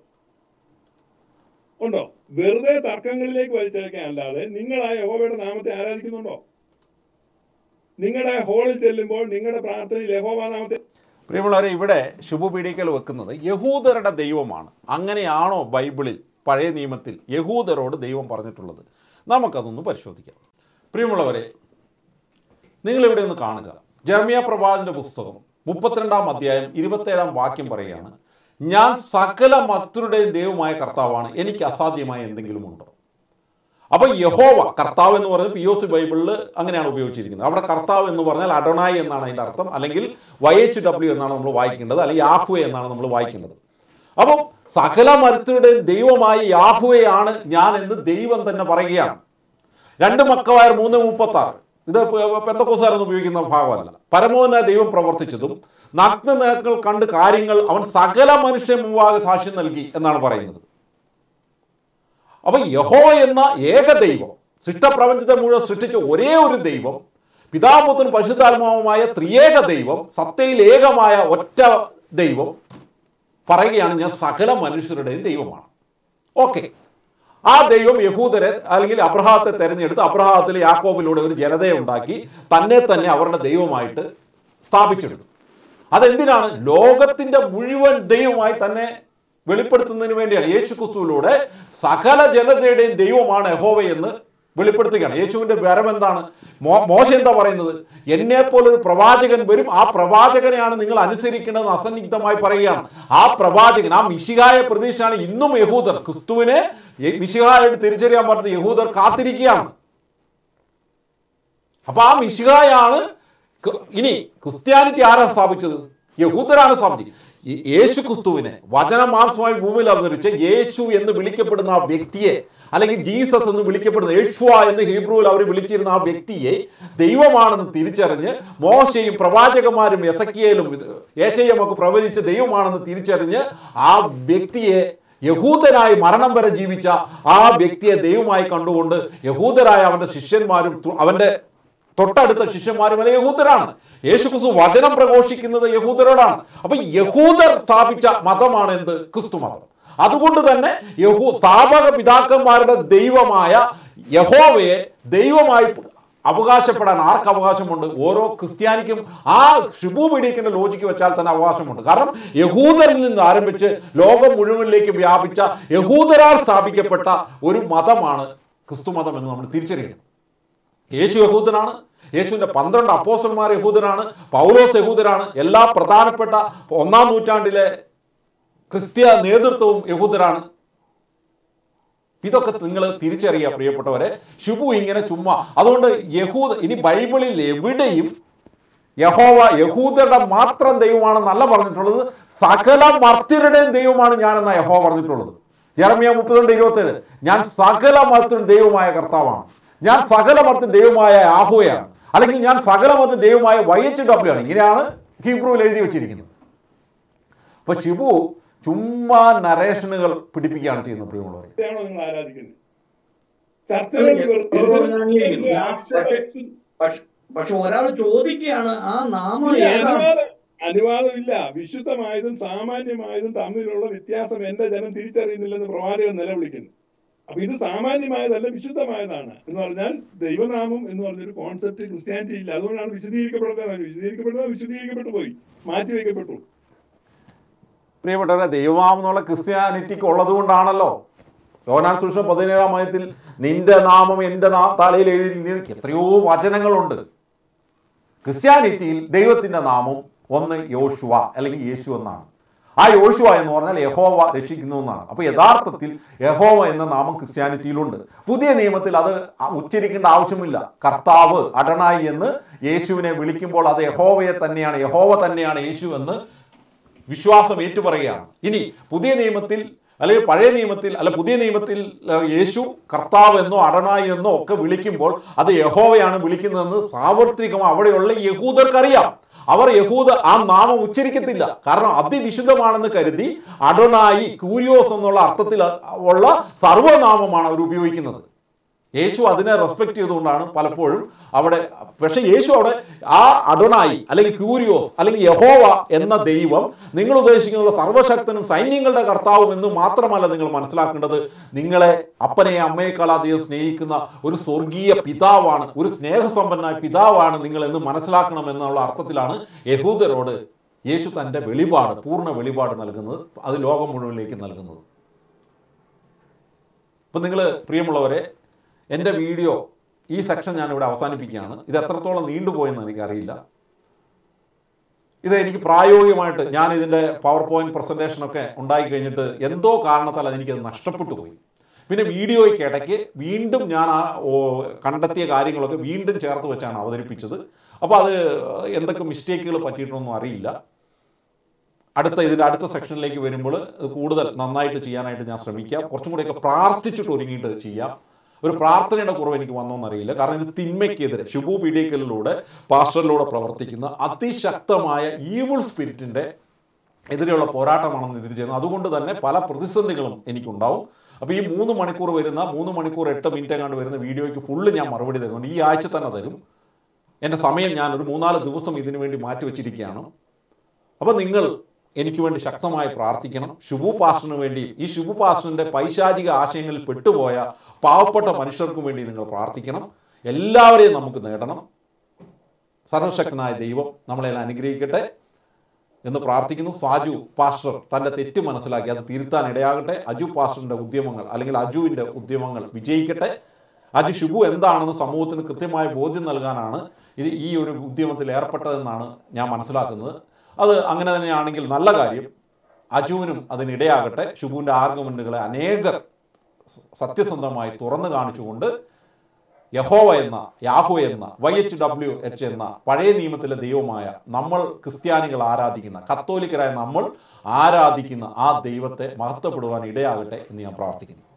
ഉണ്ടോ വെറുതെ തർക്കങ്ങളിലേക്ക് വലിച്ചഴക്കാൻ അല്ലാതെ നിങ്ങൾ ആ യഹോവയുടെ നാമത്തെ ആരാധിക്കുന്നുണ്ടോ നിങ്ങളുടെ ഹോളിൽ ചെല്ലുമ്പോൾ നിങ്ങളുടെ പ്രാർത്ഥനയിൽ യഹോവ നാമത്തെ പ്രിയമുള്ളവരെ ഇവിടെ ശുഭപീഠിക്കൽ വെക്കുന്നത് യഹൂദരുടെ ദൈവമാണ് അങ്ങനെയാണോ ബൈബിളിൽ പഴയ നിയമത്തിൽ യഹൂദരോട് ദൈവം പറഞ്ഞിട്ടുള്ളത് നമുക്കതൊന്ന് പരിശോധിക്കാം പ്രിയമുള്ളവരെ നിങ്ങളിവിടെ ഒന്ന് കാണുക ജർമിയ പ്രവാചന്റെ പുസ്തകം മുപ്പത്തിരണ്ടാം അധ്യായം ഇരുപത്തേഴാം വാക്യം പറയുകയാണ് ഞാൻ സകല മത്തരുടെയും ദൈവമായ കർത്താവാണ് എനിക്ക് അസാധ്യമായ എന്തെങ്കിലും ഉണ്ടോ അപ്പൊ യഹോവ കർത്താവ് എന്ന് പറഞ്ഞാൽ പി ഒ സി ബൈബിളിൽ അങ്ങനെയാണ് ഉപയോഗിച്ചിരിക്കുന്നത് അവിടെ കർത്താവ് എന്ന് പറഞ്ഞാൽ അഡോണായി എന്നാണ് അതിന്റെ അർത്ഥം അല്ലെങ്കിൽ വൈ എച്ച് ഡബ്ല്യു എന്നാണ് നമ്മൾ വായിക്കേണ്ടത് അല്ലെങ്കിൽ യാഹുവെ എന്നാണ് നമ്മൾ വായിക്കേണ്ടത് അപ്പം സകല മരുത്തരുടെയും ദൈവമായ യാഹുവയാണ് ഞാൻ എന്ന് ദൈവം തന്നെ പറയുകയാണ് രണ്ട് മക്കവായർ മൂന്ന് മുപ്പത്തി ആറ് ഇത് പെന്തക്കോസാരെന്ന് ഉപയോഗിക്കുന്ന ഭാഗമല്ല പരമോന്ന ദൈവം പ്രവർത്തിച്ചതും നഗ്ന നേക്കൾ കണ്ട് കാര്യങ്ങൾ അവൻ സകല മനുഷ്യ മുമ്പാകെ സാക്ഷ്യം നൽകി എന്നാണ് പറയുന്നത് അപ്പൊ യഹോ എന്ന ഏക ദൈവം സൃഷ്ടപ്രപഞ്ചത്തെ മുഴുവൻ സൃഷ്ടിച്ച ഒരേ ഒരു ദൈവം പിതാപുത്രൻ പരിശുദ്ധാത്മാവുമായ ത്രിയേക ദൈവം സത്തയിൽ ഏകമായ ഒറ്റ ദൈവം പറയുകയാണ് ഞാൻ സകല മനുഷ്യരുടെയും ദൈവമാണ് ഓക്കെ ആ ദൈവം യഹൂദരെ അല്ലെങ്കിൽ അബ്രഹാത്തെ തെരഞ്ഞെടുത്ത് അബ്രഹാത്തിൽ യാക്കോബിലൂടെ ഒരു ജനതയെ ഉണ്ടാക്കി തന്നെ തന്നെ അവരുടെ ദൈവമായിട്ട് സ്ഥാപിച്ചെടുത്തു അതെന്തിനാണ് ലോകത്തിന്റെ മുഴുവൻ ദൈവമായി തന്നെ വെളിപ്പെടുത്തുന്നതിന് വേണ്ടിയാണ് യേശു ക്രിസ്തുവിലൂടെ സകല ജനതയുടെയും ദൈവമാണ് യഹോവ എന്ന് വെളിപ്പെടുത്തുകയാണ് യേശുവിന്റെ വരം എന്താണ് മോ മോശ എന്താ പറയുന്നത് എന്നെ പോലെ ഒരു പ്രവാചകൻ വരും ആ പ്രവാചകനെയാണ് നിങ്ങൾ അനുസരിക്കേണ്ടത് അസന്നിഗ്ധമായി പറയുകയാണ് ആ പ്രവാചകൻ ആ മിശിഹായ പ്രതീക്ഷയാണ് ഇന്നും യഹൂദർ ക്രിസ്തുവിനെ യ- മിശിഹായായിട്ട് തിരിച്ചറിയാൻ പറഞ്ഞ യഹൂദർ കാത്തിരിക്കുകയാണ് അപ്പൊ ആ മിശിഹായാണ് ക- ഇനി ക്രിസ്ത്യാനിറ്റി ആരാ സ്ഥാപിച്ചത് യഹൂദരാണ് സ്ഥാപിച്ചത് ഈ യേശു ക്രിസ്തുവിനെ വചനമാംസമായി ഭൂമിയിൽ അവതരിച്ച യേശു എന്ന് വിളിക്കപ്പെടുന്ന ആ വ്യക്തിയെ അല്ലെങ്കിൽ ജീസസ് എന്ന് വിളിക്കപ്പെടുന്ന യേശുവ എന്ന് ഹീബ്രുവിൽ അവർ വിളിച്ചിരുന്ന ആ വ്യക്തിയെ ദൈവമാണെന്ന് തിരിച്ചറിഞ്ഞ് മോശയും പ്രവാചകന്മാരും എസക്കിയേലും യേശയും ഒക്കെ പ്രവചിച്ച് ദൈവമാണെന്ന് തിരിച്ചറിഞ്ഞ് ആ വ്യക്തിയെ യഹൂദനായി മരണം വരെ ജീവിച്ച ആ വ്യക്തിയെ ദൈവമായി കണ്ടുകൊണ്ട് യഹൂദരായ അവന്റെ ശിഷ്യന്മാരും തു- അവന്റെ തൊട്ടടുത്ത ശിഷ്യന്മാരും വരെ യഹൂദരാണ് യേശുക്രിസ്തു വചനം പ്രഘോഷിക്കുന്നത് യഹൂദരോടാണ് അപ്പൊ യഹൂദർ സ്ഥാപിച്ച മതമാണ് എന്ത് ക്രിസ്തു മതം അതുകൊണ്ട് തന്നെ യഹൂ സ്ഥാപക പിതാക്കന്മാരുടെ ദൈവമായ യഹോവയെ ദൈവമായി അവകാശപ്പെടാൻ ആർക്ക് അവകാശമുണ്ട് ഓരോ ക്രിസ്ത്യാനിക്കും ആ ഷിബു പിടിക്കുന്ന ലോജിക്ക് വെച്ചാൽ തന്നെ അവകാശമുണ്ട് കാരണം യഹൂദരിൽ നിന്ന് ആരംഭിച്ച് ലോകം മുഴുവനിലേക്ക് വ്യാപിച്ച യഹൂദരാൽ സ്ഥാപിക്കപ്പെട്ട ഒരു മതമാണ് ക്രിസ്തു മതം എന്ന് നമ്മൾ തിരിച്ചറിയണം യേശു യഹൂദനാണ് യേശുവിന്റെ പന്ത്രണ്ട് അപ്പോസ്റ്റന്മാർ യഹൂദനാണ് പൗലോസ് യഹൂദനാണ് എല്ലാ പ്രധാനപ്പെട്ട ഒന്നാം നൂറ്റാണ്ടിലെ ക്രിസ്ത്യ നേതൃത്വവും യഹൂദരാണ് ഇതൊക്കെ നിങ്ങൾ തിരിച്ചറിയുക പ്രിയപ്പെട്ടവരെ ഷിബു ഇങ്ങനെ ചുമ്മാ അതുകൊണ്ട് യഹൂദ ഇനി ബൈബിളിൽ എവിടെയും യഹോവ യഹൂദരുടെ മാത്രം ദൈവമാണെന്നല്ല പറഞ്ഞിട്ടുള്ളത് സകല മർത്യരുടെയും ദൈവമാണ് ഞാനെന്ന യഹോവ പറഞ്ഞിട്ടുള്ളത് ജെറമിയ മുപ്പത്തിരണ്ട് ഇരുപത്തേഴ് ഞാൻ സകല മർത്യരും ദൈവമായ കർത്താവാണ് ഞാൻ സകല മർത്യൻ ദൈവമായ ആഹുവയാണ് അല്ലെങ്കിൽ ഞാൻ സകല മർത്യൻ ദൈവമായ വൈ എച്ച് ഡബ്ല്യു ആണ് ഇങ്ങനെയാണ് ഹീബ്രുവിൽ എഴുതി വെച്ചിരിക്കുന്നത് അപ്പൊ ഷിബു ചുമ്മാ നരേഷനുകൾ പിടിപ്പിക്കുകയാണ് ചെയ്യുന്നത് പ്രിയമുള്ളവരെ ഇതാണോ നിങ്ങൾ ആരാധിക്കുന്നത് ചർച്ചകളിൽ വെറുതെ ഞാൻ അംഗീകരിക്കുന്നു. ഞാൻ പക്ഷേ- പക്ഷെ പക്ഷെ ഒരാൾ ചോദിക്കുകയാണ് ആ നാമം ഇല്ല, ഏതാണ് അനുവാദം അനുവാദമില്ല വിശുദ്ധമായതും സാമാന്യമായതും തമ്മിലുള്ള വ്യത്യാസം എന്റെ ജനം തിരിച്ചറിയുന്നില്ലെന്ന് പ്രവാചകൻ നിലവിളിക്കുന്നു അപ്പൊ ഇത് സാമാന്യമായതല്ല വിശുദ്ധമായതാണ് എന്ന് പറഞ്ഞാൽ ദൈവനാമം എന്ന് പറഞ്ഞൊരു കോൺസെപ്റ്റ് ക്രിസ്ത്യാനിറ്റി ഇല്ല അതുകൊണ്ടാണ് വിശദീകരിക്കപ്പെടുന്നത് വിശദീകരിക്കപ്പെടുന്നത് വിശദീകരിക്കപ്പെട്ടു പോയി മാറ്റിവെക്കപ്പെട്ടു പ്രിയപ്പെട്ടവരെ ദൈവമാം എന്നുള്ള ക്രിസ്ത്യാനിറ്റിക്ക് ഉള്ളത് കൊണ്ടാണല്ലോ യോനാൻ സുഷം പതിനേഴാം മയത്തിൽ നിന്റെ നാമം എൻ്റെ നാ തലയിൽ എഴുതി എത്രയോ വചനങ്ങളുണ്ട് ക്രിസ്ത്യാനിറ്റിയിൽ ദൈവത്തിൻ്റെ നാമം ഒന്ന് യോശുവ അല്ലെങ്കിൽ യേശു എന്നാണ് ആ യോശുവ എന്ന് പറഞ്ഞാൽ യഹോവ രക്ഷിക്കുന്നു എന്നാണ് അപ്പോൾ യഥാർത്ഥത്തിൽ യഹോവ എന്ന നാമം ക്രിസ്ത്യാനിറ്റിയിലുണ്ട് പുതിയ നിയമത്തിൽ അത് ഉച്ചരിക്കേണ്ട ആവശ്യമില്ല കർത്താവ് അടണായി എന്ന് യേശുവിനെ വിളിക്കുമ്പോൾ അത് യഹോവയെ തന്നെയാണ് യഹോവ തന്നെയാണ് യേശു എന്ന് വിശ്വാസം ഏറ്റുപറയുകയാണ് ഇനി പുതിയ നിയമത്തിൽ അല്ലെങ്കിൽ പഴയ നിയമത്തിൽ അല്ല പുതിയ നിയമത്തിൽ ഏഹ്, യേശു കർത്താവ് എന്നോ അടനായി എന്നോ ഒക്കെ വിളിക്കുമ്പോൾ അത് യഹോവയാണ് വിളിക്കുന്നതെന്ന് സാർവത്രികം അവിടെയുള്ള യഹൂദർക്കറിയാം അവർ യഹൂദ ആ നാമം ഉച്ചരിക്കത്തില്ല കാരണം അതിവിശുദ്ധമാണെന്ന് കരുതി അടനായി ക്യൂരിയോസ് എന്നുള്ള അർത്ഥത്തിൽ ഉള്ള സർവ്വനാമമാണ് അവർ ഉപയോഗിക്കുന്നത് യേശു അതിനെ റെസ്പെക്ട് ചെയ്തുകൊണ്ടാണ് പലപ്പോഴും അവിടെ പക്ഷെ യേശു അവിടെ ആ അഡൊണായി അല്ലെങ്കിൽ ക്യൂരിയോസ് അല്ലെങ്കിൽ യഹോവ എന്ന ദൈവം നിങ്ങൾ ഉദ്ദേശിക്കുന്ന സർവശക്തനും സൈന്യങ്ങളുടെ കർത്താവും എന്ന് മാത്രമല്ല നിങ്ങൾ മനസ്സിലാക്കേണ്ടത് നിങ്ങളെ അപ്പനെ അമ്മയെക്കാൾ അധികം സ്നേഹിക്കുന്ന ഒരു സ്വർഗീയ പിതാവാണ് ഒരു സ്നേഹസമ്പന്നനായ പിതാവാണ് നിങ്ങൾ എന്ന് മനസ്സിലാക്കണം എന്നുള്ള അർത്ഥത്തിലാണ് യഹൂദരോട് യേശു തൻ്റെ വെളിപാട് പൂർണ്ണ വെളിപാട് നൽകുന്നത് അത് ലോകം മുഴുവനിലേക്ക് നൽകുന്നത് അപ്പം നിങ്ങൾ പ്രിയമുള്ളവരെ എൻ്റെ വീഡിയോ ഈ സെക്ഷൻ ഞാനിവിടെ അവസാനിപ്പിക്കുകയാണ് ഇത് എത്രത്തോളം നീണ്ടുപോയെന്ന് എനിക്കറിയില്ല ഇത് എനിക്ക് പ്രായോഗികമായിട്ട് ഞാൻ ഇതിൻ്റെ പവർ പോയിന്റ് പ്രസൻറ്റേഷനൊക്കെ ഉണ്ടായി കഴിഞ്ഞിട്ട് എന്തോ കാരണത്താൽ അതെനിക്കത് നഷ്ടപ്പെട്ടു പോയി പിന്നെ വീഡിയോയ്ക്ക് ഇടയ്ക്ക് വീണ്ടും ഞാൻ ആ ഓ, കണ്ടെത്തിയ കാര്യങ്ങളൊക്കെ വീണ്ടും ചേർത്ത് വെച്ചാണ് അവതരിപ്പിച്ചത് അപ്പോൾ അത് എന്തൊക്കെ മിസ്റ്റേക്കുകൾ പറ്റിയിട്ടൊന്നും അറിയില്ല അടുത്ത ഇതിൻ്റെ അടുത്ത സെക്ഷനിലേക്ക് വരുമ്പോൾ ഇത് കൂടുതൽ നന്നായിട്ട് ചെയ്യാനായിട്ട് ഞാൻ ശ്രമിക്കാം കുറച്ചും കൂടെയൊക്കെ പ്രാർത്ഥിച്ചിട്ട് ഒരുങ്ങിയിട്ട് ചെയ്യാം ഒരു പ്രാർത്ഥനയുടെ കുറവ് എനിക്ക് വന്നോന്നറിയില്ല കാരണം ഇത് തിന്മയ്ക്കെതിരെ ഷിബു പീഡിയക്കലിലൂടെ പാസ്റ്ററിലൂടെ പ്രവർത്തിക്കുന്ന അതിശക്തമായ ഈവിൾ സ്പിരിറ്റിൻ്റെ എതിരെയുള്ള പോരാട്ടമാണെന്ന് ഇത് ചെയ്യുന്നത് അതുകൊണ്ട് തന്നെ പല പ്രതിസന്ധികളും എനിക്കുണ്ടാവും അപ്പോൾ ഈ മൂന്ന് മണിക്കൂർ വരുന്ന മൂന്ന് മണിക്കൂർ എട്ട് മിനിറ്റ് എങ്ങാണ്ട് വരുന്ന വീഡിയോയ്ക്ക് ഫുള്ള് ഞാൻ മറുപടി തരുന്നുണ്ട് ഈ ആഴ്ച തന്നെ തരും എൻ്റെ സമയം ഞാൻ ഒരു മൂന്നാല് ദിവസം ഇതിനു വേണ്ടി മാറ്റി വെച്ചിരിക്കുകയാണ് അപ്പോൾ നിങ്ങൾ എനിക്ക് വേണ്ടി ശക്തമായി പ്രാർത്ഥിക്കണം ശുഭു പാസ്റ്ററിന് വേണ്ടി ഈ ശുഭു പാസ്റ്ററിന്റെ പൈശാചിക ആശയങ്ങളിൽ പെട്ടുപോയ പാവപ്പെട്ട മനുഷ്യർക്കും വേണ്ടി നിങ്ങൾ പ്രാർത്ഥിക്കണം എല്ലാവരെയും നമുക്ക് നേടണം സർവശക്തനായ ദൈവം നമ്മളെല്ലാം അനുഗ്രഹിക്കട്ടെ എന്ന് പ്രാർത്ഥിക്കുന്നു സാജു പാസ്റ്റർ തൻ്റെ തെറ്റ് മനസ്സിലാക്കി അത് തിരുത്താൻ ഇടയാകട്ടെ അജു പാസ്റ്ററിൻ്റെ ഉദ്യമങ്ങൾ അല്ലെങ്കിൽ അജുവിൻ്റെ ഉദ്യമങ്ങൾ വിജയിക്കട്ടെ അജു ഷിബു എന്താണെന്ന് സമൂഹത്തിന് കൃത്യമായ ബോധ്യം നൽകാനാണ് ഇത് ഈ ഒരു ഉദ്യമത്തിൽ ഏർപ്പെട്ടതെന്നാണ് ഞാൻ മനസ്സിലാക്കുന്നത് അത് അങ്ങനെ തന്നെയാണെങ്കിൽ നല്ല കാര്യം അജുവിനും അതിനിടയാകട്ടെ ഷിബുവിൻ്റെ ആർഗ്യുമെൻറ്റുകളെ അനേകർ സത്യസന്ധമായി തുറന്നു കാണിച്ചുകൊണ്ട് യഹോവ എന്ന യാഹോ എന്ന വൈ എച്ച് ഡബ്ല്യു എച്ച് എന്ന പഴയ നിയമത്തിലെ ദൈവമായ നമ്മൾ ക്രിസ്ത്യാനികൾ ആരാധിക്കുന്ന കത്തോലിക്കരായ നമ്മൾ ആരാധിക്കുന്ന ആ ദൈവത്തെ മഹത്വപ്പെടുവാൻ ഇടയാകട്ടെ എന്ന് ഞാൻ പ്രാർത്ഥിക്കുന്നു